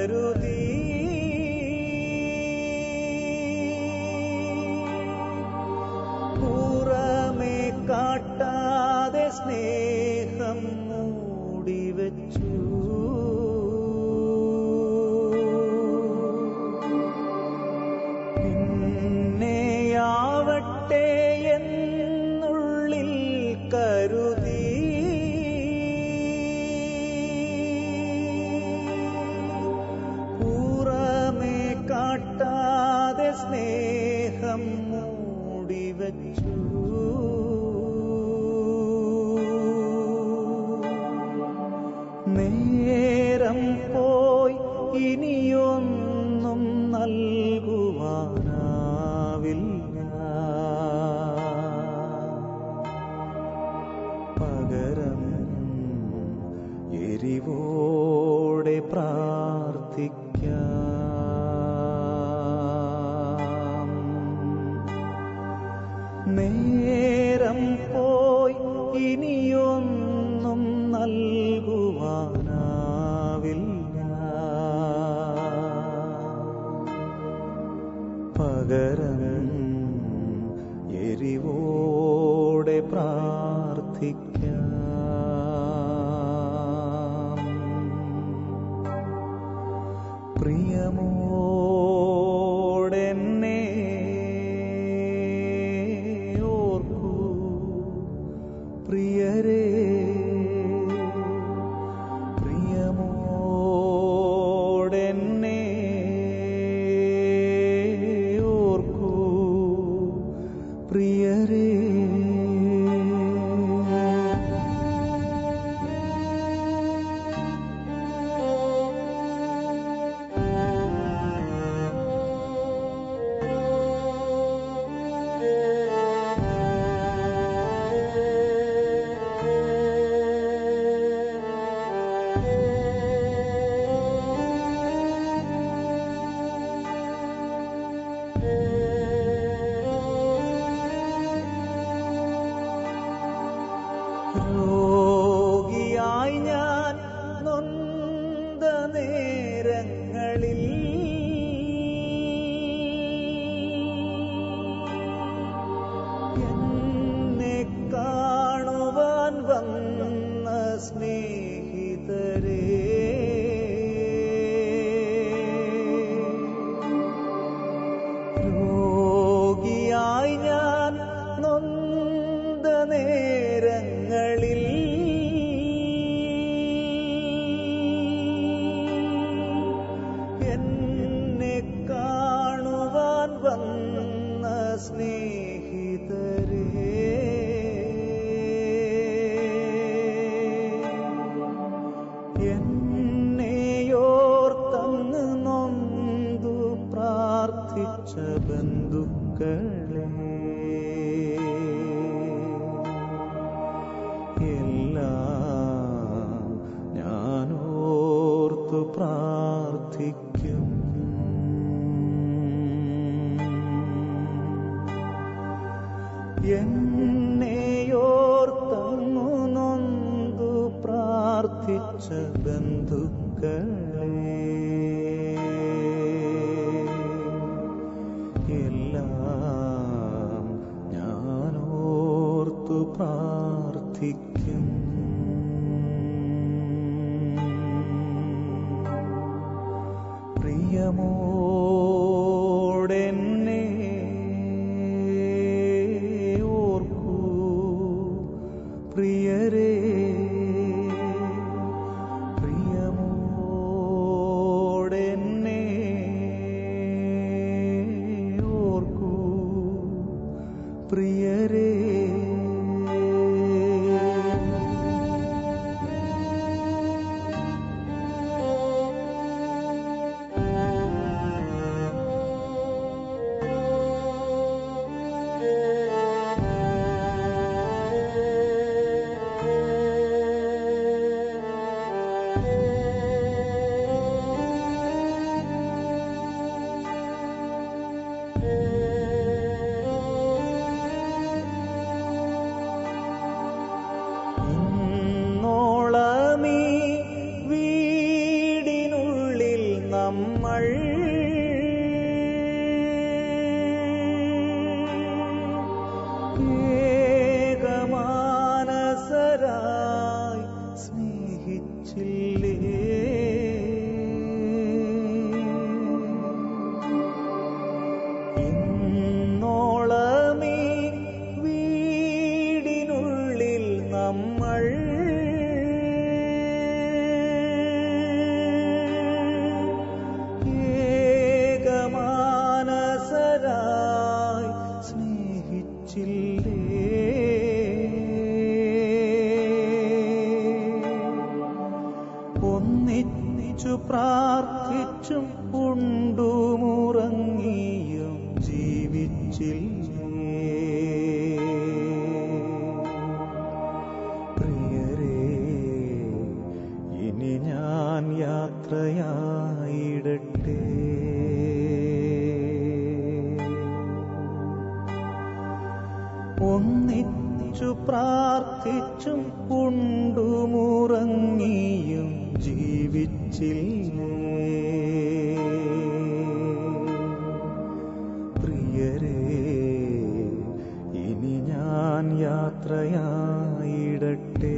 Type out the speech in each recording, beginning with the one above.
കരുതി പുറമേ കാട്ടാതെ സ്നേഹം മൂടിവെച്ചു പിന്നെയാവട്ടെ എന്നുള്ളിൽ കരുതി പുറമേ കാട്ടാതെ സ്നേഹം മൂടിവെച്ചു നേരം പോയി ഇനിയൊന്നും നൽകുവാനാവില്ല പകരം എരിവോടെ പ്രാർത്ഥിക്കാം നേരം പോയി ഇനിയൊന്നും നൽകുവാനാവില്ല പകരം എരിവോടെ പ്രാർത്ഥിക്കാം പ്രിയമോടെന്നെ ഓർക്കൂ പ്രിയരേ പ്രിയമോടെന്നെ ഓർക്കൂ പ്രിയരേ രോഗിയായി ഞാൻ നൊന്ത നേരങ്ങളിൽ എന്നെ കാണുവാൻ വന്ന സ്നേഹിതരേ രോഗിയായി ഞാൻ നൊന്ത നേരങ്ങളിൽ എന്നെ കാണുവാൻ വന്ന സ്നേഹിതരേ എന്നെയോർത്തങ്ങ് നൊന്തു പ്രാർത്ഥിച്ച ബന്ധുക്കളെ എല്ലാം ഞാനോർത്തു പ്രാർത്ഥിക്കും എന്നെയോർത്തങ്ങു നൊന്തു പ്രാർത്ഥിച്ച ബന്ധുക്കളെ എല്ലാം ഞാനോർത്തു പ്രാർത്ഥിക്കും പ്രിയമോടെന്നെ ഓർക്കൂ പ്രിയരേ പ്രിയമോടെന്നെ ഓർക്കൂ പ്രിയരേ നമ്മൾ ഏകമാനസരായി സ്നേഹിച്ചില്ലേ ഇന്നോളമീ വീടിനുള്ളിൽ നമ്മൾ ഏകമാനസരായി സ്നേഹിച്ചില്ലേ ഒന്നിച്ചു പ്രാർത്ഥിച്ചും ഉണ്ടുമുറങ്ങിയും ജീവിച്ചില്ലേ പ്രിയരേ ഇനി ഞാൻ യാത്രയായിടട്ടെ ഒന്നിച്ചു പ്രാർത്ഥിച്ചും ഉണ്ടുമുറങ്ങിയും ജീവിച്ചില്ലേ പ്രിയരേ ഇനി ഞാൻ യാത്രയായിടട്ടെ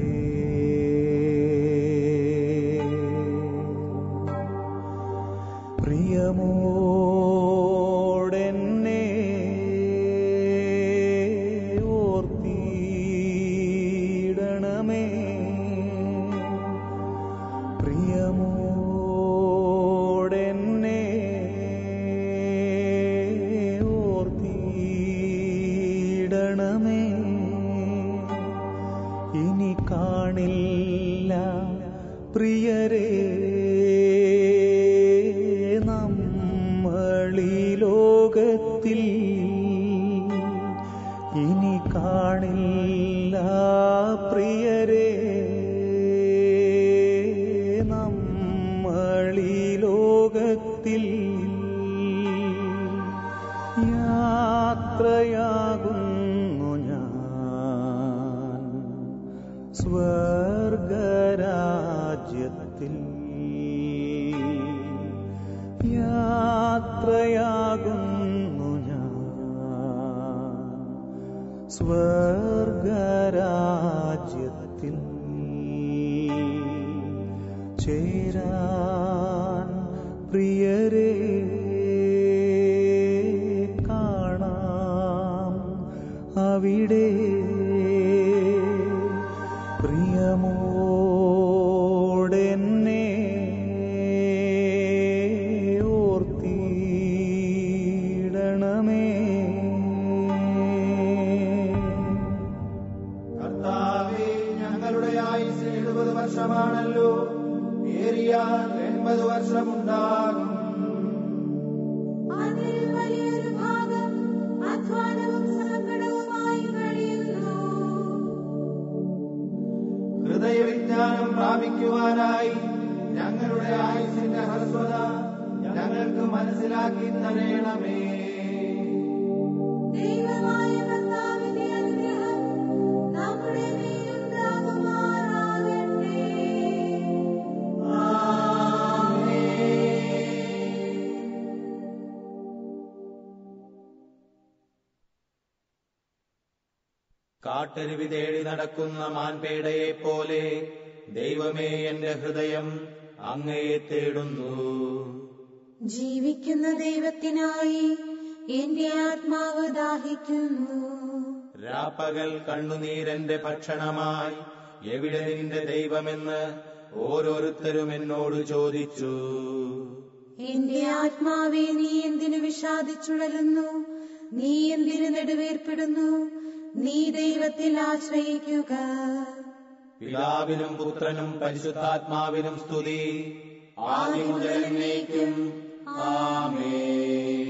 പ്രിയമോടെന്നെ ഓർത്തിടണമേ പ്രിയമോടെന്നെ ഓർത്തിടണമേ ഇനി കാണില്ല പ്രിയരേ നമ്മളീ ലോകത്തിൽ ഇനി കാണില്ല പ്രിയരേ നമ്മളീ ലോകത്തിൽ യാത്രയാകുന്നു ഞാൻ സ്വർഗരാജ്യത്തിൽ യാത്രയാകുന്നു ഞാൻ സ്വർഗരാജ്യത്തിൽ ചേരാൻ പ്രിയരേ കാണാം അവിടെ പ്രിയമോടെന്നെ ഓർത്തിടണമേ കർത്താവേ ഞങ്ങളുടെ ആയുസ് എഴുപത് വർഷമാണല്ലോ ഏറിയാൽ എൺപത് വർഷമുണ്ടാകും അതിൽ വലിയൊരു ഭാഗം അധ്വാനവും സങ്കടവുമായി കഴിയുന്നു ഹൃദയവിജ്ഞാനം പ്രാപിക്കുവാനായി ഞങ്ങളുടെ ആയുസിന്റെ ഹ്രസ്വത ഞങ്ങൾക്ക് മനസ്സിലാക്കി തരയണമേ ദൈവമായ കർത്താവിന്റെ അനുഗ്രഹം നമ്മുടെ മേലുണ്ടാകുമാറാകട്ടെ കാട്ടരുവി തേടി നടക്കുന്ന മാൻപേടയെ പോലെ ദൈവമേ എന്റെ ഹൃദയം അങ്ങയെ തേടുന്നു ജീവിക്കുന്ന ദൈവത്തിനായി എന്റെ ആത്മാവ് ദാഹിക്കുന്നു രാപ്പകൽ കണ്ണുനീരെന്റെ ഭക്ഷണമായി എവിടെ നിന്റെ ദൈവമെന്ന് ഓരോരുത്തരും എന്നോട് ചോദിച്ചു എന്റെ ആത്മാവെ നീ എന്തിനു വിഷാദിച്ചുഴലുന്നു നീ എന്തിനു നെടുവേർപ്പെടുന്നു നീ ദൈവത്തിൽ ആശ്രയിക്കുക പിതാവിനും പുത്രനും പരിശുദ്ധാത്മാവിനും സ്തുതി ആദ്യം മുതൽ എന്നേക്കും ആമേൻ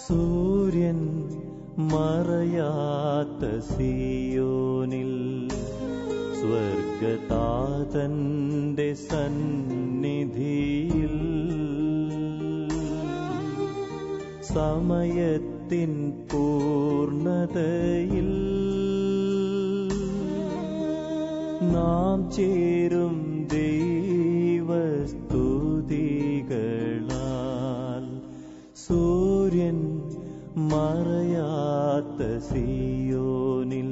സൂര്യൻ മറയാത്ത സിയോനിൽ സ്വർഗതാതന്റെ സന്നിധിയിൽ സമയത്തിൻ പൂർണതയിൽ നാം ചേരും ദൈവസ്തുതികളാൽ സൂര്യൻ മറയാത്ത സിയോനിൽ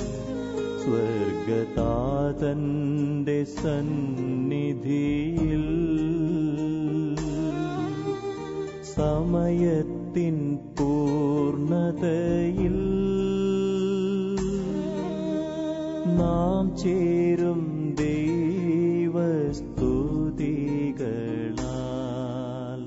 സ്വർഗതാതന്റെ സന്നിധിയിൽ സമയത്തിൻ പൂർണതയിൽ നാം ചേരും ദൈവസ്തുതികളാൽ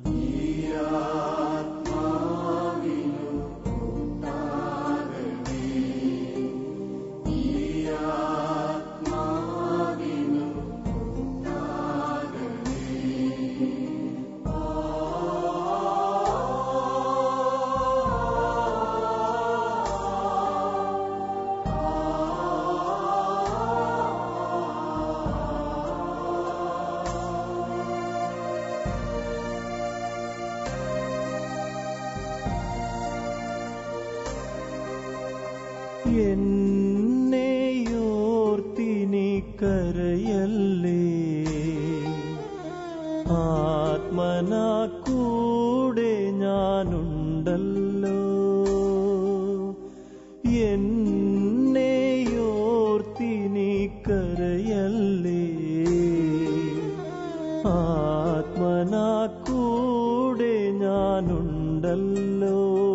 എന്നേയോർത്തിനി കരയല്ലേ ആത്മനാ കൂടെ ഞാനുണ്ടല്ലോ എന്നേയോർത്തിനി കരയല്ലേ ആത്മനാ കൂടെ ഞാനുണ്ടല്ലോ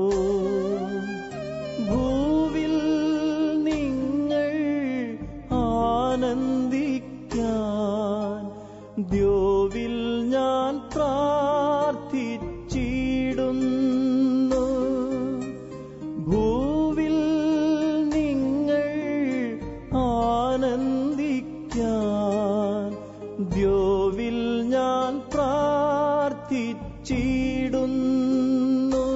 ഭൂവിൽ നിങ്ങൾ ആനന്ദിക്കാൻ ദ്യോവിൽ ഞാൻ പ്രാർത്ഥിച്ചിടുന്നു ഭൂവിൽ നിങ്ങൾ ആനന്ദിക്കാൻ ദ്യോവിൽ ഞാൻ പ്രാർത്ഥിച്ചിടുന്നു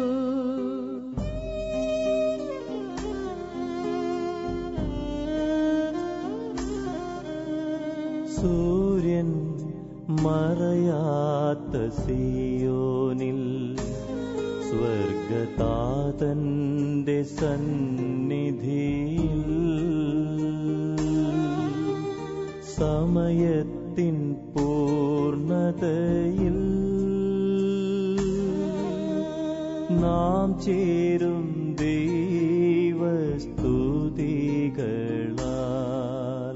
സൂര്യൻ മറയാത്ത സിയോനിൽ സ്വർഗതാതന്റെ സന്നിധിയിൽ സമയത്തിൻ പൂർണതയിൽ നാം ചേരും ദൈവസ്തുതികളാൽ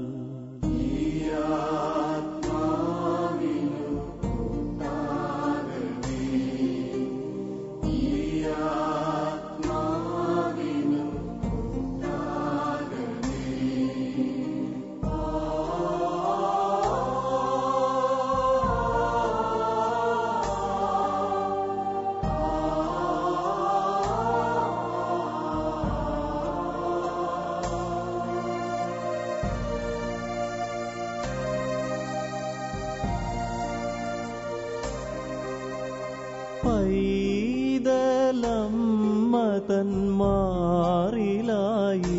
പൈതലമ്മതന്മാറിലായി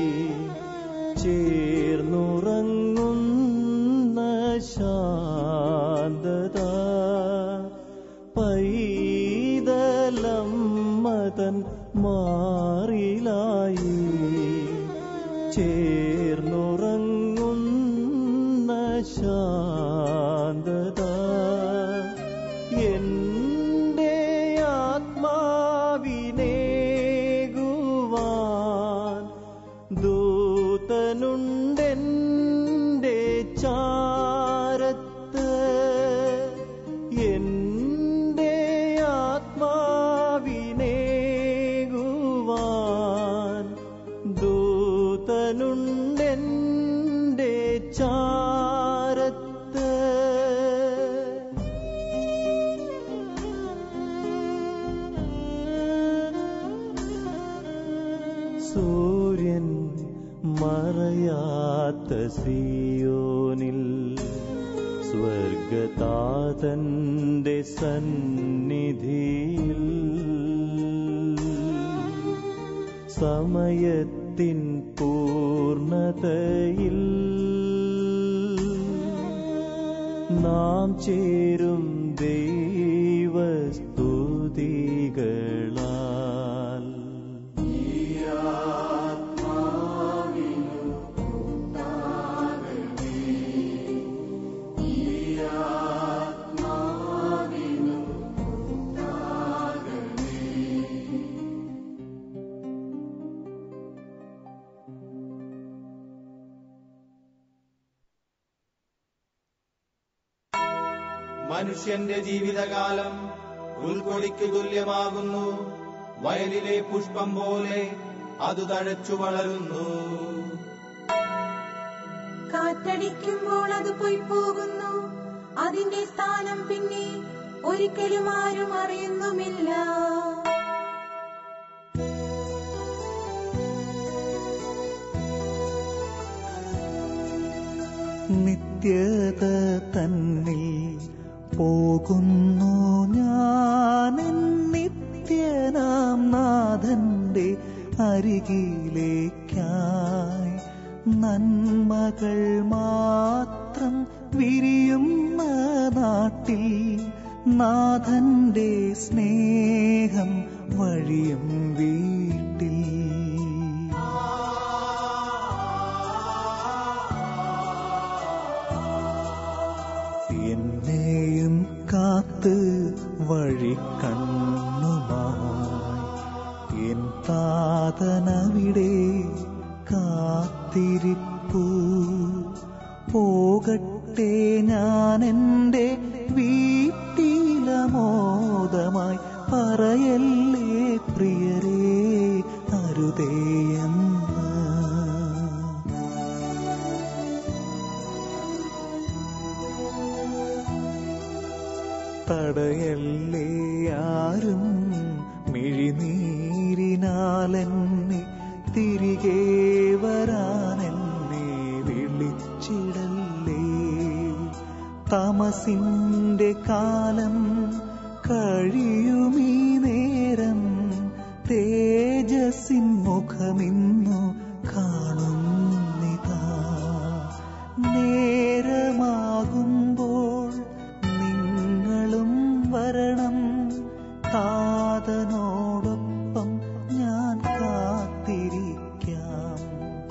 ചേർന്നുറങ്ങുന്ന ശാന്തത പൈതലമ്മതൻ മാറിലായി ചേർന്നുറങ്ങുന്ന ശാന്തത എന്റെ ആത്മാവിനേകുവാൻ ദൂതനുണ്ടെന്റെ ചാരത്ത് എന്റെ ആത്മാവിനേകുവാൻ ദൂതനുണ്ടെന്റെ ചാരത്ത് സൂര്യൻ മറയാത്ത സിയോനിൽ സ്വർഗതാതന്റെ സന്നിധിയിൽ സമയത്തിൻ പൂർണതയിൽ നാം ചേരും ദൈവസ്തുതികളാൽ മനുഷ്യന്റെ ജീവിതകാലം ഉൾക്കൊടിക്ക് തുല്യമാകുന്നു വയലിലെ പുഷ്പം പോലെ അത് തഴച്ചു വളരുന്നു കാറ്റടിക്കുമ്പോൾ അത് പോയി പോകുന്നു അതിന്റെ സ്ഥാനം പിന്നെ ഒരിക്കലും ആരും അറിയുന്നുമില്ല നിത്യത തന്നിൽ പോകുന്നു ഞാൻ നിത്യനാം നാഥന്റെ അരികിലേക്കായി നന്മകൾ മാത്രം വിരിയുന്ന നാട്ടിൽ നാഥന്റെ സ്നേഹം വഴിയും വീട്ടിൽ എന്നെയും കാത്ത് വഴി കണ്ണുമായി എൻ താതനവിടെ കാത്തിരിപ്പു പോകട്ടെ ഞാൻ എൻ്റെ വീട്ടിലമോദമായി പറയല്ലേ പ്രിയരേ അരുതേയെന്ന് തടയല്ലേ ആരും മിഴിനീരിനാലെന്നെ തിരികെ വരാനെന്നെ വിളിച്ചിടല്ലേ തമസിന്റെ കാലം കഴിയുമീ നേരം തേജസ്സിൻ മുഖമിന്നു കാണുന്നിതാ നേരമാകുമ്പോൾ നിങ്ങളും വരണം താതനോടൊപ്പം ഞാൻ കാത്തിരിക്കാം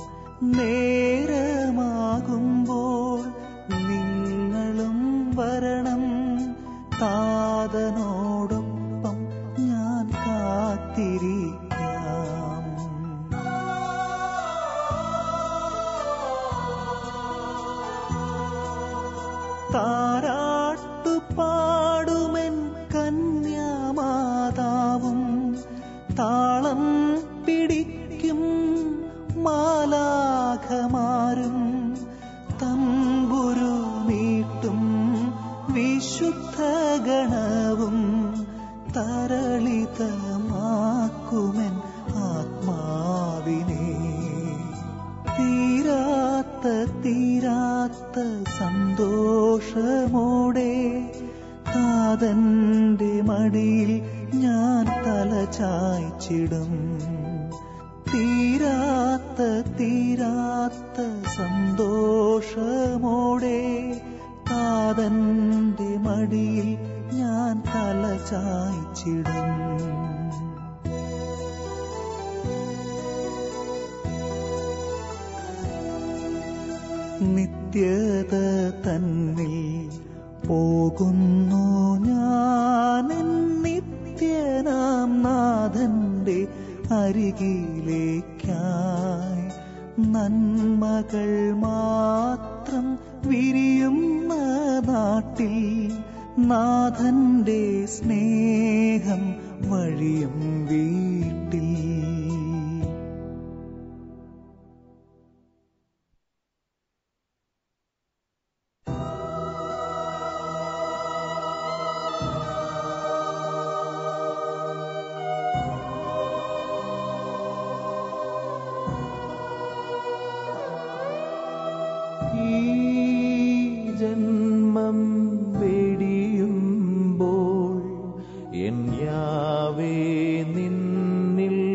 നേരമാകുമ്പോൾ നിങ്ങളും വരണം താതനോടൊപ്പം ഞാൻ കാത്തിരിക്കാം താരാട്ടുപാടുമെൻ കന്യാമാതാവും താളം പിടിക്കും മാലാഖമാരും തമ്പുരു മീട്ടും വിശുദ്ധ ഗണവും തരളിതമാക്കുമെൻ ആത്മാവിനെ തീരാത്ത തീരാത്ത സന്തോഷമോടെ താതന്റെ മടിയിൽ ഞാൻ തല ചായ്ച്ചിടും തീരാത്ത തീരാത്ത സന്തോഷമോടെ താതന്റെ മടിയിൽ ഞാൻ തല ചായ്ച്ചിടും നിത്യത തന്നിൽ പോകുന്നു ഞാൻ നിത്യനാം നാഥന്റെ അരികിലേക്കായി നന്മകൾ മാത്രം വിരിയുന്ന നാട്ടിൽ നാഥന്റെ സ്നേഹം വഴിയും വീട്ടിൽ ഈ ജന്മം വെടിയുമ്പോൾ എൻ യാവേ നിന്നിൽ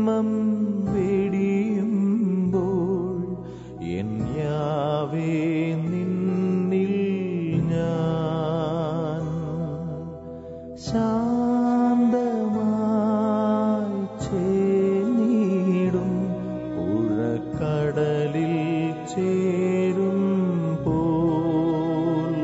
ജന്മം വെടിയുമ്പോൾ എൻ യാവേ നിന്നിൽ ഞാൻ ശാന്തമായി ചേർന്നിടും പുഴക്കടലിൽ ചേരും പോൽ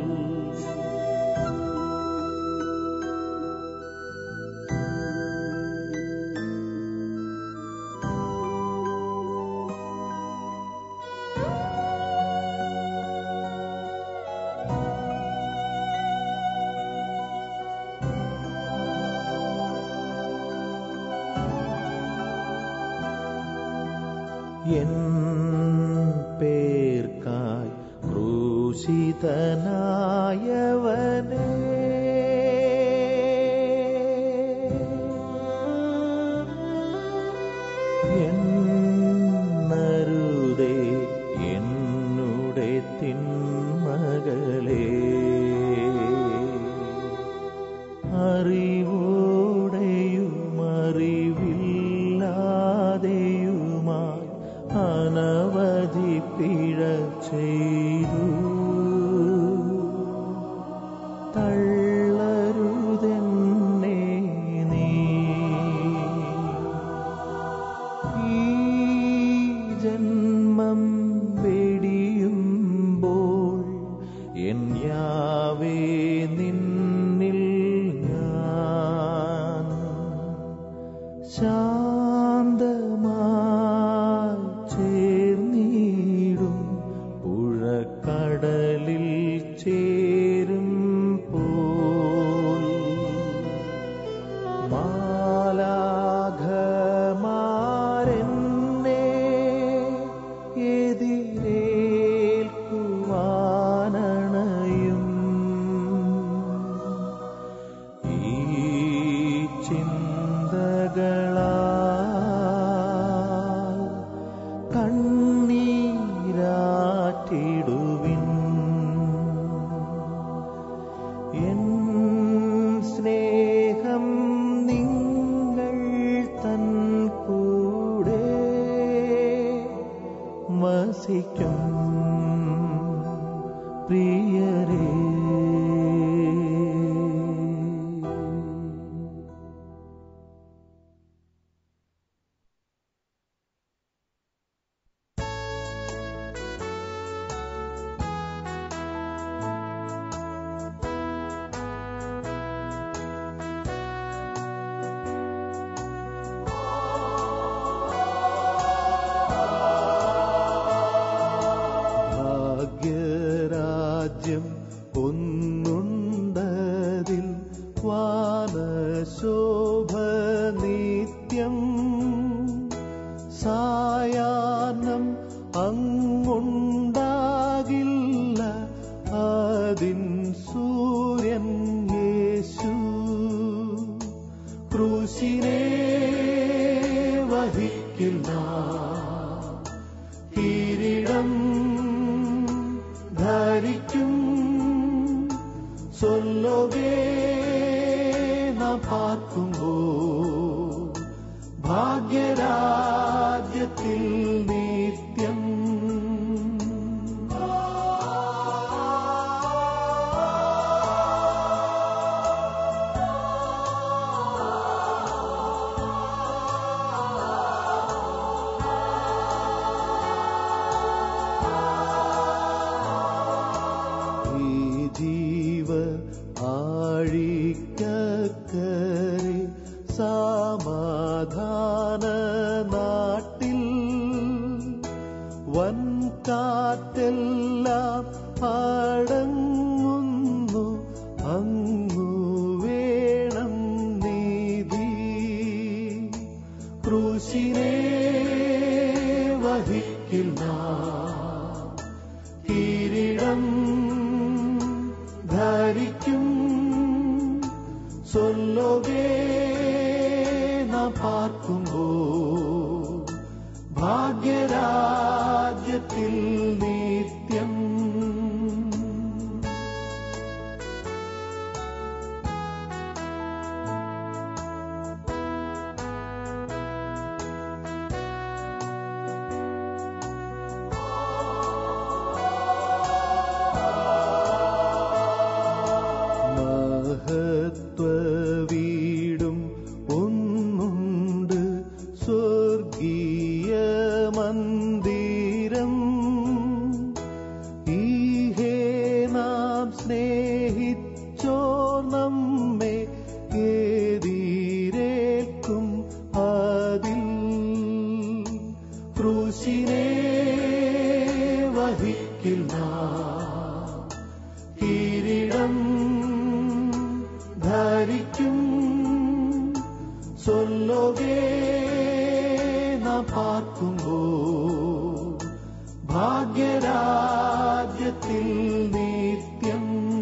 എൻ പേർക്കായി ക്രൂശിതനായവനേ എന്നരുതേ എന്നുടെ തിന്മകളേ അറിവോടെയും അറിവില്ലാതെയുമായി അനവധി പിഴ ചെയ്തു തള്ളരുതെന്നെ നീ ഈ ജന്മം വെടിയുമ്പോൾ എൻ യാവേ നിന്നിൽ ഞാൻ ശാന്തമായി ചേർന്നിടും പുഴക്കടലിൽ ചേരും പോൽ മാലാഘമാരെന്നെ എതിരേൽക്കുവാനണയും ഈ ചിന്തകളാൽ കണ്ണീരാറ്റിടുവിൻ എൻ സ്നേഹം നിങ്ങൾ തൻ കൂടെ വസിക്കും പ്രിയരേ ഭാഗ്യരാജ്യം ഒന്നുണ്ടതിൽ വാനശോഭ നിത്യം സായാഹ്നം അങ്ങുണ്ടാകില്ല അതിൻ സൂര്യൻ യേശു ക്രൂശിനെ വഹിക്കില്ല കിരീടം ധരിക്കും സൊല്ലോകേ നാം പാർക്കുമ്പോ ഭാഗ്യരാജ്യത്തിൽ നിത്യം ഈ ജീവ ആഴിക്കരെ സമാധാന നാട്ടിൽ വൻ കാറ്റെല്ലാം അടങ്ങുന്നു അങ്ങു വേണം നീതി ക്രൂശിനെ വഹിക്കില്ല കിരീടം ധരിക്കും സൊല്ലോകേ നാം പാർക്കുമ്പോ ഭാഗ്യരാജ്യത്തിൽ നിത്യം സ്വർഗീയ മന്ദിരം ഈഹേ നാം സ്നേഹിച്ചോർ നമ്മെ ഏതീരേൽക്കും അതിൽ ക്രൂശിനെ വഹിക്കുന്ന കിരീടം ധരിക്കും സൊല്ലോകേ നാം പാർക്കുമ്പോൾ ഭാഗ്യരാജ്യത്തിൽ നിത്യം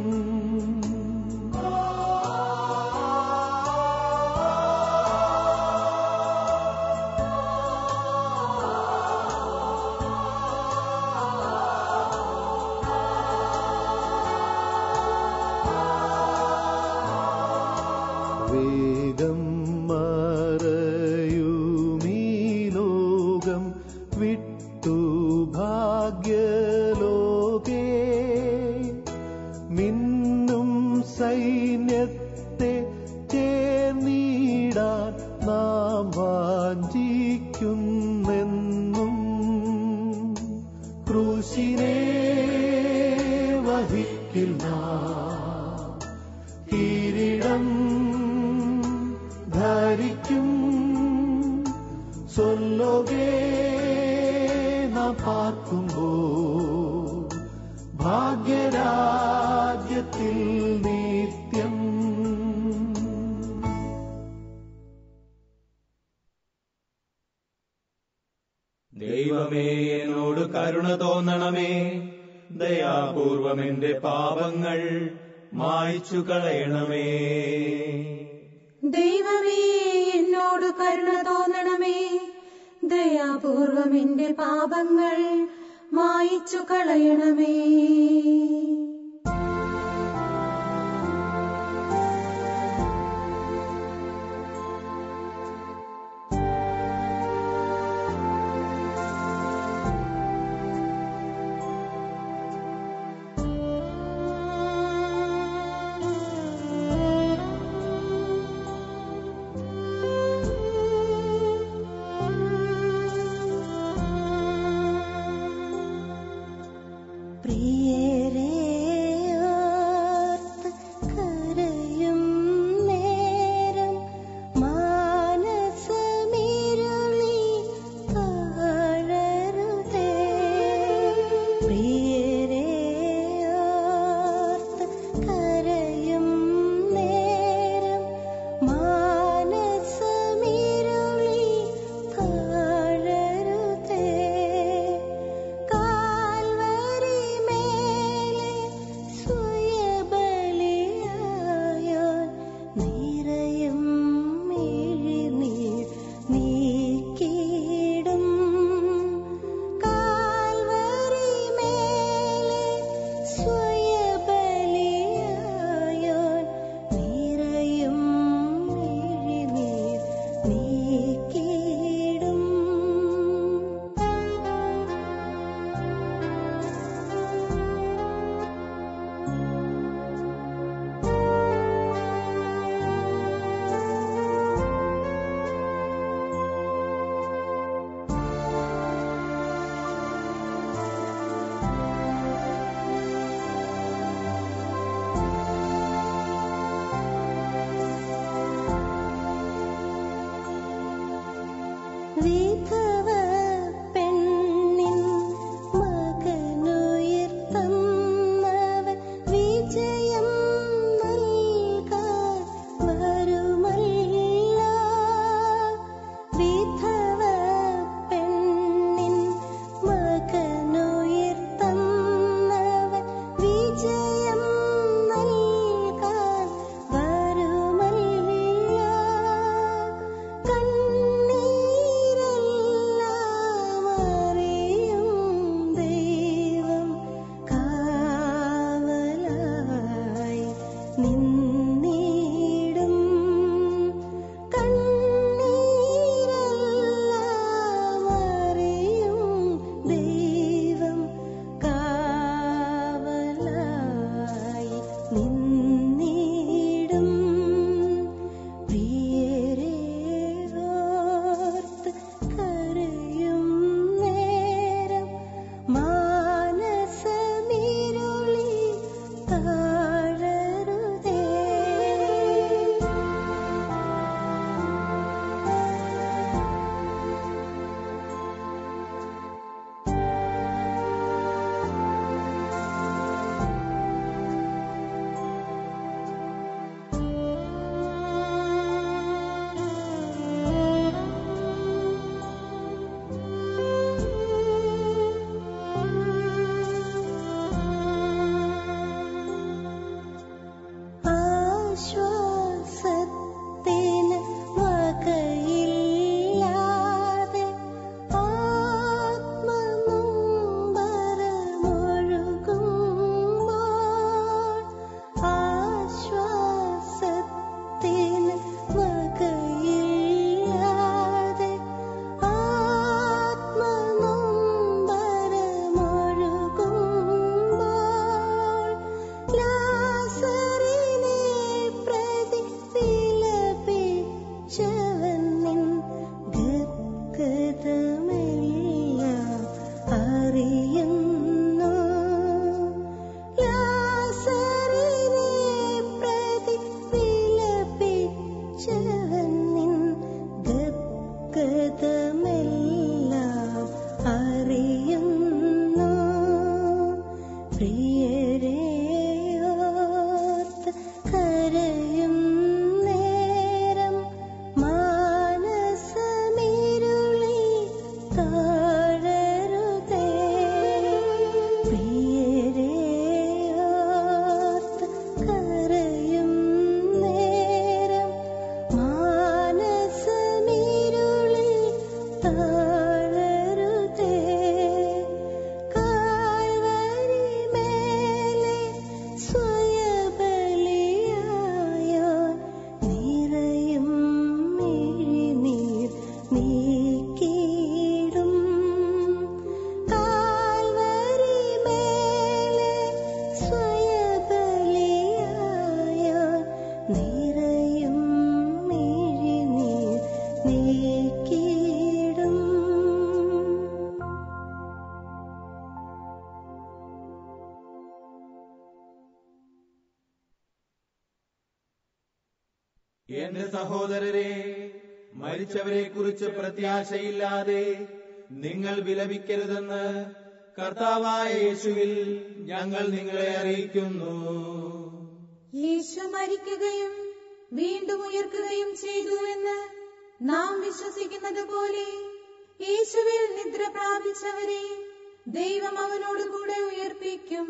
വേഗം മറയുമീ ലോകം വിട്ടു ഭാഗ്യലോകേ മിന്നും സൈന്യത്തെ ചേർന്നിടാൻ നാം വാഞ്ചിക്കുന്നെന്നും ക്രൂശിനെ വഹിക്കുന്ന കിരീടം ധരിക്കും സൊല്ലോകേ നാം പാർക്കുമ്പോൾ ഭാഗ്യരാജ്യത്തിൽ നിത്യം ദൈവമേ എന്നോട് കരുണ തോന്നണമേ ദയാപൂർവം എന്റെ പാപങ്ങൾ മായ്ച്ചു കളയണമേ ദൈവമേ എന്നോട് കരുണ തോന്നണമേ ദയാപൂർവം എന്റെ പാപങ്ങൾ മായിച്ചു കളയണമേ പ്രിയരേ അറിയുന്നു ലാസറിനെ പ്രതി വിലപിച്ചവൻ നിൻ ഗദ്ഗതമെല്ലാം അറിയുന്നു പ്രിയരെ ഓർത്ത് കരയും നേരം മാനസമിരുളി താഴരുതേ പ്രിയരെ ഓർത്ത് കരയും നേരം മാനസമിരുളി താഴരുതേ കാൽവരി മേലെ സ്വയബലിയായോൻ നിറയും മിഴിനീർ നീക്കിയിടും കാൽവരി മേലെ സ്വയബലിയായോൻ നിറയും മിഴിനീർ നീക്കിയിടും എന്റെ സഹോദരരെ മരിച്ചവരെ കുറിച്ച് പ്രത്യാശയില്ലാതെ നിങ്ങൾ വിലപിക്കരുതെന്ന് കർത്താവായ യേശുവിൽ ഞങ്ങൾ നിങ്ങളെ അറിയിക്കുന്നു യേശു മരിക്കുകയും വീണ്ടും ഉയർക്കുകയും ചെയ്തു എന്ന് നാം വിശ്വസിക്കുന്നത് പോലെ യേശുവിൽ നിദ്ര പ്രാപിച്ചവരെ ദൈവം അവനോട് കൂടെ ഉയർപ്പിക്കും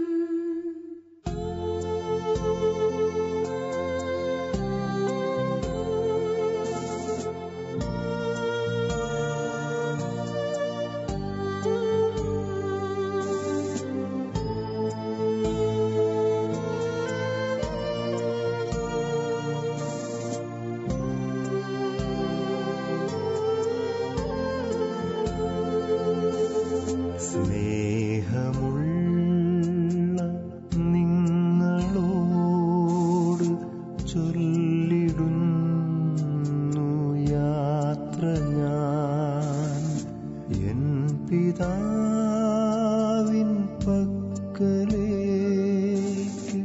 സ്നേഹമുള്ള നിങ്ങളോട് ചൊല്ലിടുന്നു യാത്ര ഞാൻ എൻ പിതാവിൻ പക്കലേക്ക്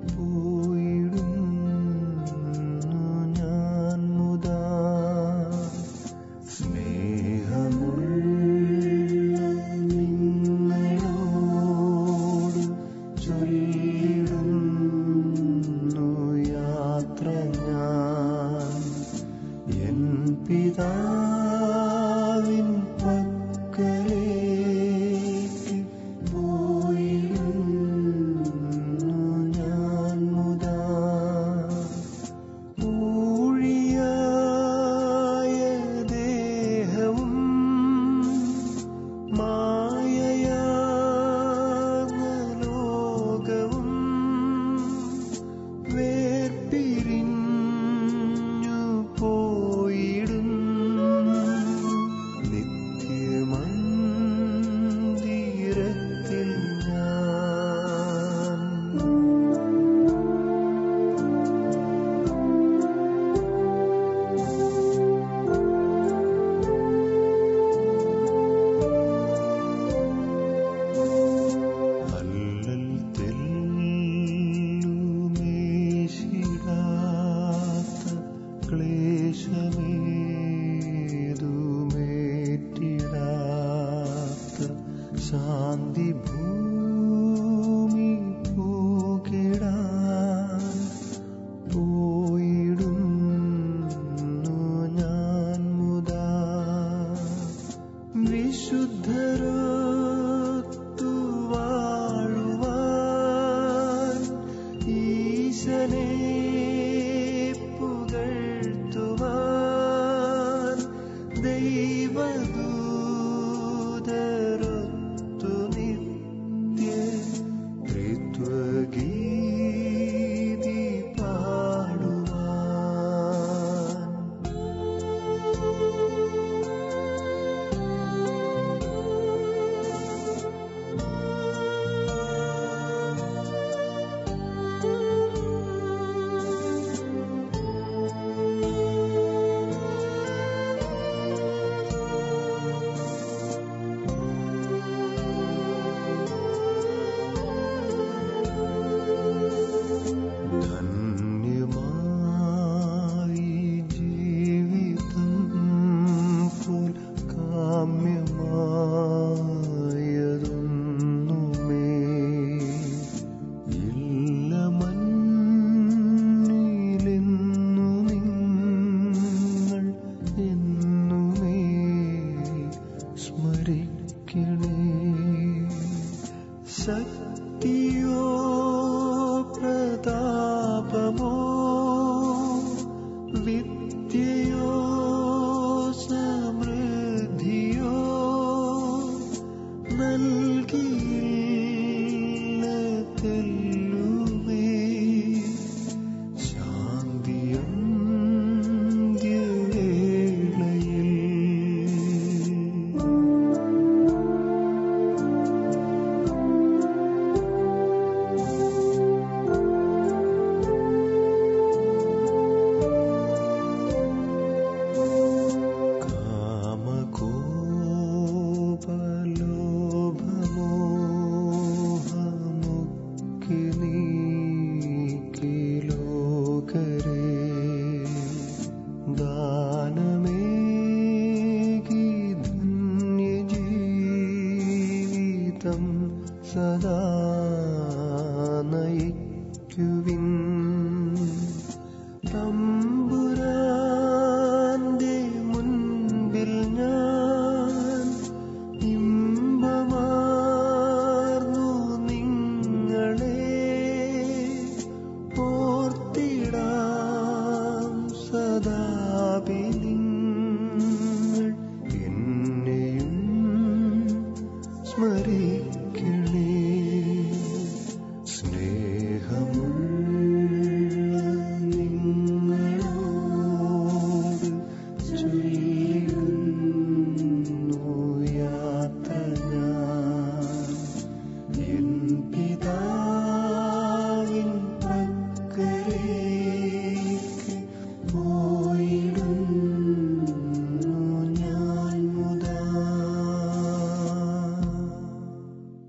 പോയിടുന്നു ഞാൻ മുതാ സ്നേഹമുള്ള നിങ്ങളോട് ചൊല്ലിടുന്നു യാത്ര ഞാൻ എൻ പിതാവിൻ പക്കലേക്ക് പോയിടുന്നു ഞാൻ മുതാ ഊഴിയായ ദേഹവും മായയാർന്ന ലോകവും വേർപിരിഞ്ഞു പോയിടും നിത്യമന്ദിരത്തിൽ ഞാൻ അല്ലൽ തെല്ലുമേശിടാത്ത ക്ലേശമേതുമേറ്റിടാത്ത ശാന്തി ഭൂമി പൂകിടാൻ പോയിടുന്നു ഞാൻ മുതാ വിശുദ്ധരൊത്തു വാഴുവാൻ ഈശനെ പുകഴ്ത്തുവാൻ ദൈവദൂതരൊത്തു നിത്യ ത്രിത്വഗീതി പാടുവാൻ കാമ്യമായതൊന്നുമേ ഇല്ല മണ്ണിലെന്നു നിങ്ങൾ എന്നുമേ സ്മരിക്കണേ ശക്തിയോ പ്രതാപമോ വിദ്യയോ സമൃദ്ധിയോ നൽകിയില്ല തെല്ലുമേ ശാന്തിയന്ത്യവേളയിൽ കാമകോപലോഭമോഹമൊക്കെ നീക്കി ലോകരെ ദാനമേകി ധന്യജീവിതം സദാ നയിക്കുവിൻ തമ്പുരാന്റെ മുൻപിൽ ഞാൻ ഇമ്പമാർന്നു നിങ്ങളെ ഓർത്തിടാം സദാപി നിങ്ങൾ എന്നെയും സ്മരിക്കണേ സ്നേഹമുള്ള നിങ്ങളോട് ചൊല്ലിടുന്നു യാത്ര ഞാൻ എൻ പിതാവിൻ പക്കലേക്ക് പോയിടുന്നു ഞാൻ മുതാ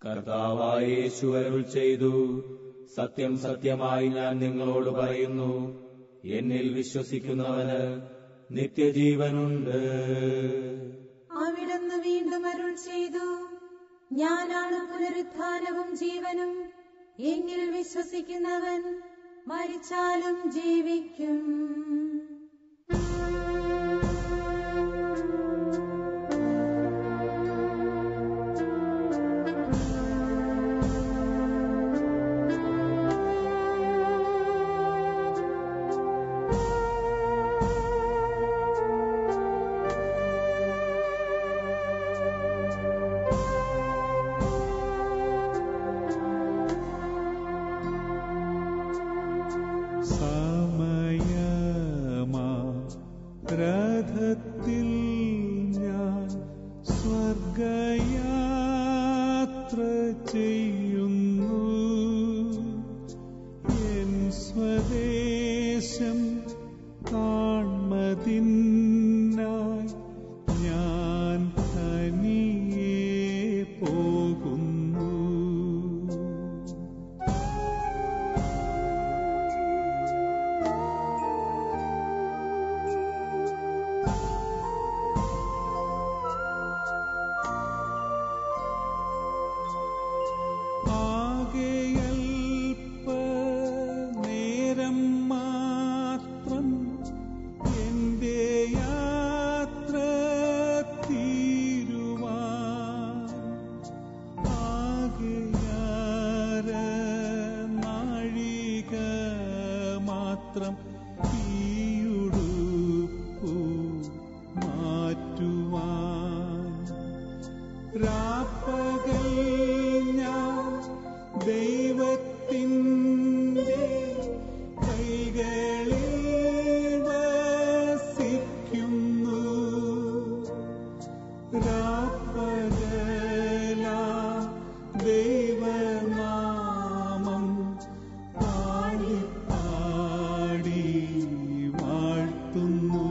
കർത്താവായ യേശു അരുൾ ചെയ്തു സത്യം സത്യമായി ഞാൻ നിങ്ങളോട് പറയുന്നു എന്നിൽ വിശ്വസിക്കുന്നവന് നിത്യജീവനുണ്ട് അവിടുന്ന് വീണ്ടും അരുൾ ചെയ്തു ഞാനാണ് പുനരുത്ഥാനവും ജീവനും എന്നിൽ വിശ്വസിക്കുന്നവൻ മരിച്ചാലും ജീവിക്കും സമയമാ രഥത്തിൽ ഞാൻ സ്വർഗയാത്ര ചെയ്യുന്നു എൻ സ്വദേശം കാൺമതിനായി ഞാൻ തനിയെ പോകുന്നു ആകെയൽപ്പ നേരം മാത്രം എന്റെ യാത്ര തീരുവാൻ ആകെയാര നാഴിക മാത്രം ഈയുടുപ്പു മാറ്റുവാൻ രാപ്പകൽ ഞാൻ ദൈവത്തിൻ്റെ കൈകളിൽ വസിക്കുന്നു രാപ്പകല ദൈവനാമം പാടി പാടി വാഴ്ത്തുന്നു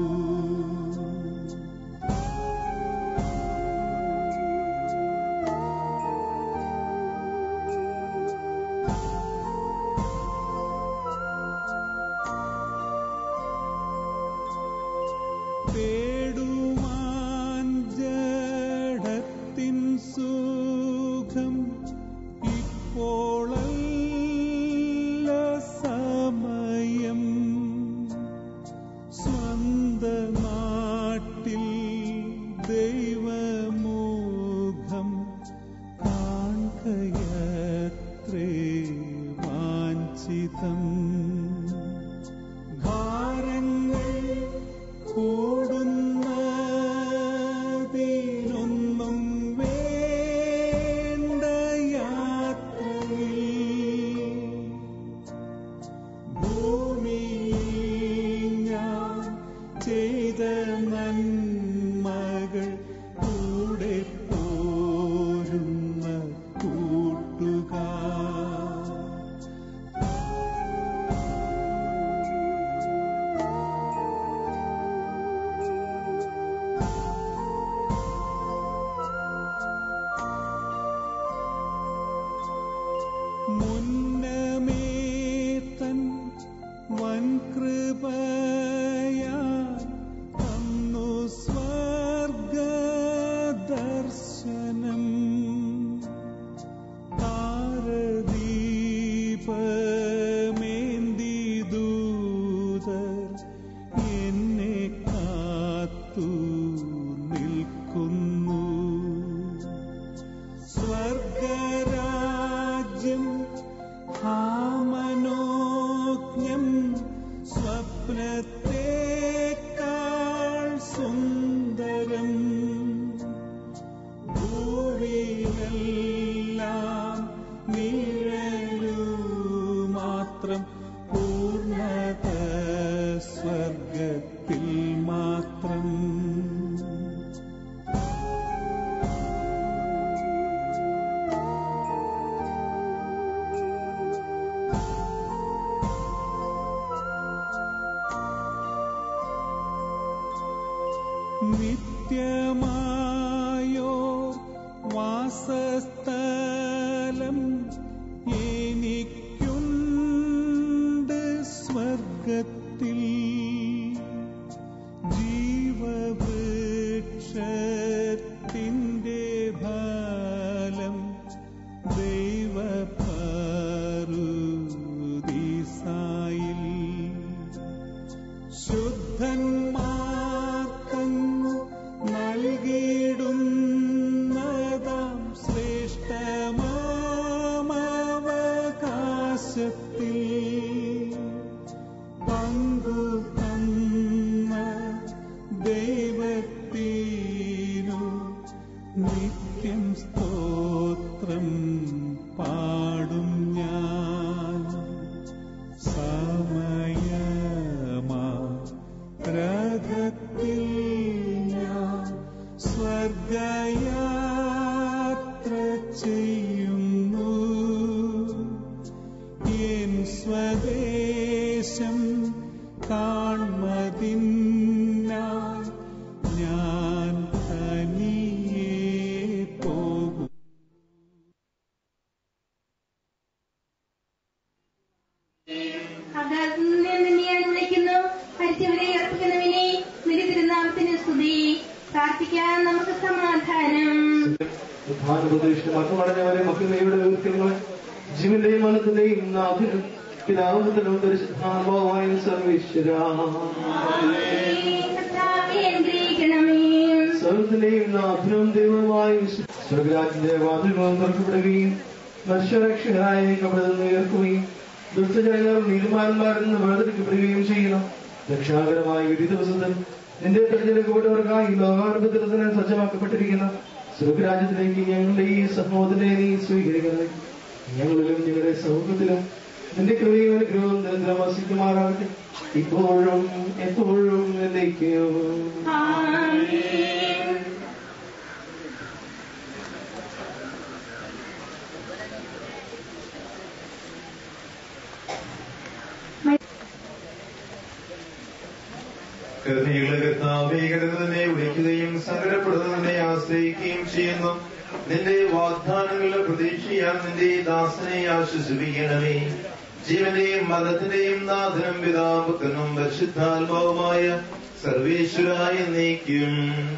തേടുവാൻ ജഡത്തിൻ സുഖം ഇപ്പോളല്ല സമയം സ്വന്ത നാട്ടിൽ ദൈവമുഖം കാൺകയത്രേ വാഞ്ചിതം ഭാരങ്ങൾ കൂടുന്നതിനൊന്നും വേണ്ട യാത്രയിൽ ഭൂമിയിൽ ഞാൻ ചെയ്ത നന്മകൾ കൂടെ പോരുന്ന കൂട്ടുകാർ മുന്നമേ തൻ വൻകൃപയാൽ തന്നു സ്വർഗദർശനം താരദീപമേന്തി ദൂതർ എന്നെ കാത്തു നിൽക്കുന്നു സ്വർഗരാജ്യം ഹാമനോജ്ഞം സ്വപ്നത്തേക്കാൾ സുന്ദരം ഭൂവിലെല്ലാം നിഴലു മാത്രം പൂർണ്ണത സ്വർഗത്തിൽ മാത്രം നിത്യമായോ വാസസ്ഥ നിത്യം സ്തോത്രം പാടും ഞാൻ സമയമാ രഥത്തിൽ ഞാൻ സ്വർഗയാത്ര ചെയ്യുന്നു എൻ സ്വദേശം കാൺമതിനായി ഞാൻ തനിയേ പോകും ആകാശത്തിൽ നിന്ന് നിന്നെ ഞാൻ വിളിക്കുന്നു മരിച്ചവരെ അർപ്പിക്കുന്നവനെ നിന്റെ തിരുനാമത്തിന് സ്തുതി പ്രാർത്ഥിക്കാൻ നമുക്ക് സമാധാനം പ്രധാനപ്രദേശം മറ്റമടഞ്ഞവരെ മഹിമയുടെ വ്യക്തികളെ ജീവന്റെയും മനത്തിന്റെയും നാഥനും പിതാവുതനും പരിശുദ്ധാത്മാവായ സർവേശ്വര കർത്താവേ, അനുഗ്രഹിക്കണമേ സർവത്തിന്റെയും നാഥനും ദൈവമായ സ്വർഗരാജിന്റെ വാതിലുകളും തുറക്കപ്പെടുകയും മനുഷ്യരക്ഷകരായ കപടത്തിൽ നിന്ന് ഉയർക്കുകയും ദുഷ്ടജനങ്ങൾ നീതിമാന്മാരിൽ നിന്ന് വേർതിരിക്കപ്പെടുകയും ചെയ്യുന്നു രക്ഷാകരമായ ഒരു ദിവസത്തിൽ നിന്റെ തെരഞ്ഞെടുക്കപ്പെട്ടവർക്കായി ലോകാനുഭവത്തിന് സജ്ജമാക്കപ്പെട്ടിരിക്കുന്ന സ്വർഗരാജ്യത്തിലേക്ക് ഞങ്ങളുടെ ഈ സമൂഹത്തിനെ നീ സ്വീകരിക്കുന്നത് ഞങ്ങളിലും ഞങ്ങളുടെ സമൂഹത്തിലും നിന്റെ കൃപയും അനുഗ്രഹവും നിരന്തരം വസിക്കുമാറാകട്ടെ ഇപ്പോഴും എപ്പോഴും എന്നേക്കും ആമേൻ കരുണയുള്ള കർത്താവേ കരുതുന്നതിനെ വിളിക്കുകയും സങ്കടപ്പെടുന്നതിനെ ആശ്രയിക്കുകയും ചെയ്യുന്നു നിന്റെ വാഗ്ദാനങ്ങളുടെ പ്രതീക്ഷയാൽ നിന്റെ ദാസനെ ആശ്വസിപ്പിക്കണമേ ജീവന്റെയും മതത്തിന്റെയും നാഥനും പിതാപുത്രനും പരിശുദ്ധാത്മാവുമായ സർവേശ്വരായ നീക്കും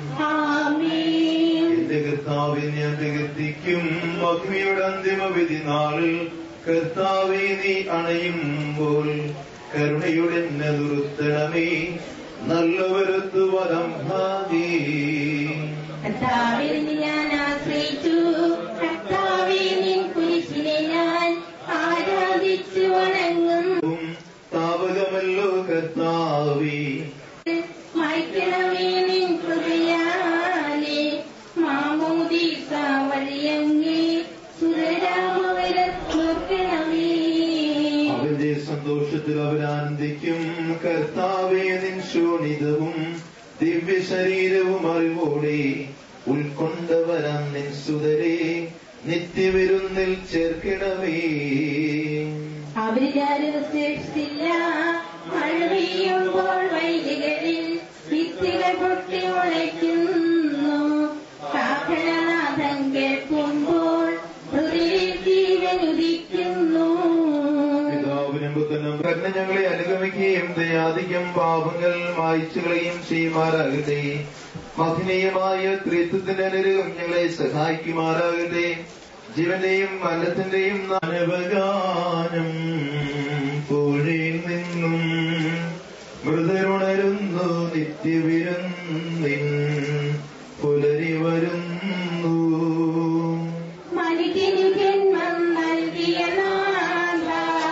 ആമേൻ എന്റെ കർത്താവിനെ ഞാൻ പ്രകീർത്തിക്കും മഹിമയുടെ അന്തിമ വിധി നാളിൽ കർത്താവെ നീ അണയുമ്പോൾ കരുണയുടെ എന്നെ നിർത്തണമേ നല്ലവരത്ത് വരം ഭാഗി കർത്താവിൽ ഞാൻ ആശ്രയിച്ചു കർത്താവെ നിൻ കുരിശിനെ ഞാൻ ആരാധിച്ചു വണങ്ങും താപകമല്ലോ കർത്താവേ മായ്ക്കണമേ നിൻ കൃപയാലേ മാമോദീസ വഴിയങ്ങേ സുരരാമവരെ നോക്കണമേ അവന്റെ സന്തോഷത്തിൽ അവരാനന്ദിക്കും കർത്താവേ നിൻ ശോണിതവും ദിവ്യ ശരീരവും അറിവോടെ ഉൾക്കൊണ്ടവരാം നിൻ സുതരെ നിത്യവിരുന്നിൽ ചേർക്കണമേ അവരിലാരും ശേഷിച്ചില്ല മഴ പെയ്യുമ്പോൾ വൈദികരിൽ വിത്തുകൾ പൊട്ടി മുളയ്ക്കുന്നു പ്രാർത്ഥനാഥൻ കേൾക്കുമ്പോൾ ഹൃദയ ജീവൻ ഉദിക്കുന്നു പിതാവിനും പുത്രനും കരുണ ഞങ്ങളെ അനുഗമിക്കുകയും ദയാധികം പാപങ്ങൾ മായ്ച്ചു കളയും ചെയ്യുമാറാകട്ടെ മഹനീയമായ ത്രിത്വത്തിന്റെ അനുരകം ഞങ്ങളെ സഹായിക്കുമാറാകട്ടെ ജീവന്റെയും മരണത്തിന്റെയും നനവഗാനം പുഴയിൽ നിന്നും മൃതരുണരുന്നു നിത്യവിരുന്നിൻ പുലരി വരുന്നു മനുഷ്യനു ജന്മം നൽകിയ നാഥ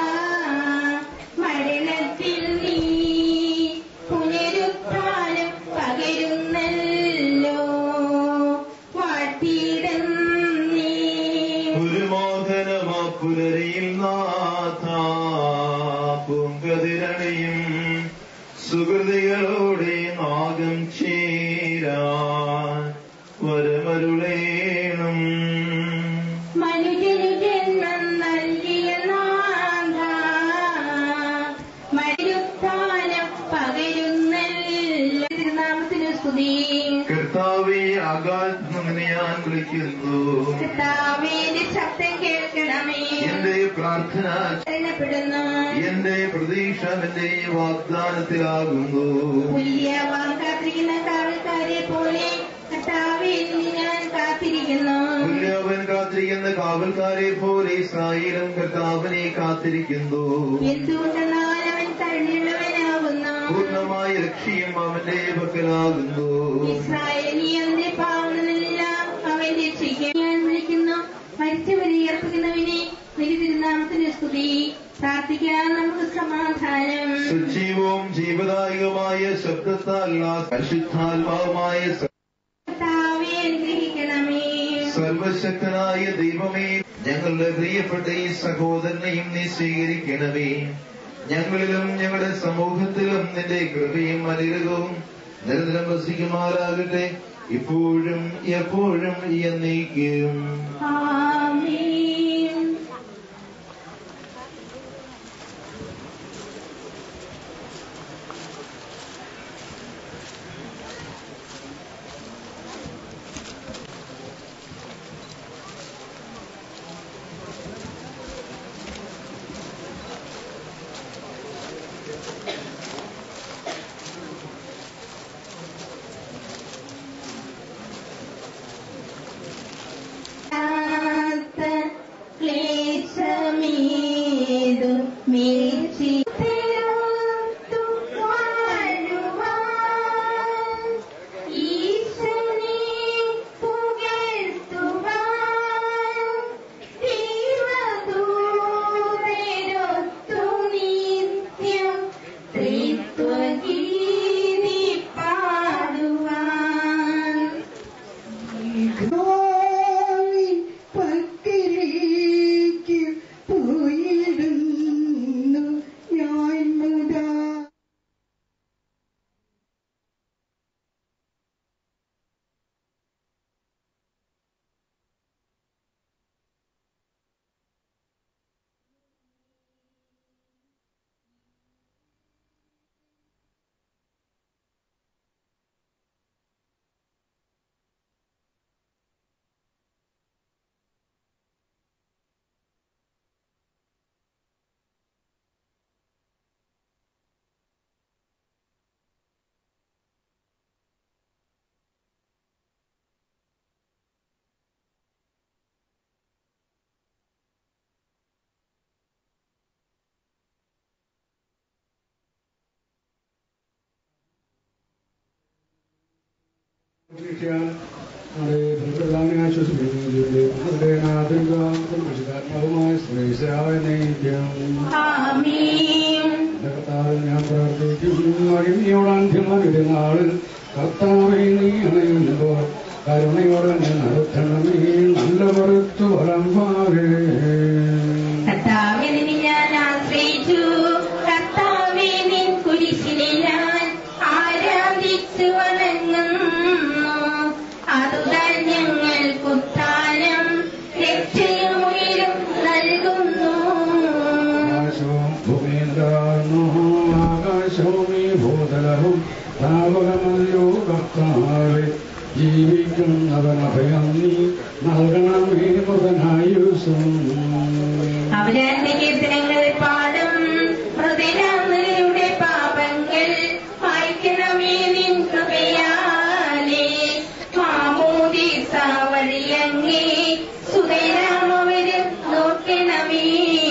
മരണത്തിൽ നീ പുനരുത്ഥാനം പകരുന്നല്ലോ വാഴ്ത്തിയിടം നീ ഒരു മോഹനമാ പുലരിയിൽ നാഥ പൂങ്കതിരണിയും സുഹൃതികളോടെ നാഗം ചേരാൻ വരമരുളേണം മനുഷ്യനു ജന്മം നൽകിയ നാഥ മരുത്ഥാനം പകരുന്നല്ലോ തിരുനാമത്തിനു സ്തുതി കർത്താവെ ആകാശമെന്ന് ഞാൻ വിളിക്കുന്നു കർത്താവേന്റെ ശബ്ദം കേൾക്കണമേ എന്റെ പ്രാർത്ഥന ശരണപ്പെടുന്നു എന്റെ പ്രതീക്ഷ എന്റെ വാഗ്ദാനത്തിലാകുന്നു പുലിയവാൻ കാത്തിരിക്കുന്ന കാവൽക്കാരെ പോലെ കർത്താവേ നിന്നെ ഞാൻ കാത്തിരിക്കുന്നു പുല്യവൻ കാത്തിരിക്കുന്ന കാവൽക്കാരെ പോലെ ഇസ്രായേലും കർത്താവിനെ കാത്തിരിക്കുന്നു എന്തുകൊണ്ടെന്നാൽ അവൻ തള്ളിയുള്ളവനാകുന്നു പൂർണ്ണമായ ലക്ഷ്യം അവന്റെ പക്കലാകുന്നു ഇസ്രായേലിയന്റെ പാവങ്ങളെല്ലാം അവൻ രക്ഷിക്കും ഞാൻ വിളിക്കുന്നു മരിച്ചവരെ ഏർപ്പിക്കുന്നവനെ നിന്റെ തിരുനാമത്തിന് സ്തുതി പ്രാർത്ഥിക്കാൻ നമുക്ക് സമാധാനം സജീവവും ജീവദായകമായ ശബ്ദത്താൽ പരിശുദ്ധാത്മാവുമായ സ- കർത്താവെ അനുഗ്രഹിക്കണമേ സർവശക്തനായ ദൈവമേ ഞങ്ങളുടെ പ്രിയപ്പെട്ട ഈ സഹോദരനെയും നീ സ്വീകരിക്കണമേ ഞങ്ങളിലും ഞങ്ങളുടെ സമൂഹത്തിലും നിന്റെ കൃപയും അനുഗ്രഹവും നിരന്തരം വസിക്കുമാറാകട്ടെ ഇപ്പോഴും എപ്പോഴും എന്നേക്കും ആമേൻ ക്ലേശമേതു മേച്ചിരുത്തു വാഴുവാൻ ഈശനെ പുകഴ്ത്തുവാൻ ദൈവദൂതരൊത്തു നിത്യം ത്രിത്വഗീതി പാടുവാൻ പക്കലേക്ക് പോയിടുന്നു ഞാൻ മുതാ ആമീൻ ഞാൻ പ്രാർത്ഥിക്കും നാളിൽ കർത്താവെ നീ അണയുമ്പോൾ കരുണയോടെ ഞാൻ നടത്തണമേ നല്ല മറുത്തു വലമ്പാകേ കർത്താവിനെ ഞാൻ ആശ്രയിച്ചു കർത്താവെ നിൻ കുരിശിനെ ഞാൻ ആരാധിച്ചു വണങ്ങുന്നു അതുതാൻ ഞങ്ങൾക്കുത്താനം രക്ഷയും ഉയരും നൽകുന്നു ആകാശവും ഭൂമിയിലാകുന്നു ആകാശവും ഈ ഭൂതലവും താപകമല്ലോ കർത്താവെ ജീവിക്കുന്നവൻ അഭയം നീ നൽകണമേ മുതനായുസും അവരാന്റെ കീർത്തനങ്ങൾ പാടും മൃദുരാമയുടെ പാപങ്ങൾ വായിക്കണമേ നിൻ കൃപയാലേ മാമോദീസ വഴിയങ്ങേ സുതരാമവരും നോക്കണമേ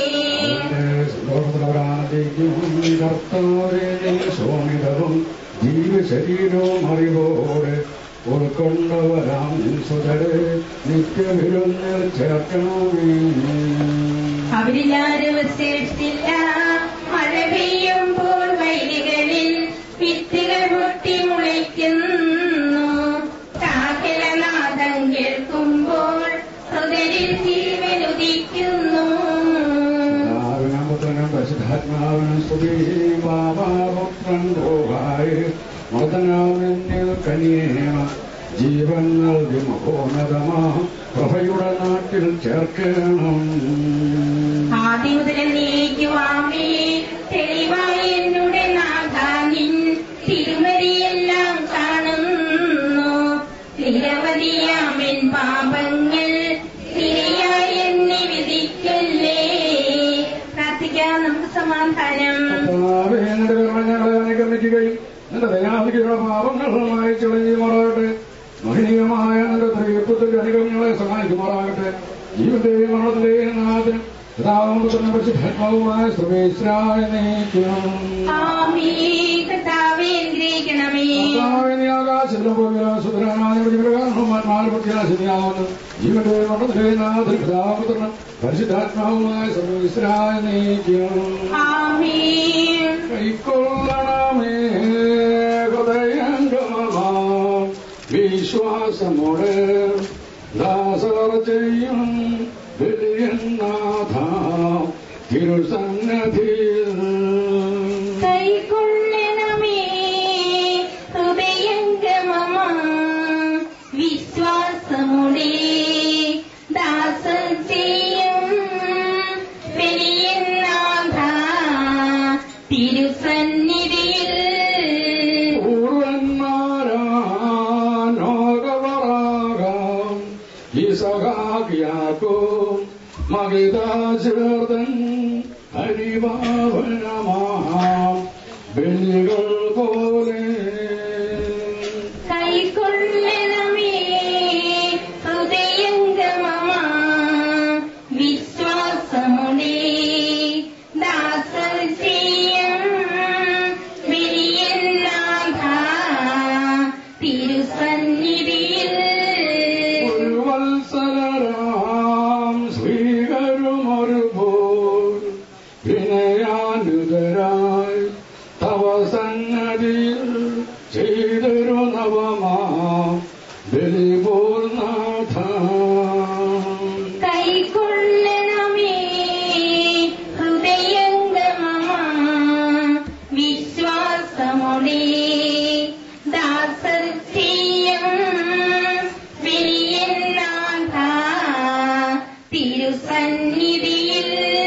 കർത്താവേ ശോണിതവും ജീവശരീരവും അറിവോടെ ഉൾക്കൊണ്ടവരാം സുതരെ നിത്യവിരുന്നിൽ ചേർക്കണമേ അവരിലാരും ശേഷില്ല മഴ പെയ്യുമ്പോൾ വയലുകളിൽ വിത്തുകൾ പൊട്ടി മുളയ്ക്കുന്നു കാക്കലനാദം കേൾക്കുമ്പോൾ ഹൃദയിൽ ജീവനുദിക്കുന്നു പുത്രനും പരിശുദ്ധാത്മാവിനും സ്തുതി ബാബാപുത്രൻ പോകായി മതനാമെന്നിൽ കനിയേണ ജീവൻ നൽകി മഹോന്നതമാ പ്രഭയുടെ നാട്ടിൽ ചേർക്കണം ആദ്യം മുതൽ നീക്കുവാമേ തെളിവായി എന്നുടെ നാഥാനിൻ തിരുമരിയെല്ലാം കാണുന്നു നിരവധിയാമിൻ പാപങ്ങൾ ശരിയായി എന്നെ വിധിക്കല്ലേ പ്രാർത്ഥിക്കാം നമുക്ക് സമാധാനം കർത്താവേ, നിന്റെ കരുണ ഞങ്ങളെ അനുഗമിക്കുകയും നിന്റെ ദയാധികളുടെ പാപങ്ങളുമായി ചെളിയുമാറാകട്ടെ മഹനീയമായ നിന്റെ ത്രിയത്വത്തിന്റെ അനുഗ്രഹം ഞങ്ങളെ സഹായിക്കുമാറാകട്ടെ ജീവന്റെയും മരണത്തിന്റെയും നാഥനും പിതാവും പുത്രനും പരിശുദ്ധാത്മാവുമായ സർവേശ്വരായ നീക്കും ആമീ കർത്താവേ അനുഗ്രഹിക്കണമേ കർത്താവേ, നീ ആകാശത്തിലും ഭൂമിയിലും സുതരാമായ ശരിയാവുന്നു ജീവന്റെ മരണത്തിന്റെയും നാഥനും പിതാവും പുത്രനും പരിശുദ്ധാത്മാവുമായ സർവേശ്വരായ നീക്കും ആമീൻ കൈക്കൊള്ളണമേ ഹൃദയംഗമമാം വിശ്വാസമോടെ ദാസ ദാസർ ചെയ്യും ബലിയനാഥ തിരുസന്നധിയിൽ കൈക്കൊള്ളണമേ ഹൃദയംഗമമ വിശ്വാസമുടെ ദാസ ചെയ്യും പെരിയനാഥ തിരുസന്നിധിയിൽ പൂർവന്മാരാനോകവറാകാം ഇസഹാക്കിയാക്കും മകിതാചേർതൻ ഹരിവാഭനമാം ബലികൾ പോലെ കൈക്കൊള്ളണമേ ഹൃദയംഗമമ വിശ്വാസമുടെ ദാസ ചെയ്യും പെരിയനാഥ തിരുസന്നിധിയിൽ ഒരു വത്സലരാം ശ്രീകരുമൊരു പോൽ വിനയാനുതരായി തവ സന്നതിയിൽ ചെയ്തൊരു നവമാം ബലിപൂർനാഥ കൈക്കൊള്ളണമേ ഹൃദയംഗമമ വിശ്വാസമുടെ ദാസർ ചെയ്യും വിരിയനാഥ തിരുസന്നിധിയിൽ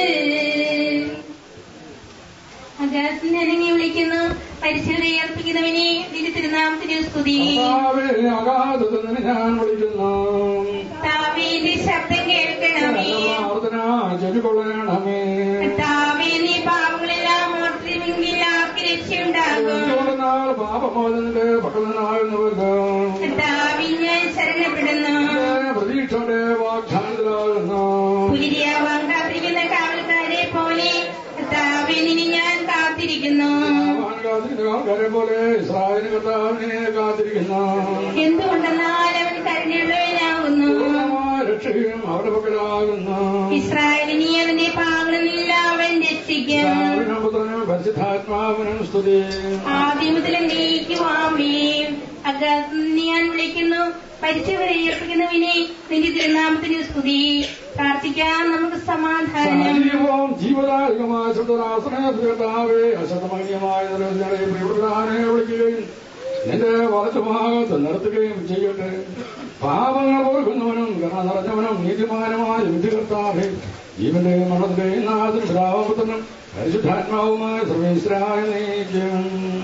അഗാസിനെ വിളിക്കുന്നു പരിശുദ്ധ അർപ്പിക്കുന്നവനെ നിന്റെ തിരുനാമത്തിന് സ്തുതി കർത്താവേ, അഗാധത്തിൽ നിന്ന് ഞാൻ വിളിക്കുന്നു താവേന്റെ ശബ്ദം കേൾക്കണമേ പ്രാർത്ഥന ചെവികൊള്ളണമേ കർത്താവേ, നീ പാപങ്ങളെല്ലാം ഓർത്തിരുമെങ്കിൽ ആർക്ക് രക്ഷയുണ്ടാകും എന്തുകൊണ്ടെന്നാൽ പാപമോചനത്തിന്റെ പട്ടണനാകുന്നവർക്ക് കർത്താവേ, ഞാൻ ശരണപ്പെടുന്നു പ്രതീക്ഷയുടെ വാഗ്ദാനത്തിലാകുന്നു കുലിരിയാവാൻ കാത്തിരിക്കുന്ന കാവൽക്കാരെ പോലെ കർത്താവേ, നിന്നെ ഞാൻ കാത്തിരിക്കുന്നു അവൻ കാത്തിരിക്കുന്ന ആൾക്കാരെ പോലെ ഇസ്രായേലിന് കർത്താവിനെ കാത്തിരിക്കുന്നു എന്തുകൊണ്ടെന്നാൽ അവൻ കരുണയുള്ളവനാകുന്നു പൂർണ്ണമായ രക്ഷയും അവരുടെ പക്കലാകുന്നു ഇസ്രായേലിനെ അവന്റെ പാവങ്ങളെല്ലാം അവൻ രക്ഷിക്കും പിതാവിനും പുത്രനും പരിശുദ്ധാത്മാവിനും സ്തുതി ആദ്യമുതൽ നീക്കുവാമേ അഗാസിനെ ഞാൻ വിളിക്കുന്നു പരിചയപ്പെടുന്നവിനെ നിന്റെ തിരുനാമത്തിന് സ്തുതി പ്രാർത്ഥിക്കാൻ നമുക്ക് സമാധാനം സജീവവും ജീവദായകമായ ശുദ്ധരാശ്രയതാവേ അശതമനീയമായ നിലവിലെ പ്രിയപ്രധാനെ വിളിക്കുകയും നിന്റെ വലത്തുഭാഗത്ത് നിർത്തുകയും ചെയ്യട്ടെ പാപങ്ങൾ ഓർക്കുന്നവനും കരുണ നിറഞ്ഞവനും നീതിമാനുമായ വിധികർത്താവേ ജീവന്റെയും മരണത്തിന്റെയും നാഥനും പിതാവുപുത്രനും പരിശുദ്ധാത്മാവുമായ സർവേശ്വരായ നീക്കും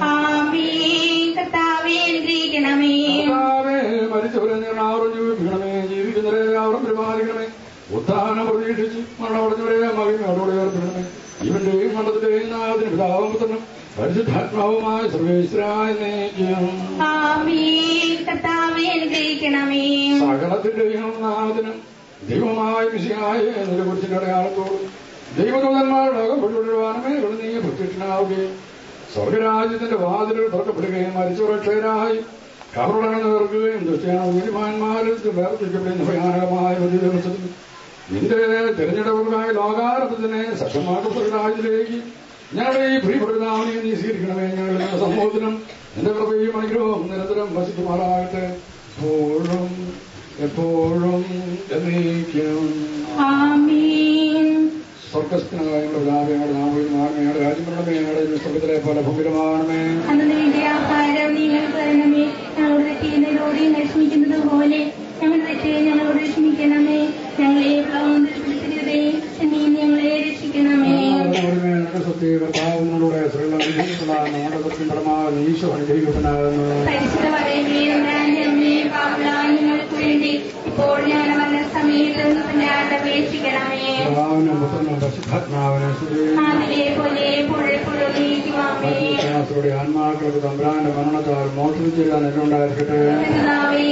ആമേ കർത്താവേ അനുഗ്രഹിക്കണമേ കർത്താവേ, മരിച്ചവരെ നിങ്ങൾ ആവറും ജീവിപ്പിക്കണമേ ജീവിക്കുന്നവരെ ആവറും പരിപാലിക്കണമേ ഉത്ഥാനം പ്രതീക്ഷിച്ച് മരണമടഞ്ഞവരെ മഹിമയോടെ ഉയർത്തണമേ ഇവന്റെയും മണ്ഡലത്തിന്റെയും നാഥനും പിതാവും പുത്രനും പരിശുദ്ധാത്മാവുമായ സർവേശ്വരായ നീക്കും ആമേ കർത്താവേ അനുഗ്രഹിക്കണമേ സകലത്തിന്റെയും നാഥനും ദൈവമായ വിഷയായ നിന്റെ കുറിച്ചിന്റെ അടയാളത്തോടും ദൈവദൂതന്മാരുടെ അകപ്പെടുവാനുമേ നീ പ്രത്യക്ഷനാവുകയും സ്വർഗരാജ്യത്തിന്റെ വാതിലുകൾ തുറക്കപ്പെടുകയും മരിച്ചുറക്ഷരായി കവറുടങ്ങൾ നിവർക്കുകയും ദുഷ്ടാന നീതിമാന്മാരിൽ വേർതിരിക്കപ്പെടുന്ന ഭയാനകമായ ഒരു ദിവസത്തിൽ നിന്റെ തിരഞ്ഞെടുപ്പുകളായ ലോകാരംഭത്തിനെ സക്ഷമാക്കുന്ന സ്വർഗരാജ്യത്തിലേക്ക് ഞങ്ങളുടെ ഈ പ്രിയപ്പെടുന്നാവിനെ നീ സ്വീകരിക്കണമേ ഞങ്ങളുടെ സമൂഹത്തിനും നിന്റെ കൃപയും അനുഗ്രഹവും നിരന്തരം വസിക്കുമാറാകട്ടെ എപ്പോഴും എപ്പോഴും എന്നേക്കും ആമേൻ സ്വർഗസ്ഥനായ ഞങ്ങളുടെ പിതാവേ, നാമയും ആത്മയുടെ രാജ്യങ്ങളുടെ ഞങ്ങളുടെ സ്വർഗത്തിലെ പല ഭൂമികരമാണമേ അന്ന് വേണ്ടി ആഹാരം നിങ്ങൾ തരണമേ ഞങ്ങളോട് തെറ്റിയുന്നതിനോട് ലക്ഷ്മിക്കുന്നത് പോലെ ഞങ്ങൾ തെറ്റ് ഞങ്ങളോട് ക്ഷമിക്കണമേ ഞങ്ങളെ പ്രവർത്തിക്കരുതേ നീ ഞങ്ങളെ രക്ഷിക്കണമേ കർത്താവിനോടെ നമ്മുടെ പരമാവധി ഈശോ അനുഗ്രഹിക്കപ്പെടാകുന്നു പരിശുദ്ധ പറയുകയും അമ്മയെ പാവളാൻ നിങ്ങൾക്ക് വേണ്ടി ഇപ്പോൾ ഞാൻ വന്ന സമയത്ത് തന്റെ അപേക്ഷിക്കണമേ കർത്താവിനും പുത്രനും പരിശുദ്ധാത്മാവിനെ സ്തുതി അതിലെ പോലെ പുഴപ്പുഴയിക്കുവാമേ യുടെ ആത്മാക്കൾക്ക് തമ്പ്രാന്റെ മരണത്താൽ മോഷണം ചെയ്യാൻ എന്നുണ്ടായിരിക്കട്ടെ കർത്താവേ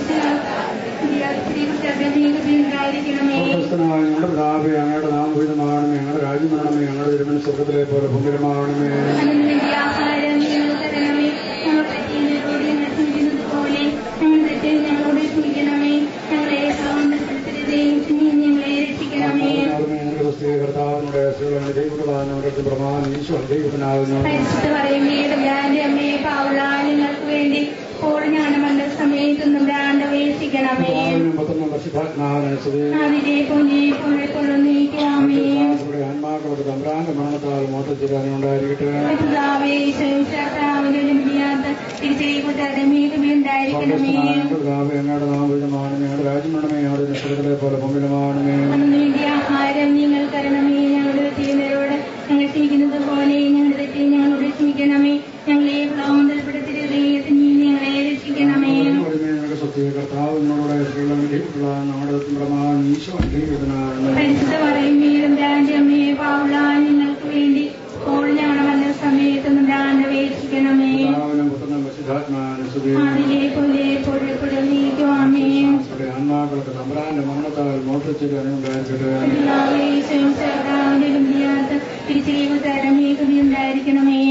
ക്ഷമിച്ചായിരിക്കണമേ സ്വർഗസ്ഥനായ ഞങ്ങളുടെ പിതാവേ അങ്ങയുടെ നാമഭീതമാണ് ഞങ്ങളുടെ രാജ്യമരണമേ ഞങ്ങളുടെ തിരുമന സ്വർഗത്തിലെ പോലെ ഭൂമികരമാണമേ അതിനുവേണ്ടി ആഹാരം ഞങ്ങൾ തരണമേ ഞങ്ങൾ തെറ്റിയതിനോട് ഞങ്ങൾ ക്ഷമിക്കുന്നത് പോലെ ഞങ്ങൾ തെറ്റ് ഞങ്ങളോട് ക്ഷമിക്കണമേ ഞങ്ങളെ സൗന്ദര്യപ്പെടുത്തരുതേ നീ ഞങ്ങളെ രക്ഷിക്കണമേ കർത്താവിനുടെ ദൈവപ്രധാനവരുടെ പ്രമാണം ഈശോ ദൈവത്തിനാകുന്നു പരിശുദ്ധ പറയുമേ അമ്മയെ പാവുള്ള നിങ്ങൾക്ക് വേണ്ടി ഇപ്പോൾ ഞാൻ മണ്ട സമയത്തൊന്നും ഭ്രാണ്ട് അപേക്ഷിക്കണം രക്ഷിക്കണമേ പിതാവിനും പുത്രനും പരിശുദ്ധാത്മാവിനും സ്തുതി. അതിലെ പോലെ പോലെ കൊള്ളുന്നേക്കാമേ ദാസരുടെ ആത്മാക്കളുടെ തമ്പ്രാന്റെ മരണത്താൽ മോത്തച്ചിരാനുണ്ടായിരിക്കട്ടെ പിതാവേ ശേഷാവിന്റെ മുടിയാത്ത തിരിച്ചറിയപ്പെട്ടവരുടെ മേഘമേണ്ടായിരിക്കണമേ പിതാവ് ഞങ്ങളുടെ നാമവിധമാണ് ഞങ്ങളുടെ രാജ്യമാണമേ ഞങ്ങളുടെ നിഷ്ഠകളെ പോലെ മുമ്പിലുമാണമേ അന്നു വേണ്ടിയ ആഹാരം നിങ്ങൾ തരണമേ ഞങ്ങളുടെ തെറ്റിയവരോട് ഞങ്ങൾ ക്ഷമിക്കുന്നത് പോലെ ഞങ്ങളുടെ തെറ്റി ഞങ്ങളോട് ക്ഷമിക്കണമേ ഞങ്ങളെ പ്രലോഭനപ്പെടുത്തരുതേ ഞങ്ങളെ രക്ഷിക്കണമേ ഞങ്ങളുടെ സ്വത്ത് കർത്താവ് നിങ്ങളോട് ഉള്ള നമ്മുടെ പ്രമാണം ഈശോ അംഗീകൃതനാണ് പരിശുദ്ധ പറയുമേലും രാജ്യമേ പാവുള്ള നിങ്ങൾക്ക് വേണ്ടി ഇപ്പോൾ ഞങ്ങളുടെ വന്ന സമയത്ത് നമ്മുടെ വേക്ഷിക്കണമേ പിതാവിനും പുത്രനും പരിശുദ്ധാത്മാവിനും സ്തുതി. അതിലെ പോലെ പൊഴുപ്പെടുന്നേക്കുവാമേ ദാസരുടെ ആത്മാക്കളുടെ തമ്പ്രാന്റെ മരണത്താൽ മോത്തച്ചിരാനുണ്ടായിരിക്കട്ടെ പിതാവേ ശേഷാവിന്റെ മുടിയാത്ത തിരിച്ചറിയപ്പെട്ടവരുടെ മേഘമേണ്ടായിരിക്കണമേ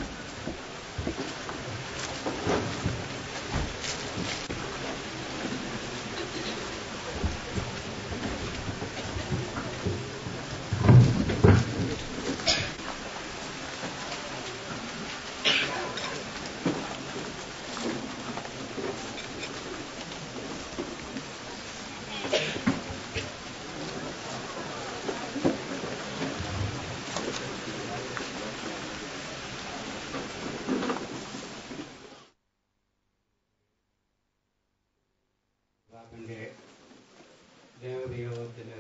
പിതാവിന്റെ ദേവവിയോഗത്തിന്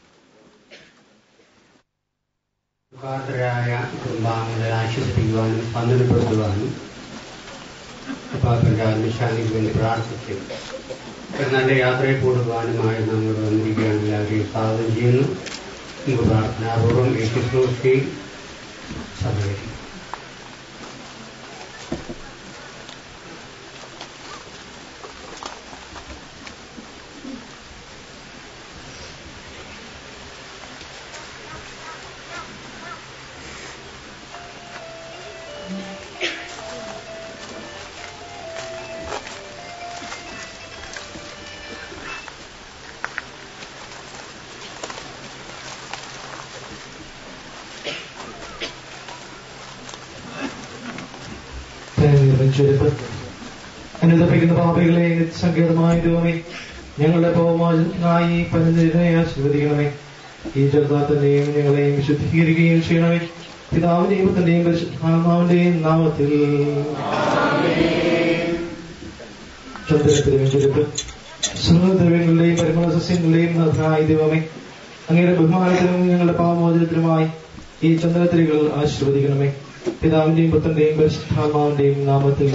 ദുഃഖാർത്തരായ കുടുംബാംഗങ്ങളെ ആശ്വസിപ്പിക്കുവാനും പന്തനപ്പെടുത്തുവാനും പാപ്പന്റെ ആത്മശാന്തിക്ക് വേണ്ടി പ്രാർത്ഥിച്ചു ഒരു നല്ല യാത്രയിൽ കൂടുവാനുമായി നമ്മൾ വന്നിരിക്കുകയാണ് എല്ലാവരെയും സ്വാഗതം ചെയ്യുന്നു നമുക്ക് പ്രാർത്ഥനാപൂർവ്വം ഈ ശുശ്രൂഷയിൽ സഹകരിക്കും നിർമ്മിച്ചെടുത്ത് അനുദപ്പിക്കുന്ന പാപികളെ സങ്കേതമായ ദൈവമേ ഞങ്ങളുടെ പോമായി പരന്നിനെ ആശീർവദിക്കണമേ ഈ ചെറുതാത്തന്റെയും ഞങ്ങളെയും വിശുദ്ധീകരിക്കുകയും ചെയ്യണമേ പിതാവിന്റെയും പുത്രന്റെയും പരിശുദ്ധാത്മാവിന്റെയും നാമത്തിൽ ചന്ദ്രത്തിലെടുത്ത് സർവദ്രവ്യങ്ങളുടെയും പരിമള സസ്യങ്ങളുടെയും നാഥനായ ദൈവമേ അങ്ങയുടെ ബഹുമാനത്തിനും ഞങ്ങളുടെ പാവമോചനത്തിനുമായി ഈ ചന്ദ്രത്തിരികൾ ആശീർവദിക്കണമേ പിതാവിന്റെയും പുത്രന്റെയും പരിശുദ്ധാത്മാവിന്റെയും നാമത്തിൽ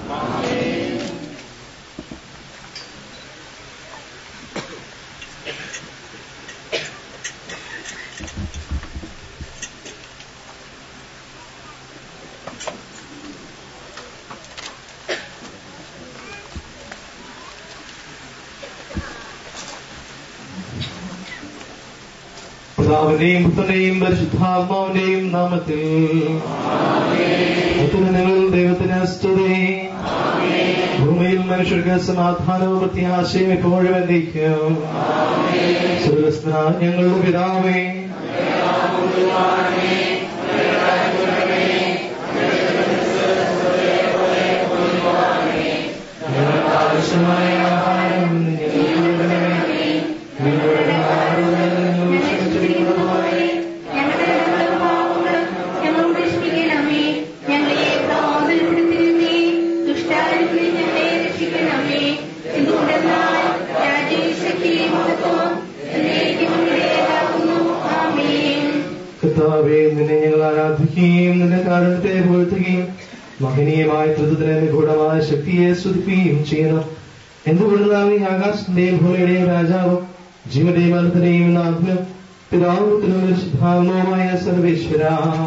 പിതാവിന്റെയും പുത്രന്റെയും പരിശുദ്ധാത്മാവിന്റെയും നാമത്തിൽ നിങ്ങൾ ദൈവത്തിന് സ്തുതി ഭൂമിയിൽ മനുഷ്യർക്ക് സമാധാനവും പ്രത്യാശയും എപ്പോഴും എന്തിക്കും സ്വർഗസ്ഥനാ ഞങ്ങളുടെ പിതാവേ ഞങ്ങൾക്ക് ആവശ്യമായ ആഹാരം ഞങ്ങൾക്ക് നൽകണമേ. ഞങ്ങളുടെ ആരോഗ്യം ഞങ്ങൾ ക്ഷമിച്ചിരിക്കുന്നത് പോലെ ഞങ്ങളുടെ പാപങ്ങളും ഞങ്ങളോട് ക്ഷമിക്കണമേ ഞങ്ങളെ പ്രബോധനപ്പെടുത്തരുതേ ദുഷ്ടാരൂപിൽ ഞങ്ങളെ രക്ഷിക്കണമേ എന്തുകൊണ്ടെന്നാൽ രാജ്യവും ശക്തിയും മഹത്വവും എന്നേക്കും നമ്മുടേതാകുന്നു ആമേൻ കർത്താവേ നിന്നെ ഞങ്ങൾ ആരാധിക്കുകയും നിന്റെ കാരണത്തെ പുകഴ്ത്തുകയും മഹനീയമായ ത്രിത്വത്തിന് നിഗൂഢമായ ശക്തിയെ സ്തുതിക്കുകയും ചെയ്യണം എന്തുകൊണ്ടാണ് ഈ ആകാശത്തിന്റെയും ഭൂമിയുടെയും രാജാവും ജീവന്റെയും മരണത്തിന്റെയും നാഥനും പിതാവുത്തിനും പരിശുദ്ധാത്മാവുമായ സർവേശ്വര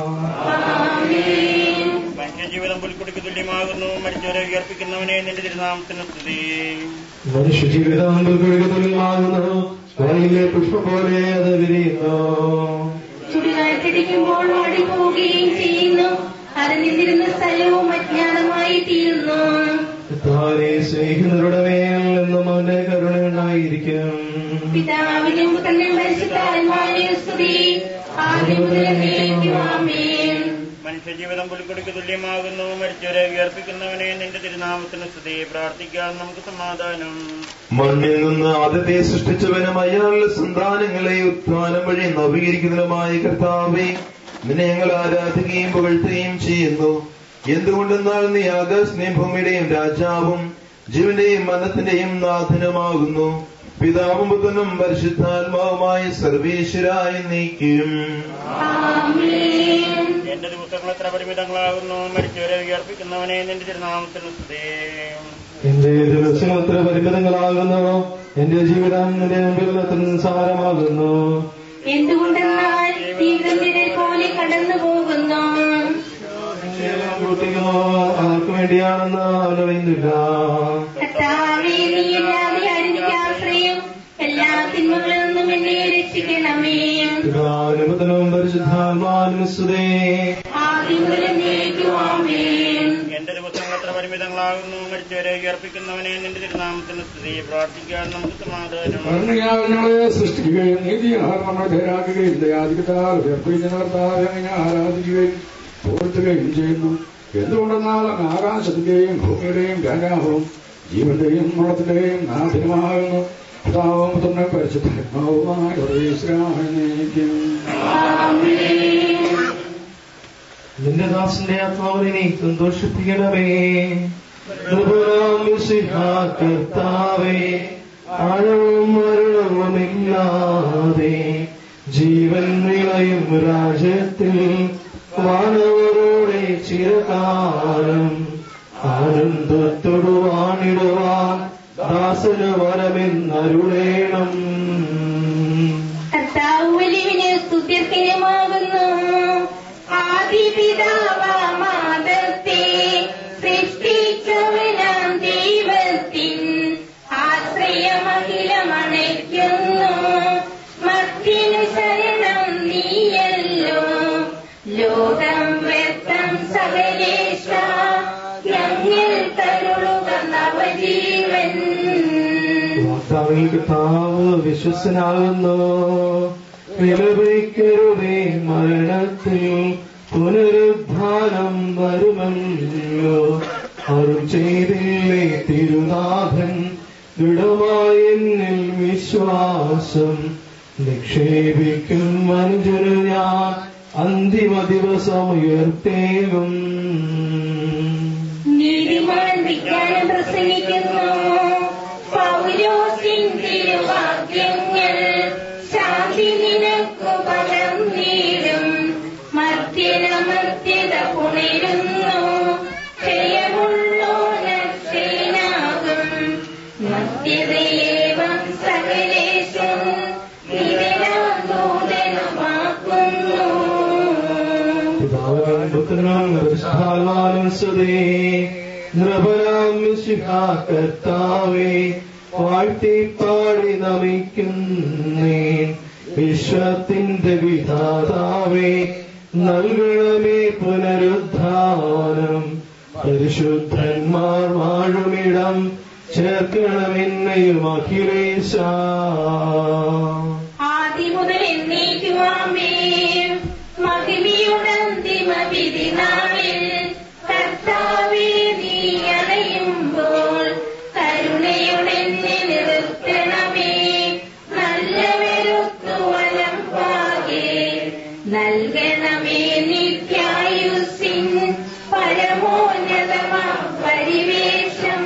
മനുഷ്യജീവിതം പുൽക്കുടിക്ക് തുല്യമാകുന്നു മരിച്ചവരെ ഉയർപ്പിക്കുന്നവനെ നിന്റെ തിരുനാമത്തിന് സ്തുതി മനുഷ്യജീവിതം തുല്യമാകുന്നു വയലിലെ പുഷ്പം പോലെ അത് വിരിയുന്നു ചുടുകാറ്റടിക്കുമ്പോൾ ഓടിപ്പോവുകയും ചെയ്യുന്നു അത് നിന്നിരുന്ന സ്ഥലവും അജ്ഞാതമായി തീരുന്നു കർത്താവിനെ സ്നേഹിക്കുന്നവരുടെ മേൽ എന്നും അവന്റെ കരുണയുണ്ടായിരിക്കും പിതാവിനും പുത്രനും പരിശുദ്ധാത്മാവിനെ സ്തുതി ആദ്യം മുതൽ എന്നേക്കും ആമേൻ മനുഷ്യജീവിതം പുലിക്കൊടിക്ക് തുല്യമാകുന്നു മരിച്ചവരെ ഉയർപ്പിക്കുന്നവനെ നിന്റെ തിരുനാമത്തിന് സ്തുതി പ്രാർത്ഥിക്കാം നമുക്ക് സമാധാനം മണ്ണിൽ നിന്ന് ആദ്യത്തെ സൃഷ്ടിച്ചവനും അയാളുടെ സന്താനങ്ങളെ ഉത്ഥാനം വഴി നവീകരിക്കുന്നതിനുമായ കർത്താവെ നിന്നെ ഞങ്ങൾ ആരാധിക്കുകയും പുകഴ്ത്തുകയും ചെയ്യുന്നു എന്തുകൊണ്ടെന്നാൽ നീ ആകാശിന്റെയും ഭൂമിയുടെയും രാജാവും ജീവന്റെയും മരണത്തിന്റെയും നാഥനുമാകുന്നു പിതാവും പുത്രനും പരിശുദ്ധാത്മാവുമായ സർവേശ്വരായി നീക്കും എന്റെ ദിവസങ്ങൾ എത്ര പരിമിതങ്ങളാകുന്നു മരിച്ചവരെ ഉയർപ്പിക്കുന്നവനെ നിന്റെ തിരുനാമത്തിന് സ്തുതി എന്റെ ദിവസങ്ങൾ എത്ര പരിമിതങ്ങളാകുന്നു എന്റെ ജീവിതം നിന്റെ മുമ്പിൽ എത്ര നിസ്സാരമാകുന്നു എന്തുകൊണ്ടെന്നാൽ ജീവിതം നിഴൽ പോലെ കടന്നു പോകുന്നു എല്ലാം പ്രവർത്തിക്കുന്നു ആർക്കു വേണ്ടിയാണെന്ന് അവനറിയുന്നില്ല കർത്താവേ നീ ഇല്ലാതെ ആരെനിക്ക് ആശ്രയം എല്ലാ തിന്മകളിൽ നിന്നും എന്നെ രക്ഷിക്കണമേ പിതാനുപതനും പരിശുദ്ധാത്മാനും സ്തുതേ ആദ്യം മുതൽ നീക്കുവാമേൻ എന്റെ ദിവസങ്ങൾ എത്ര പരിമിതങ്ങളാകുന്നു മരിച്ചവരെ ഉയർപ്പിക്കുന്നവനെ നിന്റെ തിരുനാമത്തിന് സ്തുതി പ്രാർത്ഥിക്കാൻ നമുക്ക് സമാധാനം കരുണയാൽ ഞങ്ങളെ സൃഷ്ടിക്കുകയും നീതിയാൽ നമ്മളെ പേരാക്കുകയും ദയാധികത്താൽ ഉയർപ്പിക്കുന്ന കർത്താവെ അങ്ങനെ ആരാധിക്കുകയും പുകഴ്ത്തുകയും ചെയ്യുന്നു എന്തുകൊണ്ടെന്നാൽ അങ്ങ് ആകാശത്തിന്റെയും ഭൂമിയുടെയും രാജാവും ജീവന്റെയും മണത്തിന്റെയും നാഥനുമാകുന്നു പിതാവും പുത്രനും പരിശുദ്ധാത്മാവുമായ ഒരേശ്വരാനേക്കും നിന്റെ ദാസന്റെ ആത്മാവിനെ നീ സന്തോഷിപ്പിക്കണമേ നൃപനാം മിശിഹാ കർത്താവേ ആഴവും മരണവുമില്ലാതെ ജീവൻ വിളയും രാജ്യത്തിൽ വാനവരോടെ ചിരകാലം ആനന്ദത്തോടു വാണിടുവാൻ ദാസന് വരമെന്നരുളേണം കർത്താവ് വലിയവിന് സ്തുത്യർഹമാകുന്നു ആദിപിതാവാമാദത്തെ സൃഷ്ടിച്ചവനാം ദൈവത്തിൻ ആശ്രയമഖിലമണയ്ക്കുന്നു മത്തിനു ശരണം നീയല്ലോ ലോകം വ്യക്തം സകലേശ ഞങ്ങൾ തരുളുക നവജീവൻ വാർത്താവിൽ കർത്താവ് വിശ്വസനാകുന്നു വിലപിക്കരുതേ മരണത്തിൽ പുനരുദ്ധാനം വരുമല്ലോ അരുൾ ചെയ്തില്ലേ തിരുനാഥൻ ദൃഢമായ എന്നിൽ വിശ്വാസം നിക്ഷേപിക്കും മനുജന് ഞാൻ അന്തിമ ദിവസം ഉയർത്തേകും നീതിമാൻ വിജ്ഞാനം പ്രസംഗിക്കുന്നു പൗലോസിൻ തിരുവാക്യങ്ങൾ ശാന്തി നിനക്കു പദം നേടും മധ്യനമധ്യത പുണരുന്നു ക്ഷയമുള്ളോനക്ഷയനാകും മധ്യതയേവം സകലേശം നിരനാം ദൂതനുമാക്കുന്നു പിതാവിനും പുത്രനും പരിശുദ്ധാത്മാവിനും സ്തുതി നൃപനാം മിശിഹാ കർത്താവേ വാഴ്ത്തിപ്പാടി നമിക്കുന്നേ വിശ്വത്തിന്റെ വിധാതാവേ നൽകണമേ പുനരുദ്ധാനം പരിശുദ്ധന്മാർ വാഴുമിടം ചേർക്കണമെന്നെയും അഖിലേശ ആദ്യം മുതൽ എന്നേക്കുവാമേ മഹിമയുടെ അന്തിമ വിധി നാളിൽ കർത്താവേ നീ അണയുമ്പോൾ കരുണയുടെ എന്നെ നിർത്തണമേ നല്ല വെറുത്തു വലം പാകെ നൽകണമേ നിത്യായുസിൻ പരമോന്നതമാ പരിവേഷം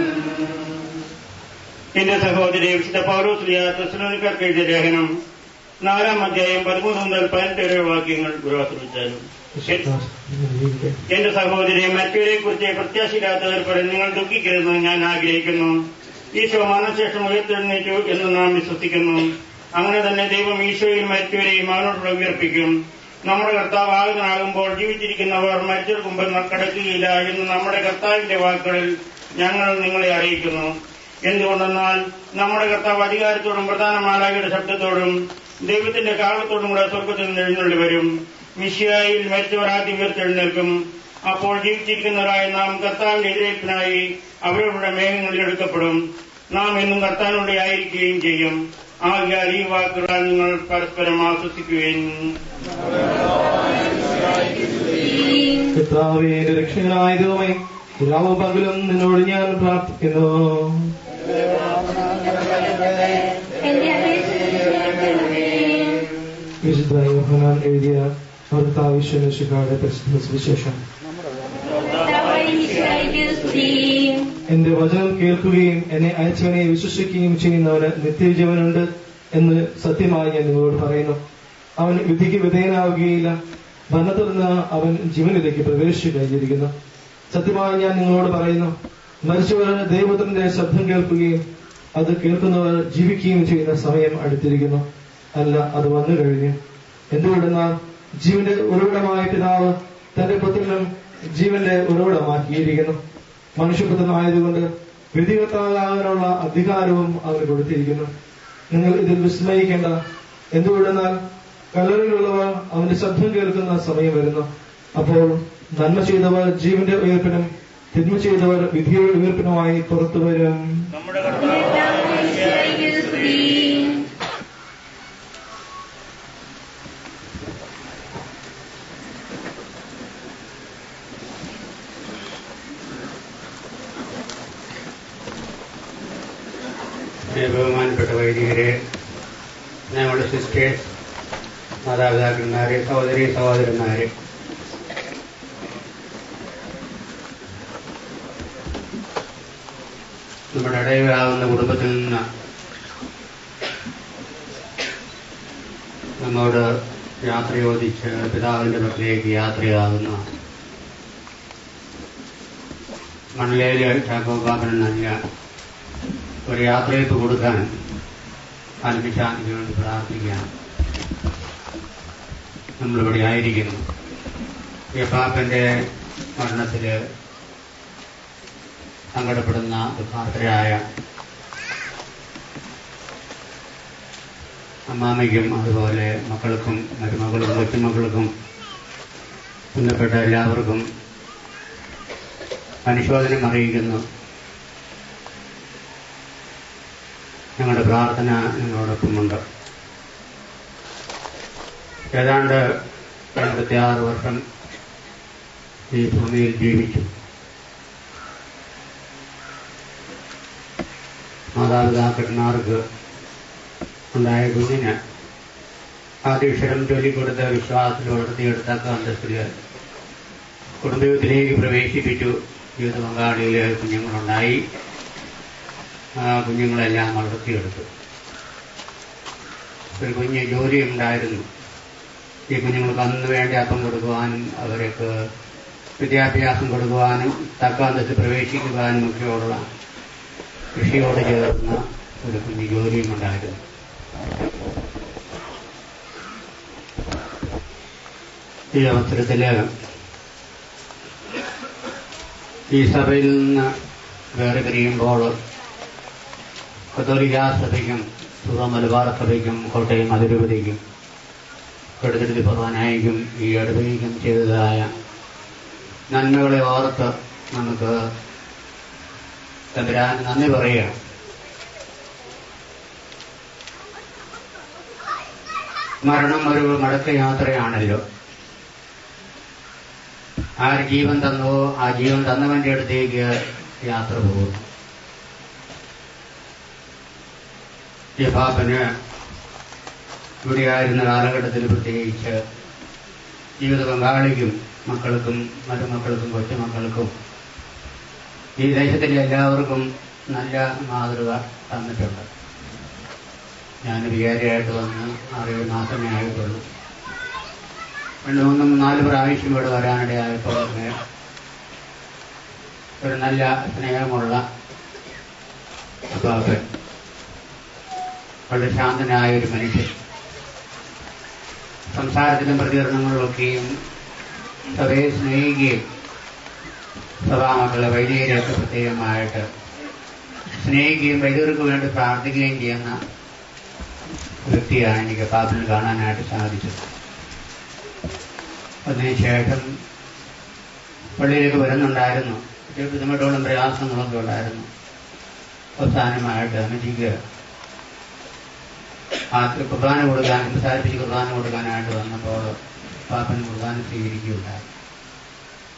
എന്റെ സഹോദരി വിശുദ്ധ പൗരോസ്ലിയാത്തസ്ലോനിക്കർക്ക് എഴുതിയ ലേഖനം നാലാം അധ്യായം പതിമൂന്ന് മുതൽ പതിനെട്ട് വരെ വാക്യങ്ങൾ ഗുരുവാശ്രമിച്ചാലും എന്റെ സഹോദരി മറ്റവരെ കുറിച്ച് പ്രത്യാശയില്ലാത്തവർ പറയും നിങ്ങൾ ദുഃഖിക്കരുതെന്ന് ഞാൻ ആഗ്രഹിക്കുന്നു ഈശോ മരണശേഷം ഉയർത്തെഴുന്നേറ്റു എന്ന് നാം വിശ്വസിക്കുന്നു അങ്ങനെ തന്നെ ദൈവം ഈശോയിൽ മരിച്ചവരെയും അവനോട് ഉയർപ്പിക്കും നമ്മുടെ കർത്താവ് ആകുന്നതാകുമ്പോൾ ജീവിച്ചിരിക്കുന്നവർ മരിച്ചവർക്ക് മുമ്പ് കടക്കുകയില്ല എന്ന് നമ്മുടെ കർത്താവിന്റെ വാക്കുകളിൽ ഞങ്ങൾ നിങ്ങളെ അറിയിക്കുന്നു എന്തുകൊണ്ടെന്നാൽ നമ്മുടെ കർത്താവ് അധികാരത്തോടും പ്രധാന മാലാഖയുടെ ശബ്ദത്തോടും ദൈവത്തിന്റെ കാലത്തോടും കൂടെ സ്വർഗത്തിൽ നിന്ന് എഴുന്നള്ളി വരും മിഷിയായിൽ മരിച്ചവർ ആദ്യം ഉയർത്തെഴുന്നേൽക്കും അപ്പോൾ ജീവിച്ചിരിക്കുന്നവരായ നാം കർത്താവിന്റെ എതിരേൽപ്പിനായി അവരവരുടെ മേഘങ്ങളിൽ എടുക്കപ്പെടും നാം എന്നും കർത്താവിനോടെ ആയിരിക്കുകയും ചെയ്യും ആകിയാൽ ഈ വാക്കുകളാൽ നിങ്ങൾ പരസ്പരം ആശ്വസിക്കുകയും ഈ കർത്താവേ എന്റെ രക്ഷകനായ ദൈവമേ രാവും പകലും നിന്നോട് ഞാൻ പ്രാർത്ഥിക്കുന്നു എന്റെ അപേക്ഷ കേൾക്കണമേ വിശുദ്ധ യോഹനാൻ എഴുതിയ ഭർത്താവിശ്വനശിഖായുടെ പ്രസിദ്ധ സുവിശേഷം കർത്താവായ ഈശോയ്ക്ക് സ്തുതി എന്റെ വചനം കേൾക്കുകയും എന്നെ അയച്ചവനെ വിശ്വസിക്കുകയും ചെയ്യുന്നവന് നിത്യജീവനുണ്ട് എന്ന് സത്യമായി ഞാൻ നിങ്ങളോട് പറയുന്നു അവൻ വിധിക്ക് വിധേയനാവുകയില്ല ഭരണത്തിൽ നിന്ന് അവൻ ജീവനിലേക്ക് പ്രവേശിച്ചു കഴിഞ്ഞിരിക്കുന്നു സത്യമായി ഞാൻ നിങ്ങളോട് പറയുന്നു മരിച്ചവർ ദൈവത്തിന്റെ ശബ്ദം കേൾക്കുകയും അത് കേൾക്കുന്നവർ ജീവിക്കുകയും ചെയ്യുന്ന സമയം അടുത്തിരിക്കുന്നു അല്ല അത് വന്നു കഴിഞ്ഞു എന്തുകൊണ്ടെന്നാൽ ജീവന്റെ ഉറവിടമായ പിതാവ് തന്റെ പുത്രനും ജീവന്റെ ഉറവിടമാക്കിയിരിക്കുന്നു മനുഷ്യപുത്രനായതുകൊണ്ട് വിധികർത്താകാനുള്ള അധികാരവും അവന് കൊടുത്തിരിക്കുന്നു നിങ്ങൾ ഇതിൽ വിസ്മയിക്കേണ്ട എന്തുകൊണ്ടെന്നാൽ കല്ലറിലുള്ളവർ അവന്റെ ശബ്ദം കേൾക്കുന്ന സമയം വരുന്നു അപ്പോൾ നന്മ ചെയ്തവർ ജീവന്റെ ഉയർപ്പിനും തിന്മ ചെയ്തവർ വിധിയുടെ ഉയർപ്പിനുമായി പുറത്തു വരും കർത്താവായ ഈശോയ്ക്ക് സ്തുതി ബഹുമാനപ്പെട്ട വൈദികരെ ഞങ്ങളുടെ സിസ്റ്റേഴ്സ് മാതാപിതാക്കന്മാരെ സഹോദരി സഹോദരന്മാരെ നമ്മുടെ ഇടയിലാവുന്ന കുടുംബത്തിൽ നിന്ന് നമ്മോട് യാത്ര ചോദിച്ച് പിതാവിന്റെ പക്കലേക്ക് യാത്രയാകുന്ന മണ്ണിലേലെ ചാക്കോബാബൻ നല്ല ഒരു യാത്രയ്ക്ക് കൊടുക്കാൻ ആത്മശാന്തിക്ക് വേണ്ടി പ്രാർത്ഥിക്കുകയാണ് നമ്മളിവിടെ ആയിരിക്കുന്നു യപ്പാപ്പന്റെ മരണത്തില് സങ്കടപ്പെടുന്ന ദുഃഖാർത്ഥരായ അമ്മാമയ്ക്കും അതുപോലെ മക്കൾക്കും മരുമകൾക്കും കൊച്ചുമക്കൾക്കും ബന്ധപ്പെട്ട എല്ലാവർക്കും അനുശോചനം അറിയിക്കുന്നു ഞങ്ങളുടെ പ്രാർത്ഥന ഞങ്ങളോടൊപ്പമുണ്ട് ഏതാണ്ട് എൺപത്തിയാറ് വർഷം ഈ ഭൂമിയിൽ ജീവിച്ചു മാതാപിതാക്കന്മാർക്ക് ഉണ്ടായ കുഞ്ഞിന് ആദ്യക്ഷരം ചൊല്ലിക്കൊടുത്ത വിശ്വാസത്തിൽ വളർത്തിയെടുത്ത അന്തസ്സില് കുടുംബത്തിലേക്ക് പ്രവേശിപ്പിച്ചു ജീവിത പങ്കാളിയിലെ കുഞ്ഞുങ്ങളുണ്ടായി ആ കുഞ്ഞുങ്ങളെല്ലാം വളർത്തിയെടുത്തു ഒരു കുഞ്ഞ് ജോലി ഉണ്ടായിരുന്നു ഈ കുഞ്ഞുങ്ങൾക്ക് അന്ന് വേണ്ടി അപ്പം കൊടുക്കുവാനും അവർക്ക് വിദ്യാഭ്യാസം കൊടുക്കുവാനും തക്കാന്തത്തിൽ പ്രവേശിക്കുവാനും ഒക്കെയുള്ള കൃഷിയോട് ചേർന്ന ഒരു കുഞ്ഞ് ജോലിയും ഉണ്ടായിരുന്നു ഈ അവസരത്തില് ഈ സഭയിൽ നിന്ന് വേറെ പിരിയുമ്പോൾ കത്തോലിക്ക സഭയ്ക്കും സുഖ മലബാർ സഭയ്ക്കും കോട്ടയം അതിരൂപതയ്ക്കും കടുത്തിരുത്തി പ്രധാനായിക്കും ഈ അടുപ്പയ്ക്കും ചെയ്തതായ നന്മകളെ ഓർത്ത് നമുക്ക് തമ്പുരാൻ നന്ദി പറയുകയാണ് മരണം ഒരു മടക്ക യാത്രയാണല്ലോ ആര് ജീവൻ തന്നോ ആ ജീവൻ തന്നവന്റെ അടുത്തേക്ക് യാത്ര പോകുന്നു ഈ പാപ്പന് ഇവിടെയായിരുന്ന കാലഘട്ടത്തിൽ പ്രത്യേകിച്ച് ജീവിത പങ്കാളിക്കും മക്കൾക്കും മരുമക്കൾക്കും കൊച്ചുമക്കൾക്കും ഈ ദേശത്തിലെ എല്ലാവർക്കും നല്ല മാതൃക തന്നിട്ടുണ്ട് ഞാൻ വികാരിയായിട്ട് വന്ന് ആറേഴ് മാസമേ ആയിട്ടുള്ളൂ രണ്ട് മൂന്നും നാല് പ്രാവശ്യം ഇവിടെ വരാനിടയായപ്പോൾ ഒരു നല്ല സ്നേഹമുള്ള അപ്പാപ്പൻ വളരെ ശാന്തനായ ഒരു മനുഷ്യൻ സംസാരത്തിലും പ്രതികരണങ്ങളിലൊക്കെയും സഭയെ സ്നേഹിക്കുകയും സഭാമക്കളെ വൈദികരെയൊക്കെ പ്രത്യേകമായിട്ട് സ്നേഹിക്കുകയും വൈദികർക്ക് വേണ്ടി പ്രാർത്ഥിക്കുകയും ചെയ്യുന്ന വ്യക്തിയാണ് എനിക്ക് പാപ്പിന് കാണാനായിട്ട് സാധിച്ചത് അതിനുശേഷം പള്ളിയിലേക്ക് വരുന്നുണ്ടായിരുന്നു ബുദ്ധിമുട്ടോളം പ്രയാസങ്ങളൊക്കെ ഉണ്ടായിരുന്നു അവസാനമായിട്ട് അമ്മച്ചിക്ക് ആ കുർബാന കൊടുക്കാൻ സംസാരിപ്പിച്ച് കുർബാന കൊടുക്കാനായിട്ട് വന്നപ്പോൾ പാപ്പന് കുർബാന സ്വീകരിക്കുകയുണ്ടായി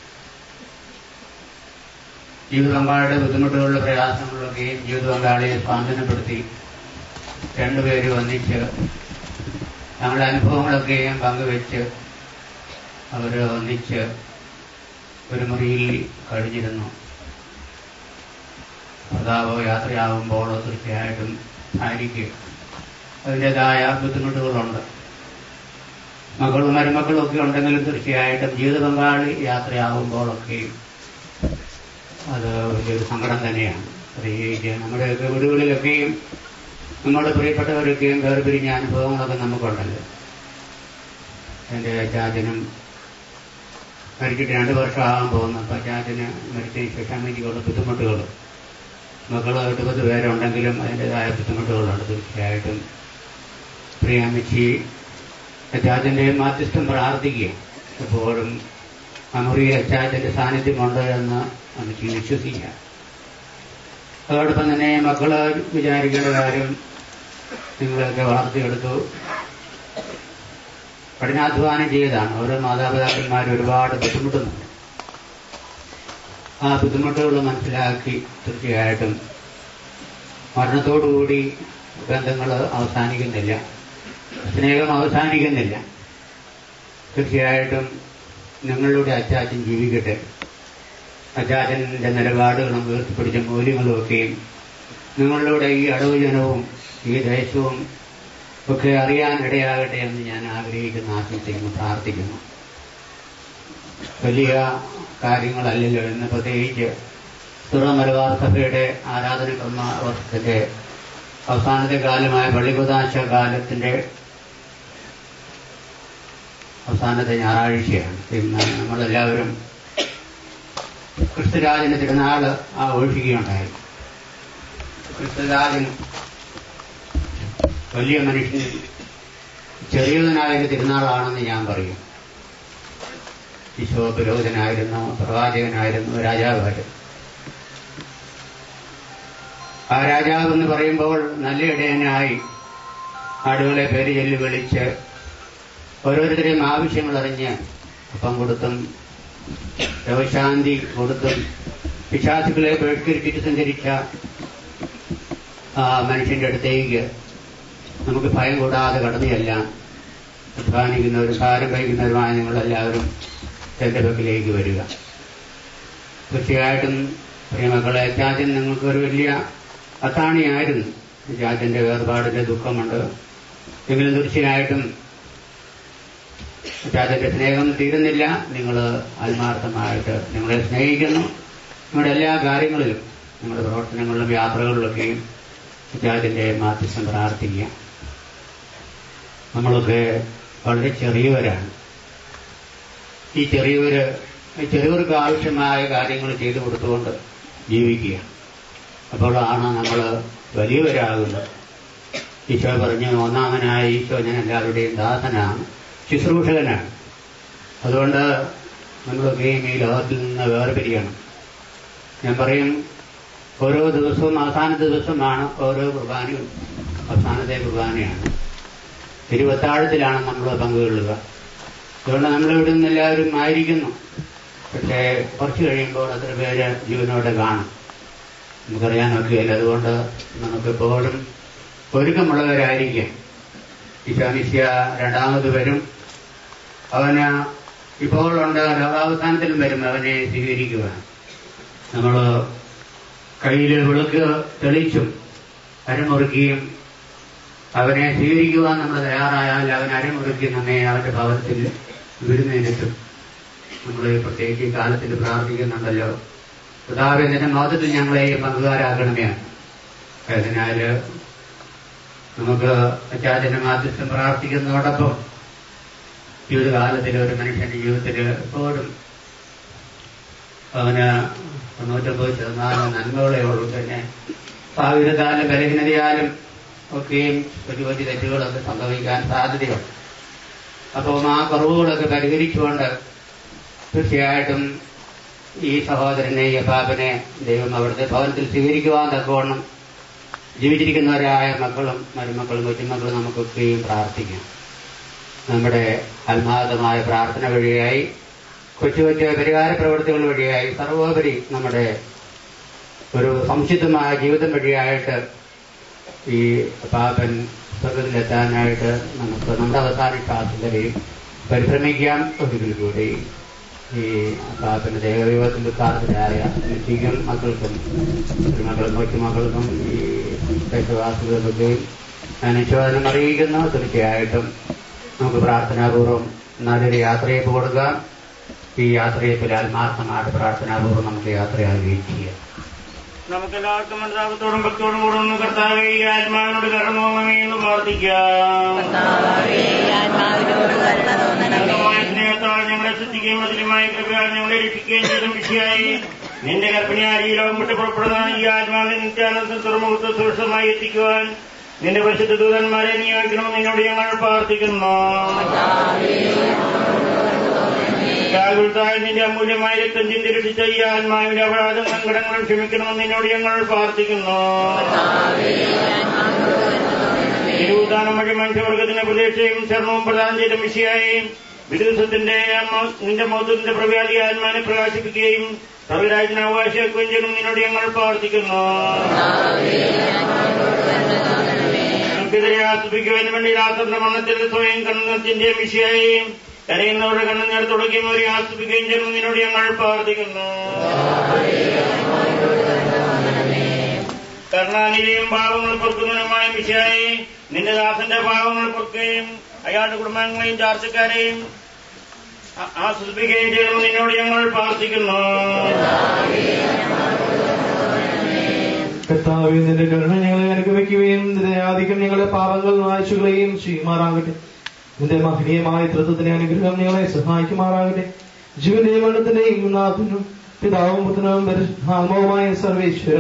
ജീവിത പങ്കാളിയുടെ ബുദ്ധിമുട്ടുകളിലും പ്രയാസങ്ങളിലൊക്കെയും ജീവിത പങ്കാളിയെ സ്വാന്തനപ്പെടുത്തി രണ്ടുപേരും ഒന്നിച്ച് ഞങ്ങളുടെ അനുഭവങ്ങളൊക്കെയും പങ്കുവെച്ച് അവർ ഒന്നിച്ച് ഒരു മുറിയിൽ കഴിഞ്ഞിരുന്നു ഭർത്താവ് യാത്രയാകുമ്പോൾ തീർച്ചയായിട്ടും ഭാര്യയ്ക്ക് അതിൻ്റെതായ ബുദ്ധിമുട്ടുകളുണ്ട് മക്കളും മരുമക്കളും ഒക്കെ ഉണ്ടെങ്കിലും തീർച്ചയായിട്ടും ജീവിത പങ്കാളി യാത്രയാകുമ്പോഴൊക്കെ അത് വലിയൊരു സങ്കടം തന്നെയാണ് പ്രത്യേകിച്ച് നമ്മുടെയൊക്കെ വീടുകളിലൊക്കെയും നമ്മുടെ പ്രിയപ്പെട്ടവരൊക്കെയും വേർപിരിഞ്ഞ അനുഭവങ്ങളൊക്കെ നമുക്കുണ്ടല്ലോ എൻ്റെ ചാച്ചനും മരിച്ചിട്ട് രണ്ട് വർഷമാകാൻ പോകുന്നു അപ്പം ചാച്ചന് മരിച്ചതിന് ശേഷം അമ്മയ്ക്കുള്ള ബുദ്ധിമുട്ടുകൾ മക്കൾ എട്ട് പത്ത് പേരുണ്ടെങ്കിലും അതിൻ്റെതായ ബുദ്ധിമുട്ടുകളുണ്ട് തീർച്ചയായിട്ടും പ്രിയാമ്മച്ചി അച്ചാച്ചൻ്റെ മാധ്യസ്ഥം പ്രാർത്ഥിക്കുക എപ്പോഴും ആ മുറിയിൽ അച്ചാച്ചൻ്റെ സാന്നിധ്യമുണ്ട് എന്ന് നമുക്ക് വിശ്വസിക്കാം അതോടൊപ്പം തന്നെ മക്കള് വിചാരിക്കേണ്ട കാര്യം നിങ്ങളൊക്കെ വളർത്തിയെടുത്തു കഠിനാധ്വാനം ചെയ്തതാണ് ഓരോ മാതാപിതാക്കന്മാർ ഒരുപാട് ബുദ്ധിമുട്ടുന്നുണ്ട് ആ ബുദ്ധിമുട്ടുകൾ മനസ്സിലാക്കി തീർച്ചയായിട്ടും മരണത്തോടുകൂടി ബന്ധങ്ങൾ അവസാനിക്കുന്നില്ല സ്നേഹം അവസാനിക്കുന്നില്ല തീർച്ചയായിട്ടും നിങ്ങളുടെ അച്ചാച്ചൻ ജീവിക്കട്ടെ അച്ചാച്ചൻ്റെ നിലപാടുകളും ഉയർത്തിപ്പിടിച്ച മൂല്യങ്ങളും ഒക്കെയും നിങ്ങളുടെ ഈ അടവുജനവും ഈ ദേശവും ഒക്കെ അറിയാൻ ഇടയാകട്ടെ എന്ന് ഞാൻ ആഗ്രഹിക്കുന്ന ആശംസിക്കുന്നു പ്രാർത്ഥിക്കുന്നു വലിയ കാര്യങ്ങളല്ലല്ലോ എന്ന് പ്രത്യേകിച്ച് തുറ മലബാർ സഭയുടെ ആരാധന കർമ്മ വർഷത്തിന്റെ അവസാനത്തെ കാലമായ പള്ളികുദാശ കാലത്തിന്റെ അവസാനത്തെ ഞായറാഴ്ചയാണ് ഇന്ന് നമ്മളെല്ലാവരും ക്രിസ്തുരാജന്റെ തിരുനാള് ആഘോഷിക്കുകയുണ്ടായി ക്രിസ്തുരാജൻ വലിയ മനുഷ്യൻ ചെറിയവനായൊരു തിരുനാളാണെന്ന് ഞാൻ പറയും ഈശോ പുരോഹിതനായിരുന്നു പ്രവാചകനായിരുന്നു രാജാവായിരുന്നു ആ രാജാവ് എന്ന് പറയുമ്പോൾ നല്ല ഇടയനായി ആടുകളെ പേര് ചൊല്ലി വിളിച്ച് ഓരോരുത്തരെയും ആവശ്യങ്ങൾ അറിഞ്ഞ് അപ്പം കൊടുത്തും രോഗശാന്തി കൊടുത്തും പിശാസുക്കളെ ബഹിഷ്കരിച്ചിട്ട് സഞ്ചരിച്ച ആ മനുഷ്യന്റെ അടുത്തേക്ക് നമുക്ക് ഭയം കൂടാതെ കടന്നു ചെല്ലാൻ അധ്വാനിക്കുന്നവരും ഭാരം വഹിക്കുന്നവരുമായ നിങ്ങളെല്ലാവരും എന്റെ പക്കലേക്ക് വരിക തീർച്ചയായിട്ടും പ്രിയമക്കളെ ചാച്ചൻ നിങ്ങൾക്ക് ഒരു വലിയ അത്താണിയായിരുന്നു ചാച്ചന്റെ വേർപാടിന്റെ ദുഃഖമുണ്ട് എങ്കിലും തീർച്ചയായിട്ടും ചാച്ചന്റെ സ്നേഹം തീരുന്നില്ല നിങ്ങൾ ആത്മാർത്ഥമായിട്ട് നിങ്ങളെ സ്നേഹിക്കുന്നു നിങ്ങളുടെ എല്ലാ കാര്യങ്ങളിലും നിങ്ങളുടെ പ്രവർത്തനങ്ങളിലും യാത്രകളിലൊക്കെയും ചാച്ചന്റെ മാധ്യസ്ഥം പ്രാർത്ഥിക്കുക നമ്മളൊക്കെ വളരെ ചെറിയവരാണ് ഈ ചെറിയവര് ഈ ചെറിയവർക്ക് ആവശ്യമായ കാര്യങ്ങൾ ചെയ്തു കൊടുത്തുകൊണ്ട് ജീവിക്കുക അപ്പോഴാണ് നമ്മൾ വലിയവരാകുന്നത് ഈശോ പറഞ്ഞു ഒന്നാമനായ ഈശോ ഞാൻ എല്ലാവരുടെയും ദാസനാണ് ശുശ്രൂഷകനാണ് അതുകൊണ്ട് നമ്മളൊക്കെയും ഈ ലോകത്തിൽ നിന്ന് വേർപിരിയണം ഞാൻ പറയും ഓരോ ദിവസവും അവസാന ദിവസമാണ് ഓരോ കുർബാനയും അവസാനത്തെ കുർബാനയാണ് തിരുവത്താഴത്തിലാണ് നമ്മൾ പങ്കുകൊള്ളുക അതുകൊണ്ട് നമ്മളിവിടെ നിന്ന് എല്ലാവരും ആയിരിക്കുന്നു പക്ഷേ കുറച്ച് കഴിയുമ്പോൾ അത്ര പേര് ജീവനോടെ കാണും നമുക്കറിയാൻ ഒക്കെയല്ല അതുകൊണ്ട് നമുക്കെപ്പോഴും ഒരുക്കമുള്ളവരായിരിക്കും ഈശാമിശ്യ രണ്ടാമത് വരും അവന് ഇപ്പോഴുണ്ട് ലോകാവസാനത്തിലും വരും അവനെ സ്വീകരിക്കുക നമ്മൾ കയ്യിൽ വിളക്ക് തെളിച്ചും അരമുറുക്കിയും അവനെ സ്വീകരിക്കുവാൻ നമ്മൾ തയ്യാറായാൽ അവൻ അരമുറുക്കി നമ്മെ അവന്റെ ഭവനത്തിൽ വിരുന്നതിനെത്തും നമ്മൾ പ്രത്യേകിച്ച് ഈ കാലത്തിൽ പ്രാർത്ഥിക്കുന്നുണ്ടല്ലോ കർത്താവെ നിന്റെ മതത്തിൽ ഞങ്ങളെ പങ്കുകാരാക്കണമേ അതിനാല് നമുക്ക് അച്ചാച്ചന്റെ മാധ്യസ്ഥം പ്രാർത്ഥിക്കുന്നതോടൊപ്പം ജീവിതകാലത്തിൽ ഒരു മനുഷ്യന്റെ ജീവിതത്തിൽ എപ്പോഴും അവന് തൊണ്ണൂറ്റൊമ്പത് ശതമാനം നന്മകളെ ഉള്ളൂ തന്നെ ഭാവിതത്താലും ബലഹീനതയാലും ഒക്കെയും ഒരു വലിയ തെറ്റുകളൊക്കെ സംഭവിക്കാൻ സാധ്യതയുണ്ട് അപ്പം ആ കുറവുകളൊക്കെ പരിഹരിച്ചുകൊണ്ട് തീർച്ചയായിട്ടും ഈ സഹോദരനെ ഈ അപ്പാപ്പനെ ദൈവം അവിടുത്തെ ഭവനത്തിൽ സ്വീകരിക്കുവാൻ തക്കവണ്ണം ജീവിച്ചിരിക്കുന്നവരായ മക്കളും മരുമക്കളും കൊച്ചുമക്കളും നമുക്കൊക്കെയും പ്രാർത്ഥിക്കാം നമ്മുടെ ആത്മാർത്ഥമായ പ്രാർത്ഥന വഴിയായി കൊച്ചു കൊച്ചു പരിഹാര പ്രവൃത്തികൾ വഴിയായി സർവോപരി നമ്മുടെ ഒരു സംക്ഷിപ്തമായ ജീവിതം വഴിയായിട്ട് ഈ പാപൻ സ്വർഗത്തിലെത്താനായിട്ട് നമുക്ക് നമ്മുടെ അവസാന ശ്വാസത്തിലെയും പരിശ്രമിക്കാം ഒരിക്കൽ കൂടി ഈ പാപ്പന്റെ ദേവദൈവത്തിന്റെ സ്ഥാനത്തിലായ നിത്യങ്ങൾ മക്കൾക്കും മക്കൾക്കും കൊച്ചുമക്കൾക്കും ഈ ദേശവാസികൾക്കൊക്കെയും ഞാൻ വിശ്വാസം അറിയിക്കുന്നു തീർച്ചയായിട്ടും നമുക്ക് പ്രാർത്ഥനാപൂർവ്വം നല്ലൊരു യാത്രയെ കൊടുക്കാം ഈ യാത്രയെ പോലെ ആത്മാർത്ഥമായിട്ട് പ്രാർത്ഥനാപൂർവ്വം നമുക്ക് യാത്രയാകുകയും ചെയ്യാം നമുക്ക് എല്ലാവർക്കും മനസ്സാകത്തോടും ഭക്തോടും കൂടെ ഒന്ന് കർത്താവെ ഈ ആത്മാവിനോട് കടന്നോമേ എന്ന് പ്രാർത്ഥിക്കാം അനന്തമായ സ്നേഹത്താൽ ഞങ്ങളെ ശ്രദ്ധിക്കുകയും അതിലുമായ കൃപയാൽ ഞങ്ങളെ രക്ഷിക്കുകയും ചെയ്ത വിഷയായി നിന്റെ കൽപ്പനയാൽ ഈ ലോകം വിട്ട് പുറപ്പെടുന്ന ഈ ആത്മാവിനെ നിത്യാനന്ദ തുറമുഖത്ത് സുരക്ഷമായി എത്തിക്കുവാൻ നിന്റെ പരിശുദ്ധ ദൂതന്മാരെ നിയോഗിക്കണമെന്ന് നിന്നോട് ഞങ്ങൾ പ്രാർത്ഥിക്കുന്നു വ്യാകുലതായ നിന്റെ അമൂല്യമായ രക്തം ചിന്തി രക്ഷിച്ച ഈ ആത്മാവിന്റെ അപരാധം സങ്കടങ്ങളും ക്ഷമിക്കണമെന്ന് നിന്നോട് ഞങ്ങൾ പ്രാർത്ഥിക്കുന്നു തിരുവുദാനം വഴി മനുഷ്യവർഗത്തിന്റെ പ്രതീക്ഷയും ശരണവും പ്രദാനം ചെയ്ത മിശിയായും വിദൂസത്തിന്റെ നിന്റെ മൗത്തത്തിന്റെ പ്രവ്യാധി ആത്മാനെ പ്രകാശിപ്പിക്കുകയും സർവരാജ്യത്തിന് അവകാശമാക്കുകയും ചെയ്യണം നിന്നോട് ഞങ്ങൾ പ്രാർത്ഥിക്കുന്നു നമുക്കെതിരെ ആസ്വദിക്കുവാൻ വേണ്ടി രാത്രിന്റെ മരണത്തിൽ സ്വയം കണ്ണത്തിന്റെ മിശിയായും കരയുന്നവരുടെ കണ്ണുനീർ തുടക്കുകയും അവരെ ആസ്വദിക്കുകയും ചെയ്യണം നിന്നോട് ഞങ്ങൾ പ്രാർത്ഥിക്കുന്നു കരുണാനിധിയും പാവങ്ങൾ പൊറുക്കുന്നതിനുമായ മിശായി നിന്റെ ദാസന്റെ പാവങ്ങൾ പൊറുക്കുകയും അയാളുടെ കുടുംബാംഗങ്ങളെയും ചാർച്ചക്കാരെയും ആ- ആസ്വദിപ്പിക്കുകയും ചെയ്യണമെന്ന് നിന്നോട് ഞങ്ങൾ പ്രാർത്ഥിക്കുന്നു കർത്താവെ നിന്റെ കരുണ ഞങ്ങളെ അനുഗമിക്കുകയും നിന്റെ ആധിക്യം ഞങ്ങളുടെ പാപങ്ങൾ വായിച്ചുകളയും ചെയ്യുമാറാകട്ടെ നിന്റെ മഹനീയമായ തൃത്വത്തിന്റെ അനുഗ്രഹം ഞങ്ങളെ സഹായിക്കുമാറാകട്ടെ ജീവന്റെയും മരണത്തിന്റെയും നാഥനും പിതാവും പുത്രനും പരിശുദ്ധാത്മാവുമായ സർവേശ്വര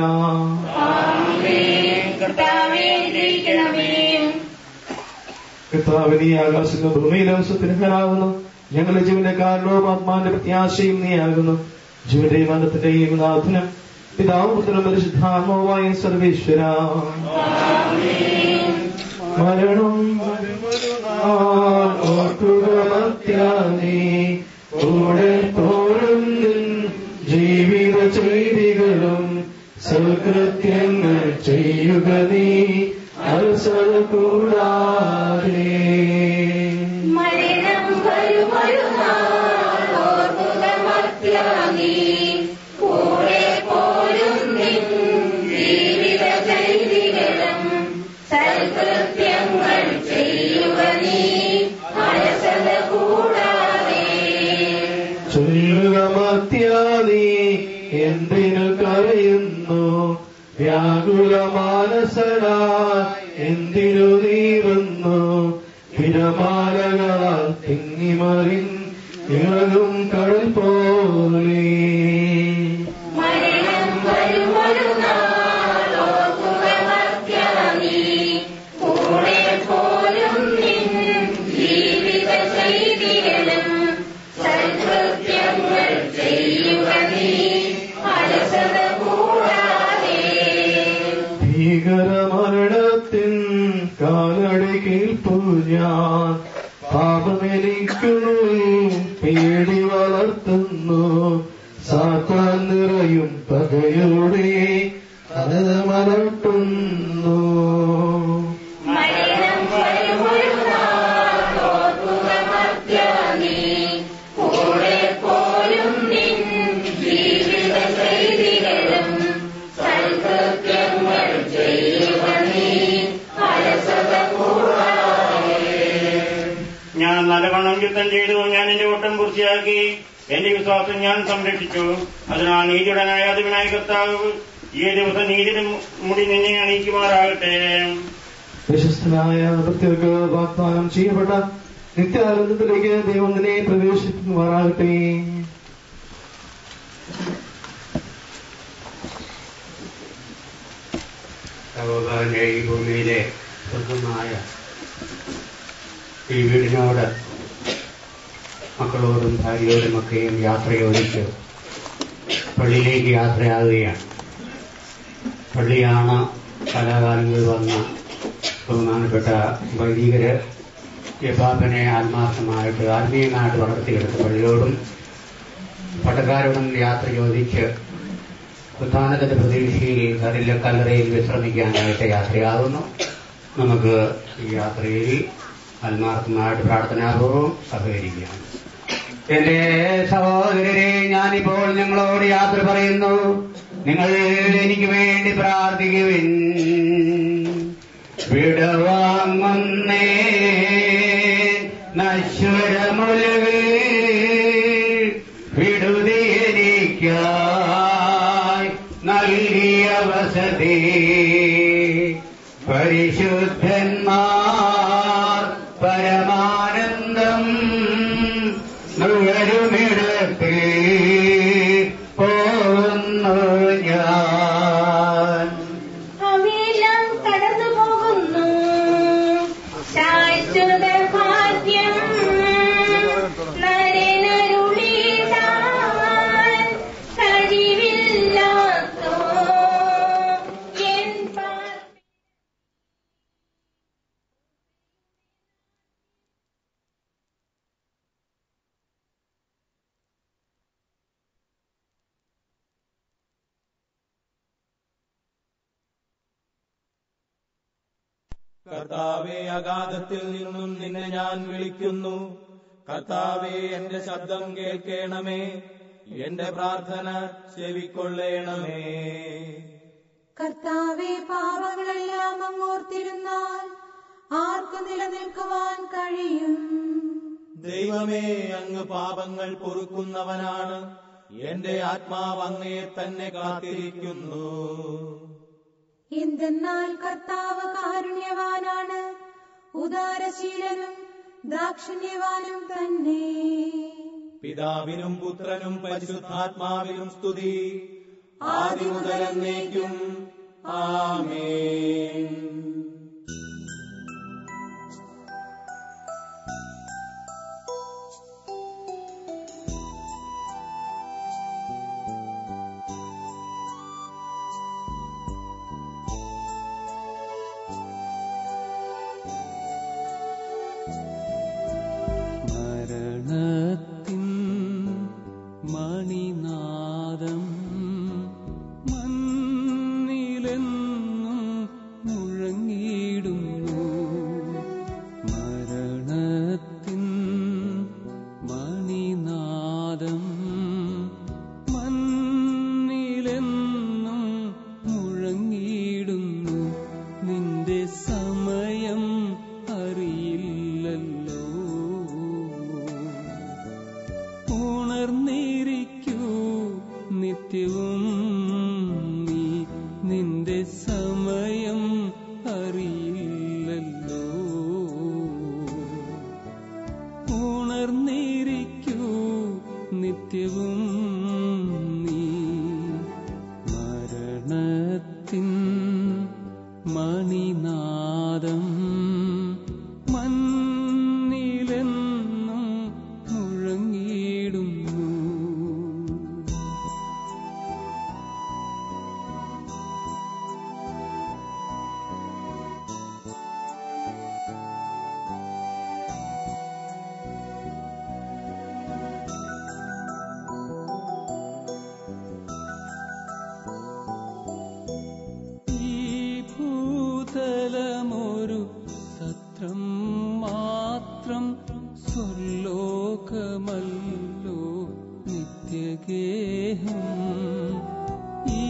കർത്താവേ അനുഗ്രഹിക്കണമേ കർത്താവ് നീ ആകാശത്തിലും ഭൂമിയിലും സുത്തിനകനാകുന്നു ഞങ്ങളുടെ ജീവന്റെ കാരണവും ആത്മാവിന്റെ പ്രത്യാശയും നീയാകുന്നു ജീവന്റെയും മരണത്തിന്റെയും നാഥനും പിതാവും പുത്രനും പരിശുദ്ധാത്മാവുമായ സർവേശ്വര മരണം ഓർക്കുകമത്യാനേ കൂടെ തോറും നിൻ ജീവിത ചെയ്തികളും സൽകൃത്യങ്ങൾ ചെയ്യുക നീ അലസത കൂടാതെ മരണം വരുമൊരു നാൾ ഓർക്കുക മർത്യാനീ കൂടെ പോരും നിൻ ജീവിത ചെയ്തികളും സൽകൃത്യങ്ങൾ ചെയ്യുക നീ അലസത കൂടാതെ ചൊല്ലുക മത്യാനീ എന്തിനു കരയുന്നു വ്യാകുല മാനസനാ എന്തിനു നീറുന്നു തിരമാലകളാൽ തിങ്ങിമറിൻ ഇളകും കടൽ പോലെ മരണം വരുമൊരു നാൾ ഓർക്കുക മർത്യാനീ കൂടെ പോരും നിൻ ജീവിത ചെയ്തികളും സൽകൃത്യങ്ങൾ ചെയ്യുക നീ അലസത കൂടാതെ ഭീകരമരണത്തിൻ കാലടി കേൾപ്പു ഞാൻ പാപമെനിക്കുന്നു പേടി വളർത്തുന്നു സാത്താൻ നിറയും പകയോടെ അത് മലട്ടുന്നു മരണം വരുമൊരു നാൾ ഓർക്കുക മർത്യാനീ കൂടെ പോരും നിൻ ജീവിത ചെയ്തികളും സൽകൃത്യങ്ങൾ ചെയ്യുക നീ അലസത കൂടാതെ ഞാൻ നല്ലവണ്ണം യുദ്ധം ചെയ്തു ഞാൻ എന്റെ ഓട്ടം പൂർത്തിയാക്കി എന്റെ വിശ്വാസം ഞാൻ സംരക്ഷിച്ചു അതിനാൽ നീതിയുടെ ന്യായാധിപനായ കർത്താവ് ഈ ദിവസം നീതിയുടെ മുടി നിന്നെ അണിയിക്കുമാറാകട്ടെ വിശ്വസ്തനായ ഭക്തർക്ക് വാഗ്ദാനം ചെയ്യപ്പെട്ട നിത്യാനന്ദത്തിലേക്ക് ദൈവം നിന്നെ പ്രവേശിക്കുമാറാകട്ടെ ഭഗവാന്റെ ഈ ഭൂമിയിലെ സ്വർഗമായ ഈ വീടിനോട് മക്കളോടും ഭാര്യയോടും ഒക്കെയും യാത്രയോടിച്ച് പള്ളിയിലേക്ക് യാത്രയാകുകയാണ് പള്ളിയാണ് കലാകാലങ്ങളിൽ വന്ന ബഹുമാനപ്പെട്ട വൈദികര് യഥാപനെ ആത്മാർത്ഥമായിട്ട് ആത്മീയമായിട്ട് വളർത്തിയെടുത്ത് പള്ളിയോടും പട്ടക്കാരോടും യാത്ര ചോദിച്ച് ഉത്ഥാനത്തിന്റെ പ്രതീക്ഷയിൽ കടലിലെ കല്ലറയിൽ വിശ്രമിക്കാനായിട്ട് യാത്രയാകുന്നു നമുക്ക് ഈ യാത്രയിൽ ആത്മാർത്ഥമായിട്ട് പ്രാർത്ഥനാപൂർവ്വം സഹകരിക്കാം എന്റെ സഹോദരരെ ഞാനിപ്പോൾ നിങ്ങളോട് യാത്ര പറയുന്നു നിങ്ങൾ എനിക്ക് വേണ്ടി പ്രാർത്ഥിക്കുവിൻ വിടവാങ്ങുന്നേ നശ്വരമുലകൾ വിടുതിയെനിക്കായി നൽകിയ വസതി പരിശുദ്ധന്മാർ പരമാനന്ദം നുകരുമിടത്തിൽ പോകുന്നു ഞാൻ അവയെല്ലാം കടന്നു പോകുന്നു ശാശ്വത ഭാഗ്യം നരനരുളിടാൻ കഴിവില്ലാത്തോ എൻ പാ- കർത്താവെ അഗാധത്തിൽ നിന്നും നിന്നെ ഞാൻ വിളിക്കുന്നു കർത്താവെ എന്റെ ശബ്ദം കേൾക്കണമേ എന്റെ പ്രാർത്ഥന ചെവിക്കൊള്ളേണമേ കർത്താവെ പാപങ്ങളെല്ലാം അങ്ങോർത്തിരുന്നാൽ ആർക്കു നിലനിൽക്കുവാൻ കഴിയും ദൈവമേ അങ്ങ് പാപങ്ങൾ പൊറുക്കുന്നവനാണ് എന്റെ ആത്മാവ് അങ്ങയെ തന്നെ കാത്തിരിക്കുന്നു എന്തെന്നാൽ കർത്താവ് കാരുണ്യവാനാണ് ഉദാരശീലനും ദാക്ഷിണ്യവാനും തന്നെ പിതാവിനും പുത്രനും പരിശുദ്ധാത്മാവിനും സ്തുതി ആദ്യം മുതൽ എന്നേക്കും ആമേൻ മരണത്തിൻ മണിനാദം മണ്ണിലെന്നും മുഴങ്ങിയിടുന്നു മരണത്തിൻ മണിനാദം മണ്ണിലെന്നും മുഴങ്ങിയിടുന്നു നിന്റെ സമയം അറിയില്ലല്ലോ ഉണർന്നിരിക്കൂ നിത്യവും നീ നിന്റെ സമയം അറിയില്ലല്ലോ ഉണർന്നിരിക്കൂ നിത്യവും നീ മരണത്തിൻ മണിനാദം മണ്ണിലെന്നും മുഴങ്ങിയിടുന്നു ഈ ഭൂതലമൊരു സത്രം മാത്രം സ്വർലോകമല്ലോ നിത്യഗേഹം ഈ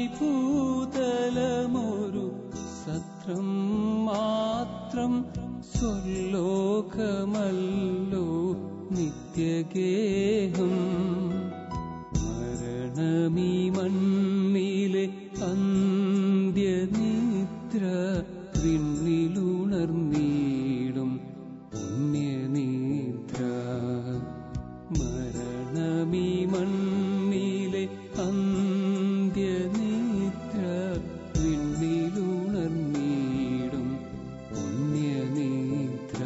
ഭൂതലമൊരു സത്രം മാത്രം സ്വർലോകമല്ലോ നിത്യഗേഹം മരണമീ മണ്ണിലെ അന്ത്യനിദ്ര വിണ്ണിലുണർന്നീടും പുണ്യനിദ്ര മരണമീ മണ്ണിലെ അന്ത്യനിദ്ര വിണ്ണിലുണർന്നീടും പുണ്യനിദ്ര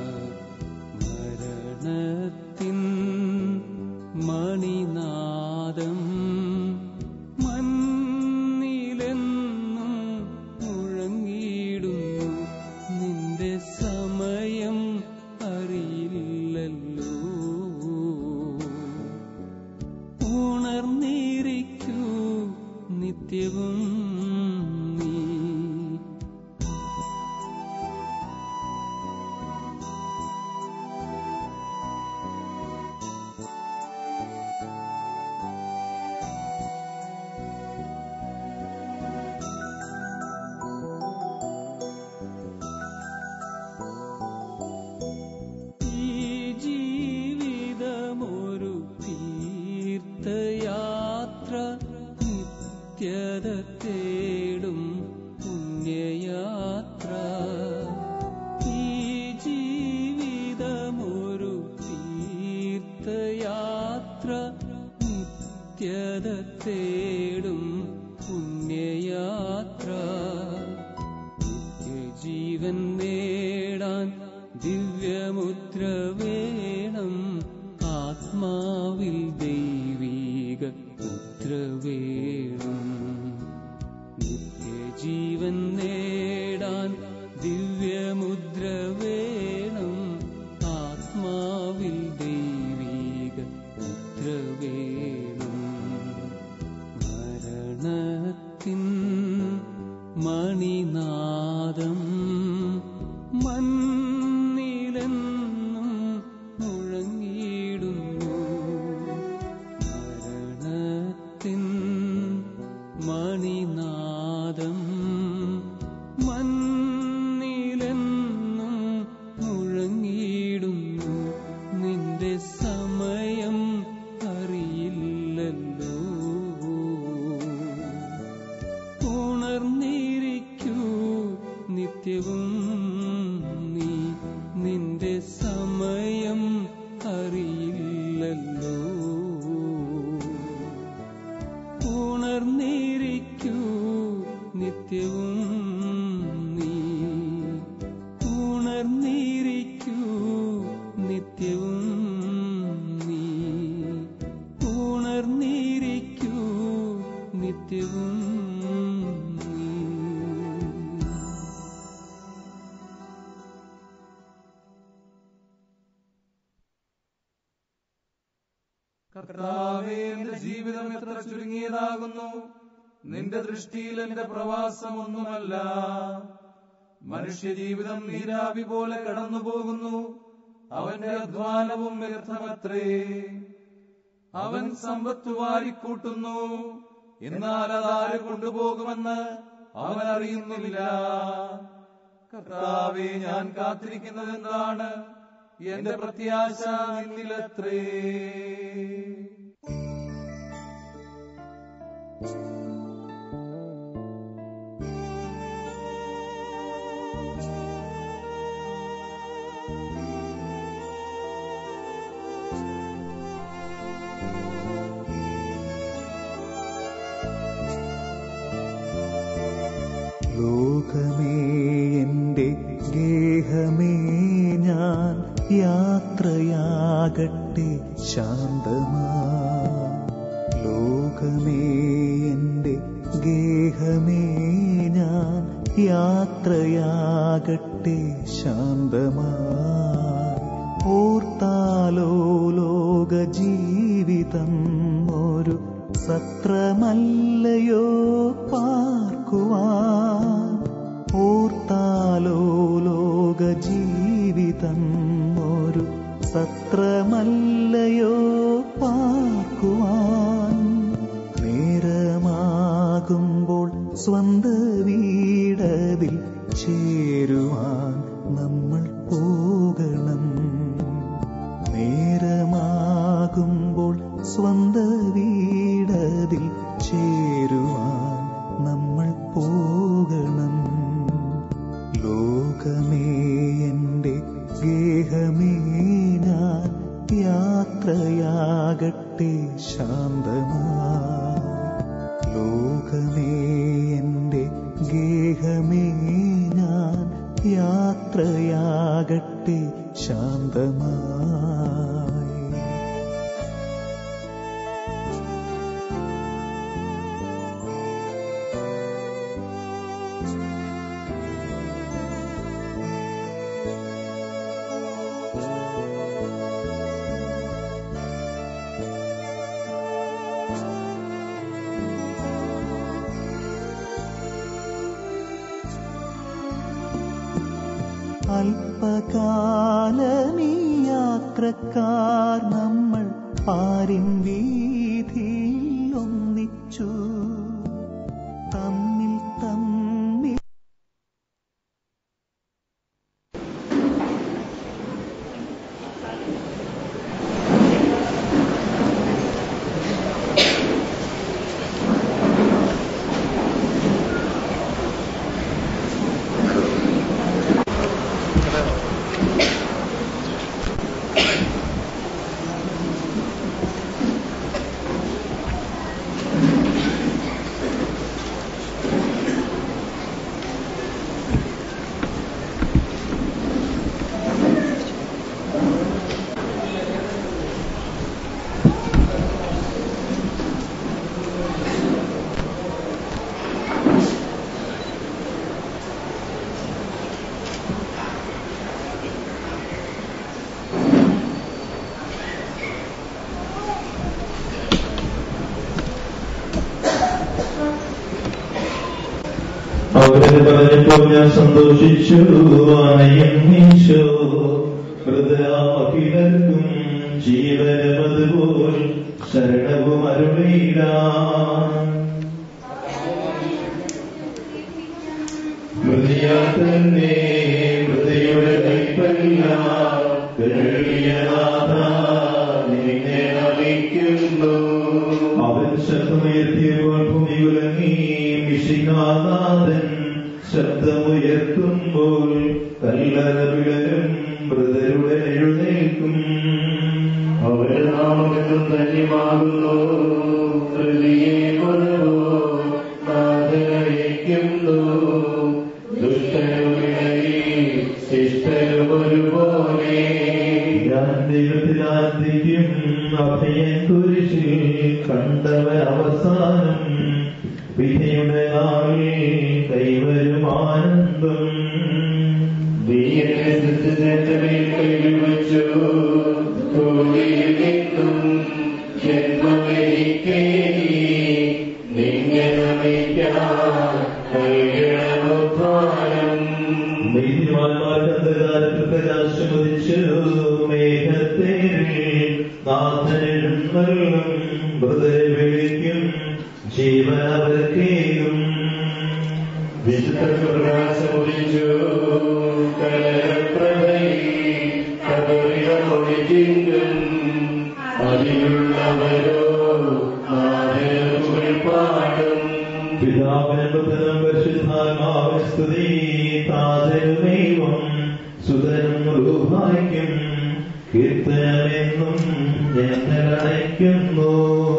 മരണത്തിൻ മണിനാദം മണ്ണിലെന്നും നിത്യത തേടും പുണ്യയാത്ര നിത്യജീവൻ നേടാൻ ദിവ്യമുദ്ര വേണം ആത്മാവിൽ ദൈവീക മുദ്ര വേണം നിത്യജീവൻ നേടാൻ ദിവ്യമുദ്ര വേണം ആത്മാവിൽ ദൈവീക മുദ്ര വേണം മരണത്തിൻ മണിനാദം മണ്ണിലെന്നും മുഴങ്ങിയിടുന്നു മരണത്തിൻ മണിനാദം മണ്ണിലെന്നും മുഴങ്ങിയിടുന്നു നിന്റെ സമയം അറിയില്ലല്ലോ ഉണർന്നിരിക്കൂ നിത്യവും നീ നിന്റെ സമയം അറിയില്ലല്ലോ ഉണർന്നിരിക്കൂ നിത്യവും നീ ഉണർന്നിരിക്കൂ നിത്യവും നീ ഉണർന്നിരിക്കൂ നിത്യവും നീ കർത്താവേ എന്റെ ജീവിതം എത്ര ചുരുങ്ങിയതാകുന്നു നിന്റെ ദൃഷ്ടിയിൽ എന്റെ പ്രവാസം ഒന്നുമല്ല മനുഷ്യജീവിതം നീരാവി പോലെ കടന്നു പോകുന്നു അവന്റെ അധ്വാനവും വ്യർത്ഥമത്രേ അവൻ സമ്പത്ത് വാരിക്കൂട്ടുന്നു എന്നാൽ അതാര് കൊണ്ടുപോകുമെന്ന് അവൻ അറിയുന്നില്ല കർത്താവെ ഞാൻ കാത്തിരിക്കുന്നത് എന്താണ് എന്റെ പ്രത്യാശ നിന്നിലത്രേ ലോകമേ എന്റെ ഗേഹമേ ഞാൻ യാത്രയാകട്ടെ ശാന്തമാ ലോകമേ എന്റെ ഗേഹമേ ഞാൻ യാത്രയാകട്ടെ ശാന്തമായി ഓർത്താലോ ലോക ജീവിതം ഒരു സത്രമല്ലയോ പാർക്കുവാൻ ഓർത്താലോ ലോക ജീവിതം ഒരു സത്രമല്ലയോ പാർക്കുവാൻ നേരമാകുമ്പോൾ സ്വന്ത വീടതിൽ ചേരുവാൻ നമ്മൾ പോകണം നേരമാകുമ്പോൾ സ്വന്ത വീടതിൽ ചേരുവാൻ നമ്മൾ പോകണം ലോകമേ എന്റെ ഗേഹമേ ഞാൻ യാത്രയാകട്ടെ ശാന്തമായി ലോകമേ എന്റെ ഗേഹമേ ഞാൻ യാത്രയാകട്ടെ ശാന്തമായി അല്പകാലമീ യാത്രക്കാർ നമ്മൾ പാരിൻ വീതിയിൽ ഒന്നിച്ചു തമ്മിൽ തമ്മിൽ പറഞ്ഞപ്പോൾ ഞാൻ സന്തോഷിച്ചു ആനയം ഈശോ ഹൃദയാമഖിലർക്കും ജീവനമതുപോൽ ശരണവും അരുളീല മൃതിയാ തന്നെ മൃതിയുടെ കൈപ്പല്ല കേളിയനാഥ നിന്നെ നമിക്കുന്നു അവൻ ശബ്ദമുയർത്തിയപ്പോൾ ഭൂമി ഉലങ്ങി മിശികാനാഥൻ ശബ്ദമുയർത്തുമ്പോൾ കല്ലറ വിളരും മൃതരുടെ എഴുന്നേൽക്കും അവരുടെ നാമമെന്നും ധന്യമാകുന്നു ഹൃദയെ കൊലവോ നാഥനയിക്കുന്നു ദുഷ്ടനുമിടയിൽ ശിഷ്ടനും ഒരുപോലെ ഞാൻ ദൈവത്തിലാന്തിക്കും അഭയൻ കുരിശിൽ കണ്ടവ അവസാനം വിധിയുടെ നാളിൽ കൈവരും ആനന്ദം നീയെ സൃഷ്ടിച്ചേറ്റമേൽ കൈകൾ വച്ചു ഭൂമിയിൽ നിന്നും ജന്മമേക്കേ നിന്നെ നമിക്കാൻ നൽകണമോ പ്രാണം നീതിമാന്മാർക്ക് അന്ധകാരത്തിൽ പ്രകാശമതിച്ചു മേഘത്തേരിൽ നാഥനെഴുന്നള്ളും മൃതരെ വിളിക്കും ജീവൻ അവർക്കേയും വിശുദ്ധർക്ക് പ്രകാശമൊഴിച്ചു കലരപ്രഭയിൽ കബറിടമൊഴിക്കും അതിലുള്ളവരോ നാരകൾ പാടും പിതാവിനും പരിശുദ്ധാത്മാവിൻ സ്തുതി താതനും ദൈവം സുതനും റൂഹായിക്കും കീർത്തനമെന്നും ഞങ്ങൾ അണയ്ക്കുന്നു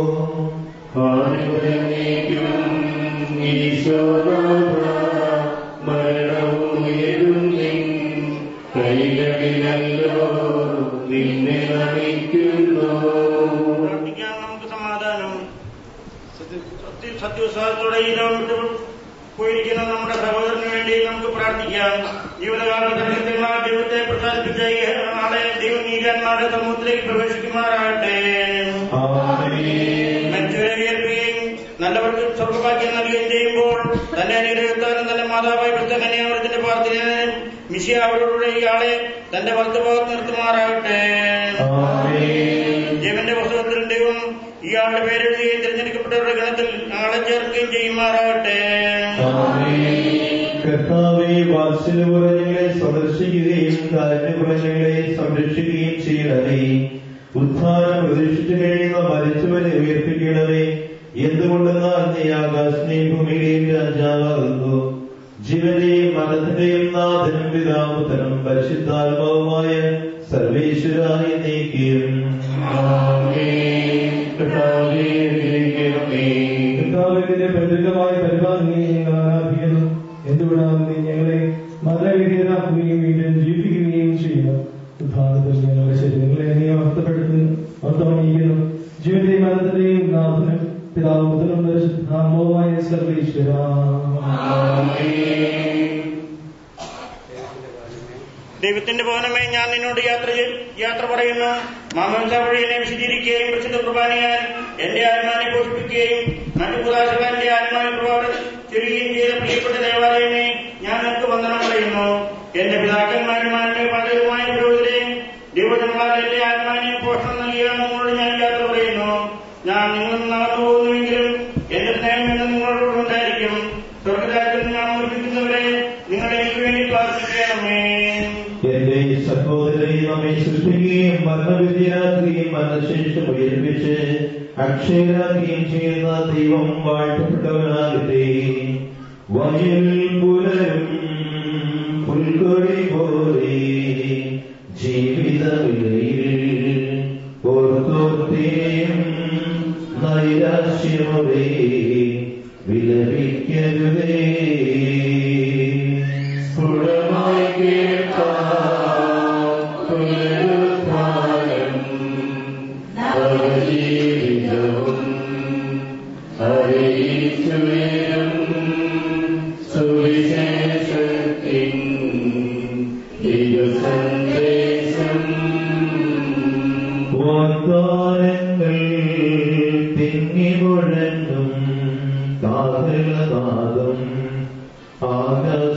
ആണിമുതലേക്കും ഈശോനാഥ മരണവും ഉയരും നിൻ കൈകളിലല്ലോ നിന്നെ നമിക്കുന്നു പ്രാർത്ഥിക്കാം നമുക്ക് സമാധാനം സത്യ സത്യവിശ്വാസത്തോടെ ഈ ലോകം വിട്ടു പോയിരിക്കുന്ന നമ്മുടെ സഹോദരന് വേണ്ടി നമുക്ക് പ്രാർത്ഥിക്കാം ജീവിതകാലത്തിൽ ദൈവത്തെ പ്രസാദിപ്പിച്ച ഈ ആളെ ദൈവനീതിന്മാരുടെ സമൂഹത്തിലേക്ക് പ്രവേശിക്കുമാറാകട്ടെ മരിച്ചവരെ ഉയർത്തുകയും നല്ലവർക്ക് സ്വർഗഭാഗ്യം നൽകുകയും ചെയ്യുമ്പോൾ തന്നെ അനുഗ്രഹിക്കാനും തന്റെ മാതാവായി പ്രത്യേകത്തിന്റെ പ്രാർത്ഥന മിശിയ അവരോടുകൂടെ ഇയാളെ തന്റെ വലത്തുഭാഗത്ത് നിർത്തുമാറാകട്ടെ ജീവന്റെ പുസ്തകത്തിൽ ദൈവം ഇയാളുടെ പേരെഴുതുകയും തിരഞ്ഞെടുക്കപ്പെട്ടവരുടെ ഗണത്തിൽ ഞങ്ങളെ ചേർക്കുകയും ചെയ്യുമാറാകട്ടെ കർത്താവെ വാത്സല്യപുറങ്ങളെ സന്ദർശിക്കുകയും കാരുണ്യപുറങ്ങളെ സംരക്ഷിക്കുകയും ചെയ്യണമേ ഉത്ഥാനം പ്രതീക്ഷിച്ചു കഴിയുന്ന മരിച്ചവരെ ഉയർപ്പിക്കണമേ എന്തുകൊണ്ടെന്നാൽ നീ ആകാശത്തെയും ഭൂമിയിലെയും രാജാവാകുന്നു ജീവന്റെയും മരണത്തിന്റെയും നാഥനും പിതാമുത്തനും പരിശുദ്ധാത്മാവുമായ സർവേശ്വരായി നീക്കിയും കർത്താവിന്റെ പരിതൃകമായ പരിപാലനയെ ഞങ്ങൾ ആരാധിക്കുന്നു എന്തുകൊണ്ടാണ് നീ ഞങ്ങളെ മരണവിധേയരാക്കുകയും വീണ്ടും ജീവിപ്പിക്കുകയും ചെയ്യുന്നു ഉദ്ധാനത്തിൽ ഞങ്ങളുടെ ശരീരങ്ങളെ നീ അർത്ഥപ്പെടുത്തുന്നു അർത്ഥമണിയിക്കുന്നു ജീവന്റെയും മരണത്തിന്റെയും നാഥനും പിതാവുത്തനും പരിശുദ്ധാത്മാവുമായ സർവേശ്വര ദൈവത്തിന്റെ ഭവനമേ ഞാൻ നിന്നോട് യാത്ര ചെയ്- യാത്ര പറയുന്നു മാമംസ വഴി എന്നെ വിശദീകരിക്കുകയും പ്രസിദ്ധ കുർബാനയാൽ എന്റെ ആത്മാനെ പോഷിപ്പിക്കുകയും മറ്റു കുലാശകൾ എന്റെ ആത്മാവിൽ പ്രഭാവം ചൊരിയുകയും ചെയ്ത പ്രിയപ്പെട്ട ദേവാലയമേ ഞാൻ നിനക്ക് വന്ദനം പറയുന്നു എന്റെ പിതാക്കന്മാരും ആത്മീയ പലരുമായ പുരോഹിതരെ ദൈവജന്മാർ എന്റെ ആത്മാവിനെ പോഷണം നൽകിയ നിങ്ങളോട് ഞാൻ യാത്ര പറയുന്നു ഞാൻ നിങ്ങൾ നടന്നു പോകുന്നുവെങ്കിലും എന്റെ സ്നേഹം എന്ന് നിങ്ങളോട് ഉണ്ടായിരിക്കും സ്വർഗരാജ്യത്തിൽ ഞാൻ ഓർമ്മിക്കുന്നവരെ നിങ്ങൾ എനിക്ക് വേണ്ടി പ്രാർത്ഥിക്കണമേ എന്റെ സഹോദരനെ നമ്മെ സൃഷ്ടിക്കുകയും മരണവിദ്യരാക്കുകയും മരണശേഷം ഉയർപ്പിച്ച് അക്ഷയരാക്കുകയും ചെയ്യുന്ന ദൈവം വാഴ്ത്തപ്പെട്ടവനാകട്ടെ വയൽ പുലരും പുൽക്കൊടി പോലെ ജീവിത വിലയിൽ ഓർത്തോർത്തേയും നൈരാശ്യമോടെ വിലപിക്കരുതേ സ്ഫുടമായി കേൾക്കാം പുനരുത്ഥാനം നവജീവിതവും അറിയിച്ചുയരും സുവിശേഷത്തിൻ തിരുസന്ദേശം വാഗ്ദാനങ്ങൾ തിങ്ങി മുഴങ്ങും കാതലനാദം ആകാശ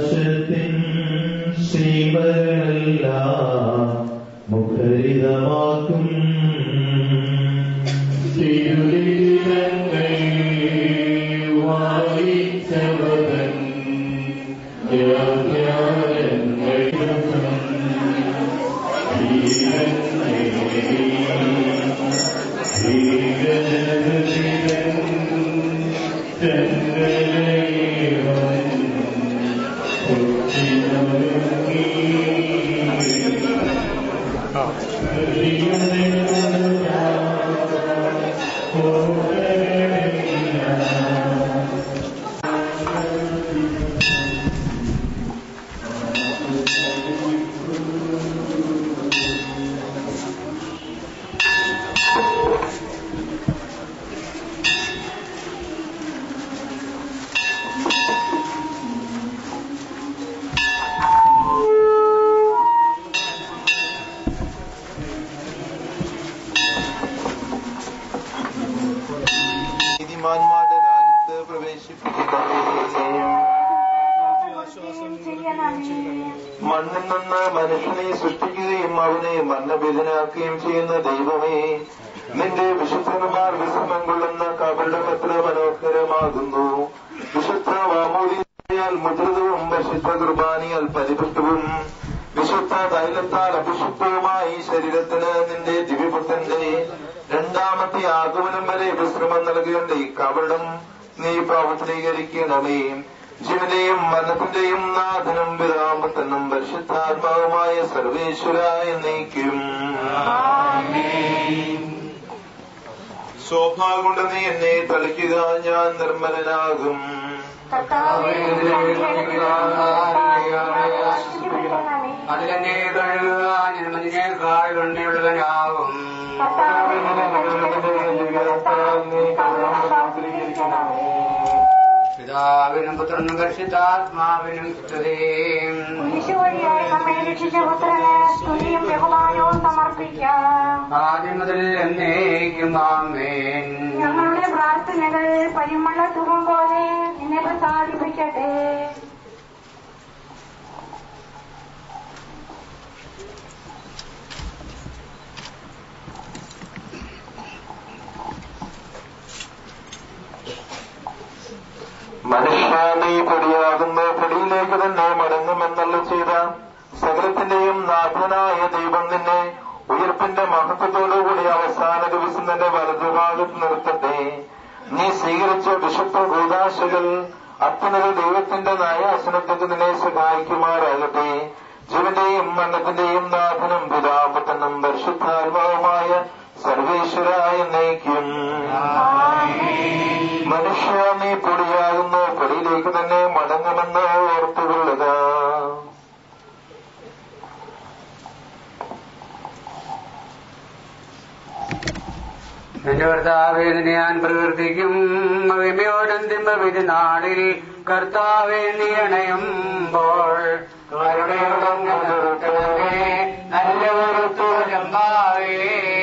നീതിമാന്മാരുടെ രാജ്യത്ത് പ്രവേശിപ്പിക്കണമേ മണ്ണിൽ നിന്ന് മനുഷ്യനെ സൃഷ്ടിക്കുകയും അവനെ മരണഭേദനാക്കുകയും ചെയ്യുന്ന ദൈവമേ നിന്റെ വിശുദ്ധന്മാർ വിശ്രമം കൊള്ളുന്ന കബറിടം എത്ര മനോഹരമാകുന്നു വിശുദ്ധ വാമോദിയാൽ മുദ്രിതവും വിശുദ്ധ കുർബാനിയാൽ പരിപുഷ്ടവും വിശുദ്ധ തൈലത്താൽ അഭിഷിക്തവുമായി ശരീരത്തിന് നിന്റെ ദിവ്യപുത്രന്റെ രണ്ടാമത്തെ ആഗമനം വരെ വിശ്രമം നൽകേണ്ട ഈ കവടം നീ പ്രവർത്തനീകരിക്കണമേ ജീവന്റെയും മരണത്തിന്റെയും നാഥനും വിരാമത്തനും പരിശുദ്ധാത്മാവുമായ സർവേശ്വരായ നീക്കും ശോഭാ കൊണ്ട് നീ എന്നെ തളിക്കുക ഞാൻ നിർമ്മലനാകും അതിലെന്നെ കഴുകുക നിർമ്മതിനേക്കാൾ വെണ്ണയുള്ളവനാകും പിതാവിനും പുത്രനും പരിശുദ്ധാത്മാവിനും സ്തുതിയും ഈശോവഴിയായി നമ്മെ രക്ഷിച്ച പുത്രന് സ്തുതിയും ബഹുമാനവും സമർപ്പിക്കാം ആദ്യം മുതൽ എന്നേക്കും ആമേൻ ഞങ്ങളുടെ പ്രാർത്ഥനകൾ പരിമള തുകം പോലെ നിന്നെ പ്രസാദിപ്പിക്കട്ടെ മനുഷ്യ നീ പൊടിയാകുന്ന പൊടിയിലേക്ക് തന്നെ മടങ്ങുമെന്നല്ല ചെയ്ത സകലത്തിന്റെയും നാഥനായ ദൈവം നിന്നെ ഉയർപ്പിന്റെ മഹത്വത്തോടുകൂടി അവസാന ദിവസം തന്നെ വലതുഭാഗത്ത് നിർത്തട്ടെ നീ സ്വീകരിച്ച വിശുദ്ധ ഭൂതാശകൾ അത്യുന്നത ദൈവത്തിന്റെ ന്യായാസനത്തേക്ക് നിന്നെ സഹായിക്കുമാറാകട്ടെ ജീവന്റെയും മരണത്തിന്റെയും നാഥനും പിതാപത്തനും പരിശുദ്ധാത്മാവുമായ സർവേശ്വരായ നയിക്കും മനുഷ്യ നീ പൊടിയാകുന്നു പൊടിയിലേക്ക് തന്നെ മടങ്ങുമെന്ന് ഓർത്തുകൊള്ളുക എന്റെ കർത്താവേ നിന്നെ ഞാൻ പ്രകീർത്തിക്കും മഹിമയോടന്തിമ വിധിനാളിൽ കർത്താവെ നീ അണയുമ്പോൾ കരുണയോടങ്ങേ നല്ല വെറുത്തോലമ്പാവേ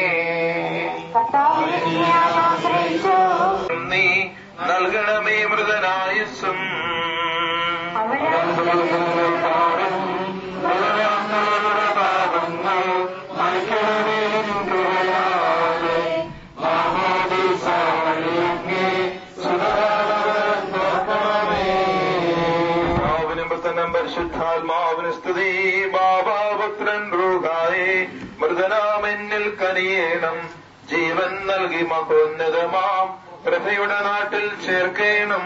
നീ നൽകണമേ മൃതനായുസ്സും ും പരിശുദ്ധാത്മാവിന് സ്തുതി ബാബാപുത്രൻ റൂഹായി മൃതനാമെന്നിൽ കനിയേണം ജീവൻ നൽകി മഹോന്നതമാം പ്രഭയുടെ നാട്ടിൽ ചേർക്കേണം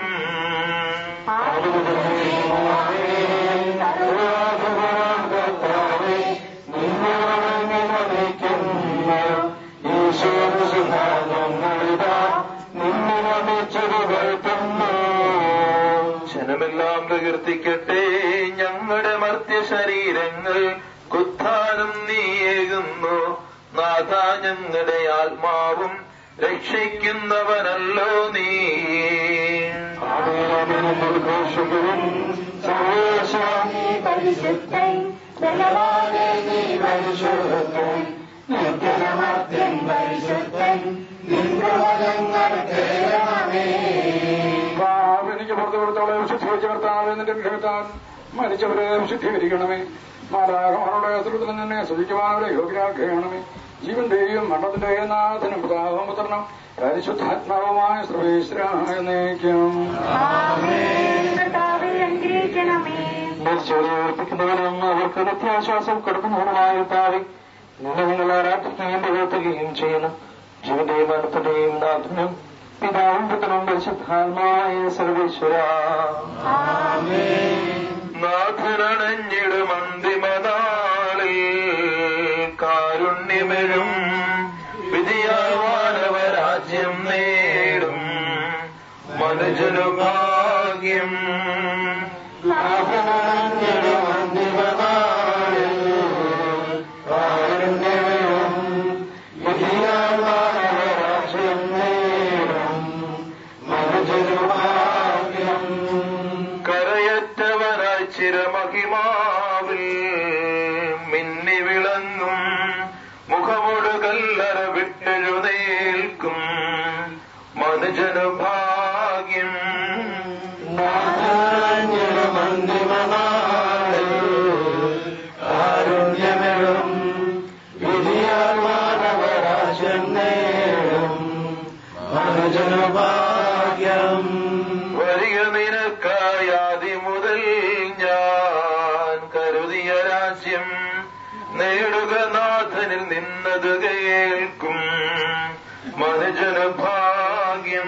ജനമെല്ലാം പ്രകീർത്തിക്കട്ടെ ഞങ്ങളുടെ മർത്യ ശരീരങ്ങൾ കുത്താനും നീയേകുന്നു നാഥ ഞങ്ങളുടെ ആത്മാവും രക്ഷിക്കുന്നവനല്ലോ നീ പരിശുദ്ധൻ ബലവാനെ നീ പരിശുദ്ധൻ നിത്യനമത്യൻ പരിശുദ്ധൻ നിന്ദ്രവചങ്ങൾ കേൾക്കണമേ എനിക്ക് പുറത്തു കൊടുത്തോളെ വിശുദ്ധീകരിച്ച കർത്താവ് നിന്റെ വിഷയത്താൽ മരിച്ചവരെ വിശുദ്ധീകരിക്കണമേ മാതാകമാരുടെ അസുരത്തിൽ നിന്നെ സ്തുതിക്കുവാനവരെ യോഗ്യരാക്കുകയാണമേ ജീവന്റെയും മരണത്തിന്റെയും നാഥനും പിതാവും പുത്രനും പരിശുദ്ധാത്മാവുമായ സർവേശ്വരായ നയിക്കും കർത്താവെ അനുഗ്രഹിക്കണമേ മരിച്ചവരെ ഉയർപ്പിക്കുന്നവനും അവർക്ക് നിത്യാശ്വാസം കൊടുക്കുന്നവനുമായ താവി നിന്നെ നിങ്ങൾ ആരാധിക്കുകയും പുകഴ്ത്തുകയും ചെയ്യണം ജീവന്റെയും മരണത്തിന്റെയും നാഥനും പിതാവും പുത്രനും പരിശുദ്ധാത്മായ സർവേശ്വര നാഥനണഞ്ഞിടും അന്തിമനാളിൽ കാരുണ്യ കാരുണ്യമെഴും വിധിയാൽ മാനവരാജ്യം നേടും മനുജനു ഭാഗ്യം കരയറ്റവനായി ചിരമഹിമാവിൽ മിന്നി വിളങ്ങും മുഖമൊടു കല്ലറ വിട്ടെഴുന്നേൽക്കും മനുജനു ഭാഗ്യം കാരുണ്യമെഴും വിധിയാൽ മാനവരാശം നേടും മനുജനു ഭാഗ്യം വരിക നിനക്കായാതി മുതൽ ഞാൻ കരുതിയ രാജ്യം നേടുക നാഥനിൽ നിന്നത് കേൾക്കും മനുജനു ഭാഗ്യം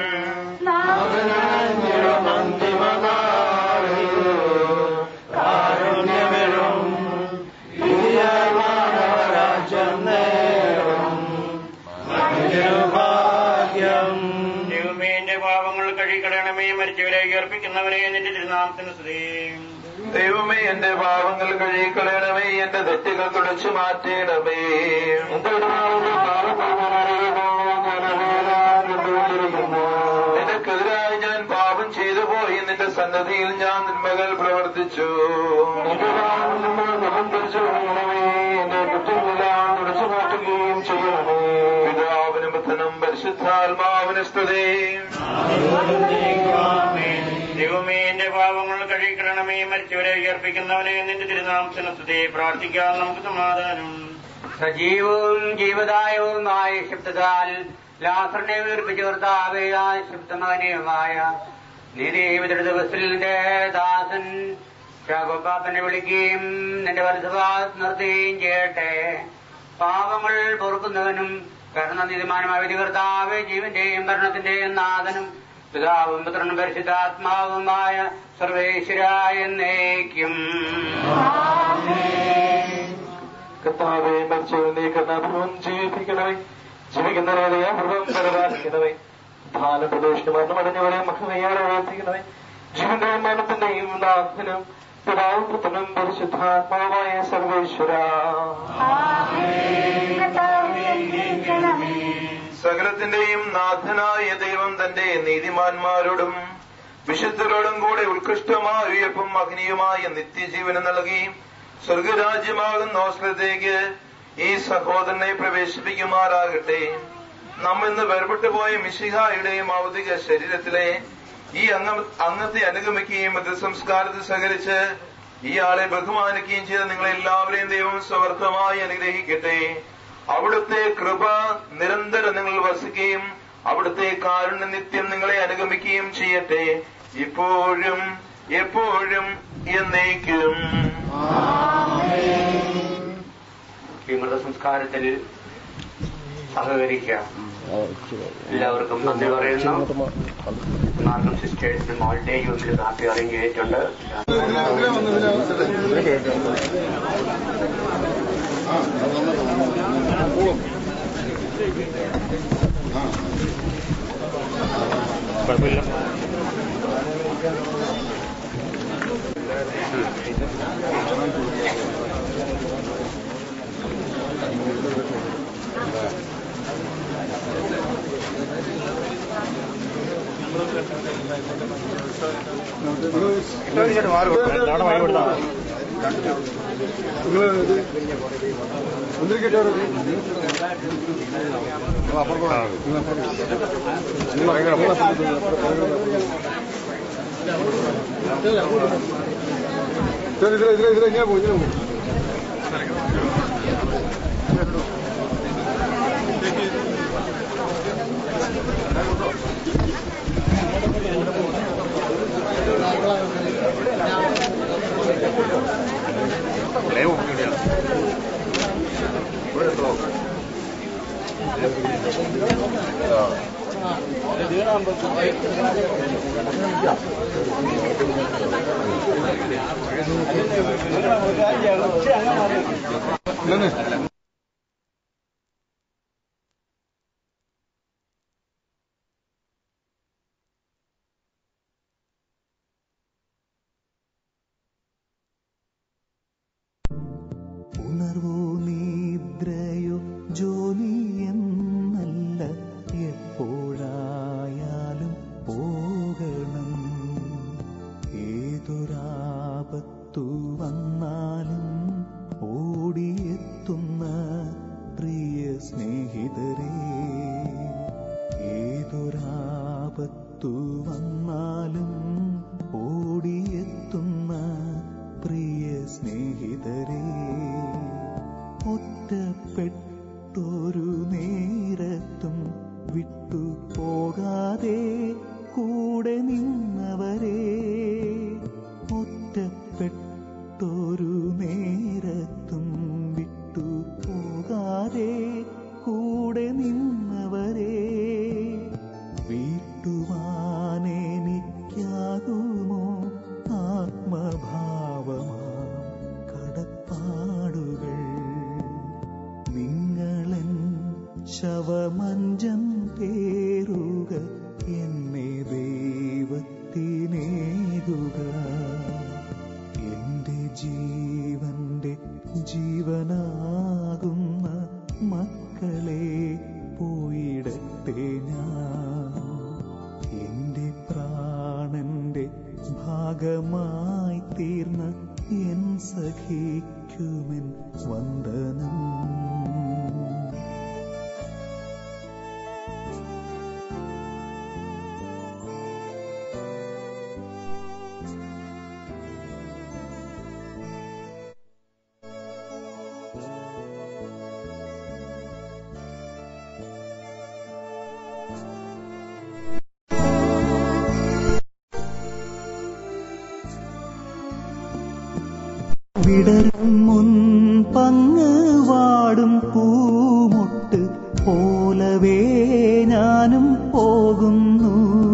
കാരുണ്യമെഴും വിധിയാൽ മാനവരാജ്യം നേടും മനുജനു ഭാഗ്യം ദൈവമേ എന്റെ പാപങ്ങൾ കഴുകിക്കളയണമേ മരിച്ചവരേക്ക് അർപ്പിക്കുന്നവരെ നിന്റെ തിരുനാമത്തിന് സ്ത്രീ ദൈവമേ എന്റെ പാവങ്ങൾ കഴുകിക്കളയണമേ എന്റെ തെറ്റുകൾ തുടച്ചു മാറ്റണമേ നിനക്കെതിരായി ഞാൻ പാപം ചെയ്തു പോയി നിന്റെ സന്നദ്ധിയിൽ ഞാൻ നന്മകൾ പ്രവർത്തിച്ചു എന്റെ കുറ്റങ്ങളെല്ലാം തുടച്ചു മാറ്റുകയും ചെയ്യണമേ പിതാവിനും പുത്രനും പരിശുദ്ധാത്മാവിന് സ്തുതി ദൈവമേ എന്റെ പാപങ്ങൾ കഴുകിക്കളയണമേ മരിച്ചവരേക്ക് അർപ്പിക്കുന്നവനെ നിന്റെ തിരുനാമത്തിന് സ്തുതി പ്രാർത്ഥിക്കാം നമുക്ക് സമാധാനം സജീവവും ജീവദായവുമായ ശബ്ദത്താൽ ലാസറിനെ വീർപ്പിച്ചു കർത്താവേയായ ശബ്ദമകനീയമായ നീതിയുടെ ദിവസത്തിൽ നിന്റെ ദാസൻ ശാഖോപ്പാപ്പനെ വിളിക്കുകയും നിന്റെ വലതുഭാഗത്ത് നിർത്തുകയും ചെയ്യട്ടെ പാപങ്ങൾ പൊറുക്കുന്നവനും കരുണനിധിമാനുമായ വിധി കർത്താവ് ജീവന്റെയും ഭരണത്തിന്റെയും നാഥനും പിതാവും പുത്രനും പരിശുദ്ധാത്മാവുമായ സർവേശ്വരായ എന്നേക്കും കർത്താവെ മരിച്ചവന്റെ കർണാഭവം ജീവിപ്പിക്കണമേ ജീവിക്കുന്നവരെ അപൂർവം പരിപാലിക്കണമേ ധാന പ്രദോഷണം അടഞ്ഞവരെ മഹമയോടെ ഉയർത്തിക്കണമേ ജീവന്റെയും മരണത്തിന്റെയും നാഥനും പിതാവും പുത്രനും പരിശുദ്ധാത്മാവായ സർവേശ്വര സകലത്തിന്റെയും നാഥനായ ദൈവം തന്റെ നീതിമാന്മാരോടും വിശുദ്ധരോടും കൂടെ ഉത്കൃഷ്ടമായ ഉയർപ്പും അഗ്നിയുമായ നിത്യജീവനം നൽകി സ്വർഗരാജ്യമാകുന്ന ഓസ്ലത്തേക്ക് ഈ സഹോദരനെ പ്രവേശിപ്പിക്കുമാറാകട്ടെ നമ്മിന്ന് വേർപെട്ടു പോയ മിശിഹായുടെയും ഔദിക ശരീരത്തിലെ ഈ അംഗ അംഗത്തെ അനുഗമിക്കുകയും മൃതസംസ്കാരത്തിൽ സഹകരിച്ച് ഈ ആളെ ബഹുമാനിക്കുകയും ചെയ്ത നിങ്ങളെ എല്ലാവരെയും ദൈവം സമർത്ഥമായി അനുഗ്രഹിക്കട്ടെ അവിടുത്തെ കൃപ നിരന്തരം നിങ്ങൾ വസിക്കുകയും അവിടുത്തെ കാരുണ്യ നിത്യം നിങ്ങളെ അനുഗമിക്കുകയും ചെയ്യട്ടെ ഇപ്പോഴും എപ്പോഴും എന്നേക്കും ഈ മൃതസംസ്കാരത്തിൽ സഹകരിക്കുക എല്ലാവർക്കും നന്ദി പറയുന്നു മാർഗം സിസ്റ്റേഴ്സിനും ഓൾ ഡേ യൂണിറ്റ് കാപ്പി അറേഞ്ച് ചെയ്തിട്ടുണ്ട് കുഴപ്പമില്ല Nene. ഒറ്റപ്പെട്ടൊരു നേരത്തും വിട്ടു പോകാതെ കൂടെ നിന്നവരെ ഒറ്റപ്പെട്ടൊരു നേരത്തും വിട്ടു പോകാതെ കൂടെ നിന്നവരെ വീട്ടുവാനെനിക്കാകുമോ ആത്മഭാവമാ കടപ്പാടുകൾ നിങ്ങളൻ ശവമഞ്ചം പേറുക എന്നെ ദൈവത്തിനേകുക എന്റെ ജീവന്റെ ജീവനാകുന്ന മക്കളെ പോയിടട്ടെ ഞാൻ എന്റെ പ്രാണന്റെ ഭാഗമായി തീർന്ന എൻ സഖിക്കുമെൻ വന്ദനം വിടരും മുൻ പങ്ങ് വാടും പൂമൊട്ട് പോലവേ ഞാനും പോകുന്നു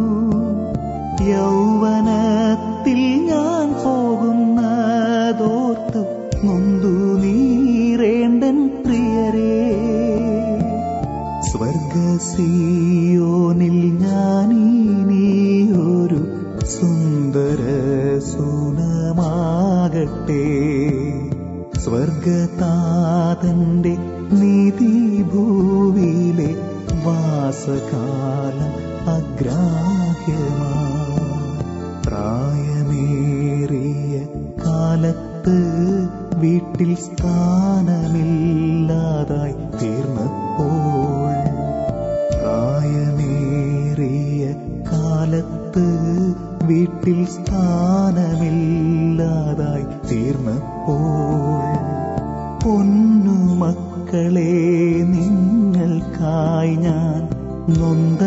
യൗവനത്തിൽ ഞാൻ പോകുന്നതോർത്ത് നൊന്തു നീറേണ്ടൻ പ്രിയരേ സ്വർഗസിയോനിൽ ഞാനിനി ഒരു സുന്ദര സുനമാകട്ടെ സ്വർഗതാതന്റെ നിധി ഭൂവിലെ വാസകാലം അഗ്രാഹ്യമാ പ്രായമേറിയ കാലത്ത് വീട്ടിൽ സ്ഥാനമില്ലാതായി തീർന്നപ്പോൾ പ്രായമേറിയ കാലത്ത് വീട്ടിൽ സ്ഥാനമില്ലാതായി തീർന്നപ്പോൾ പൊന്നു മക്കളെ നിങ്ങൾക്കായി ഞാൻ നൊന്ത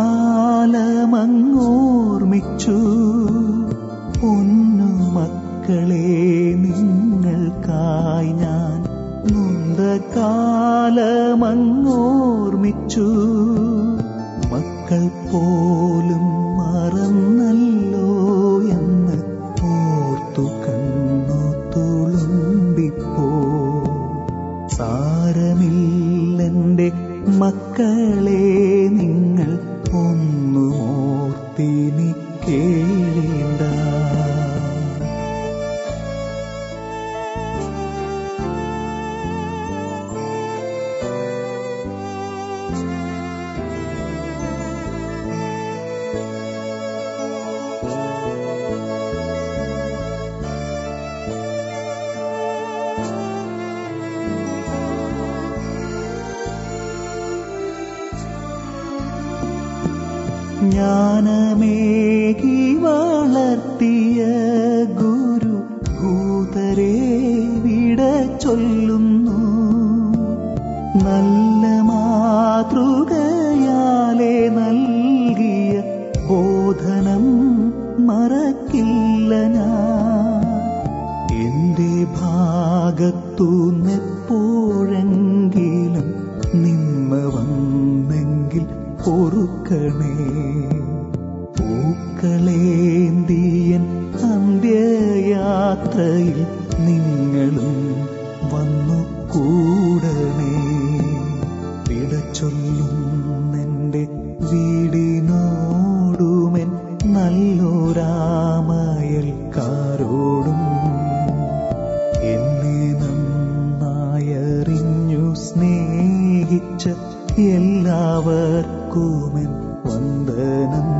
കാലമങ്ങോർമിച്ചു പൊന്നു മക്കളെ നിങ്ങൾക്കായി ഞാൻ നൊന്ത കാലമങ്ങോർമിച്ചു മക്കൾ പോലും മറന്നല്ലോ എന്ന് ഓർത്തു കണ്ണു തുളുമ്പിപ്പോ സാരമില്ലെന്റെ മക്കളെ നിങ്ങൾ ഒന്നു ഓർത്തിനി കേളേണ്ട ജ്ഞാനമേകി വളർത്തിയ ഗുരു ഭൂതരെ വിട ചൊല്ലുന്നു നല്ല മാതൃകയാലെ നൽകിയ ബോധനം മറക്കില്ല ഞാൻ എന്റെ ഭാഗത്തു എപ്പോഴെങ്കിലും നിമ്മ വന്നെങ്കിൽ പൊറുക്കണേ പൂക്കളേന്തിയൻ അന്ത്യയാത്രയിൽ നിങ്ങളും വന്നു കൂടണേ വിടച്ചൊല്ലുന്നെന്റെ വീടിനോടുമെൻ നല്ലൊരാമയൽക്കാരോടും എന്നെ നന്നായറിഞ്ഞു സ്നേഹിച്ച എല്ലാവർക്കുമെൻ വന്ദനം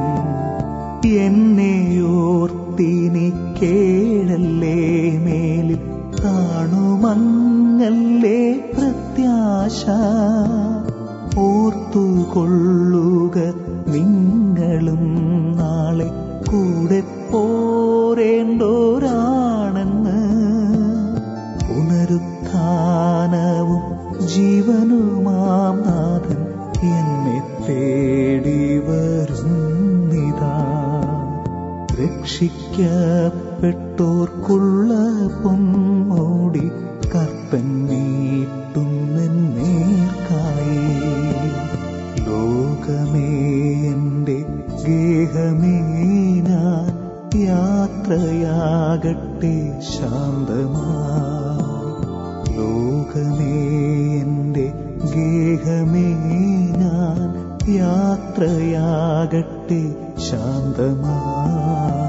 എന്നെയോർത്തിനി കേഴല്ലേ മേലിൽ കാണുമങ്ങല്ലേ പ്രത്യാശ ഓർത്തുകൊള്ളുക നിങ്ങളും നാളെ കൂടെ പോരേണ്ടോരാണെന്ന് പുനരുത്ഥാന ജീവനുമാം നാഥൻ എന്നെ തേടി വരുന്നിതാ രക്ഷിക്കപ്പെട്ടോർക്കുള്ള പൊന്മൂടി കർത്തൻ നീട്ടുന്നേർക്കായി ലോകമേ എന്റെ ഗേഹമേ ഞാൻ യാത്രയാകട്ടെ ശാന്തമായി ലോകമേ എന്റെ ഗേഹമേ ഞാൻ യാത്രയാകട്ടെ ശാന്തമായി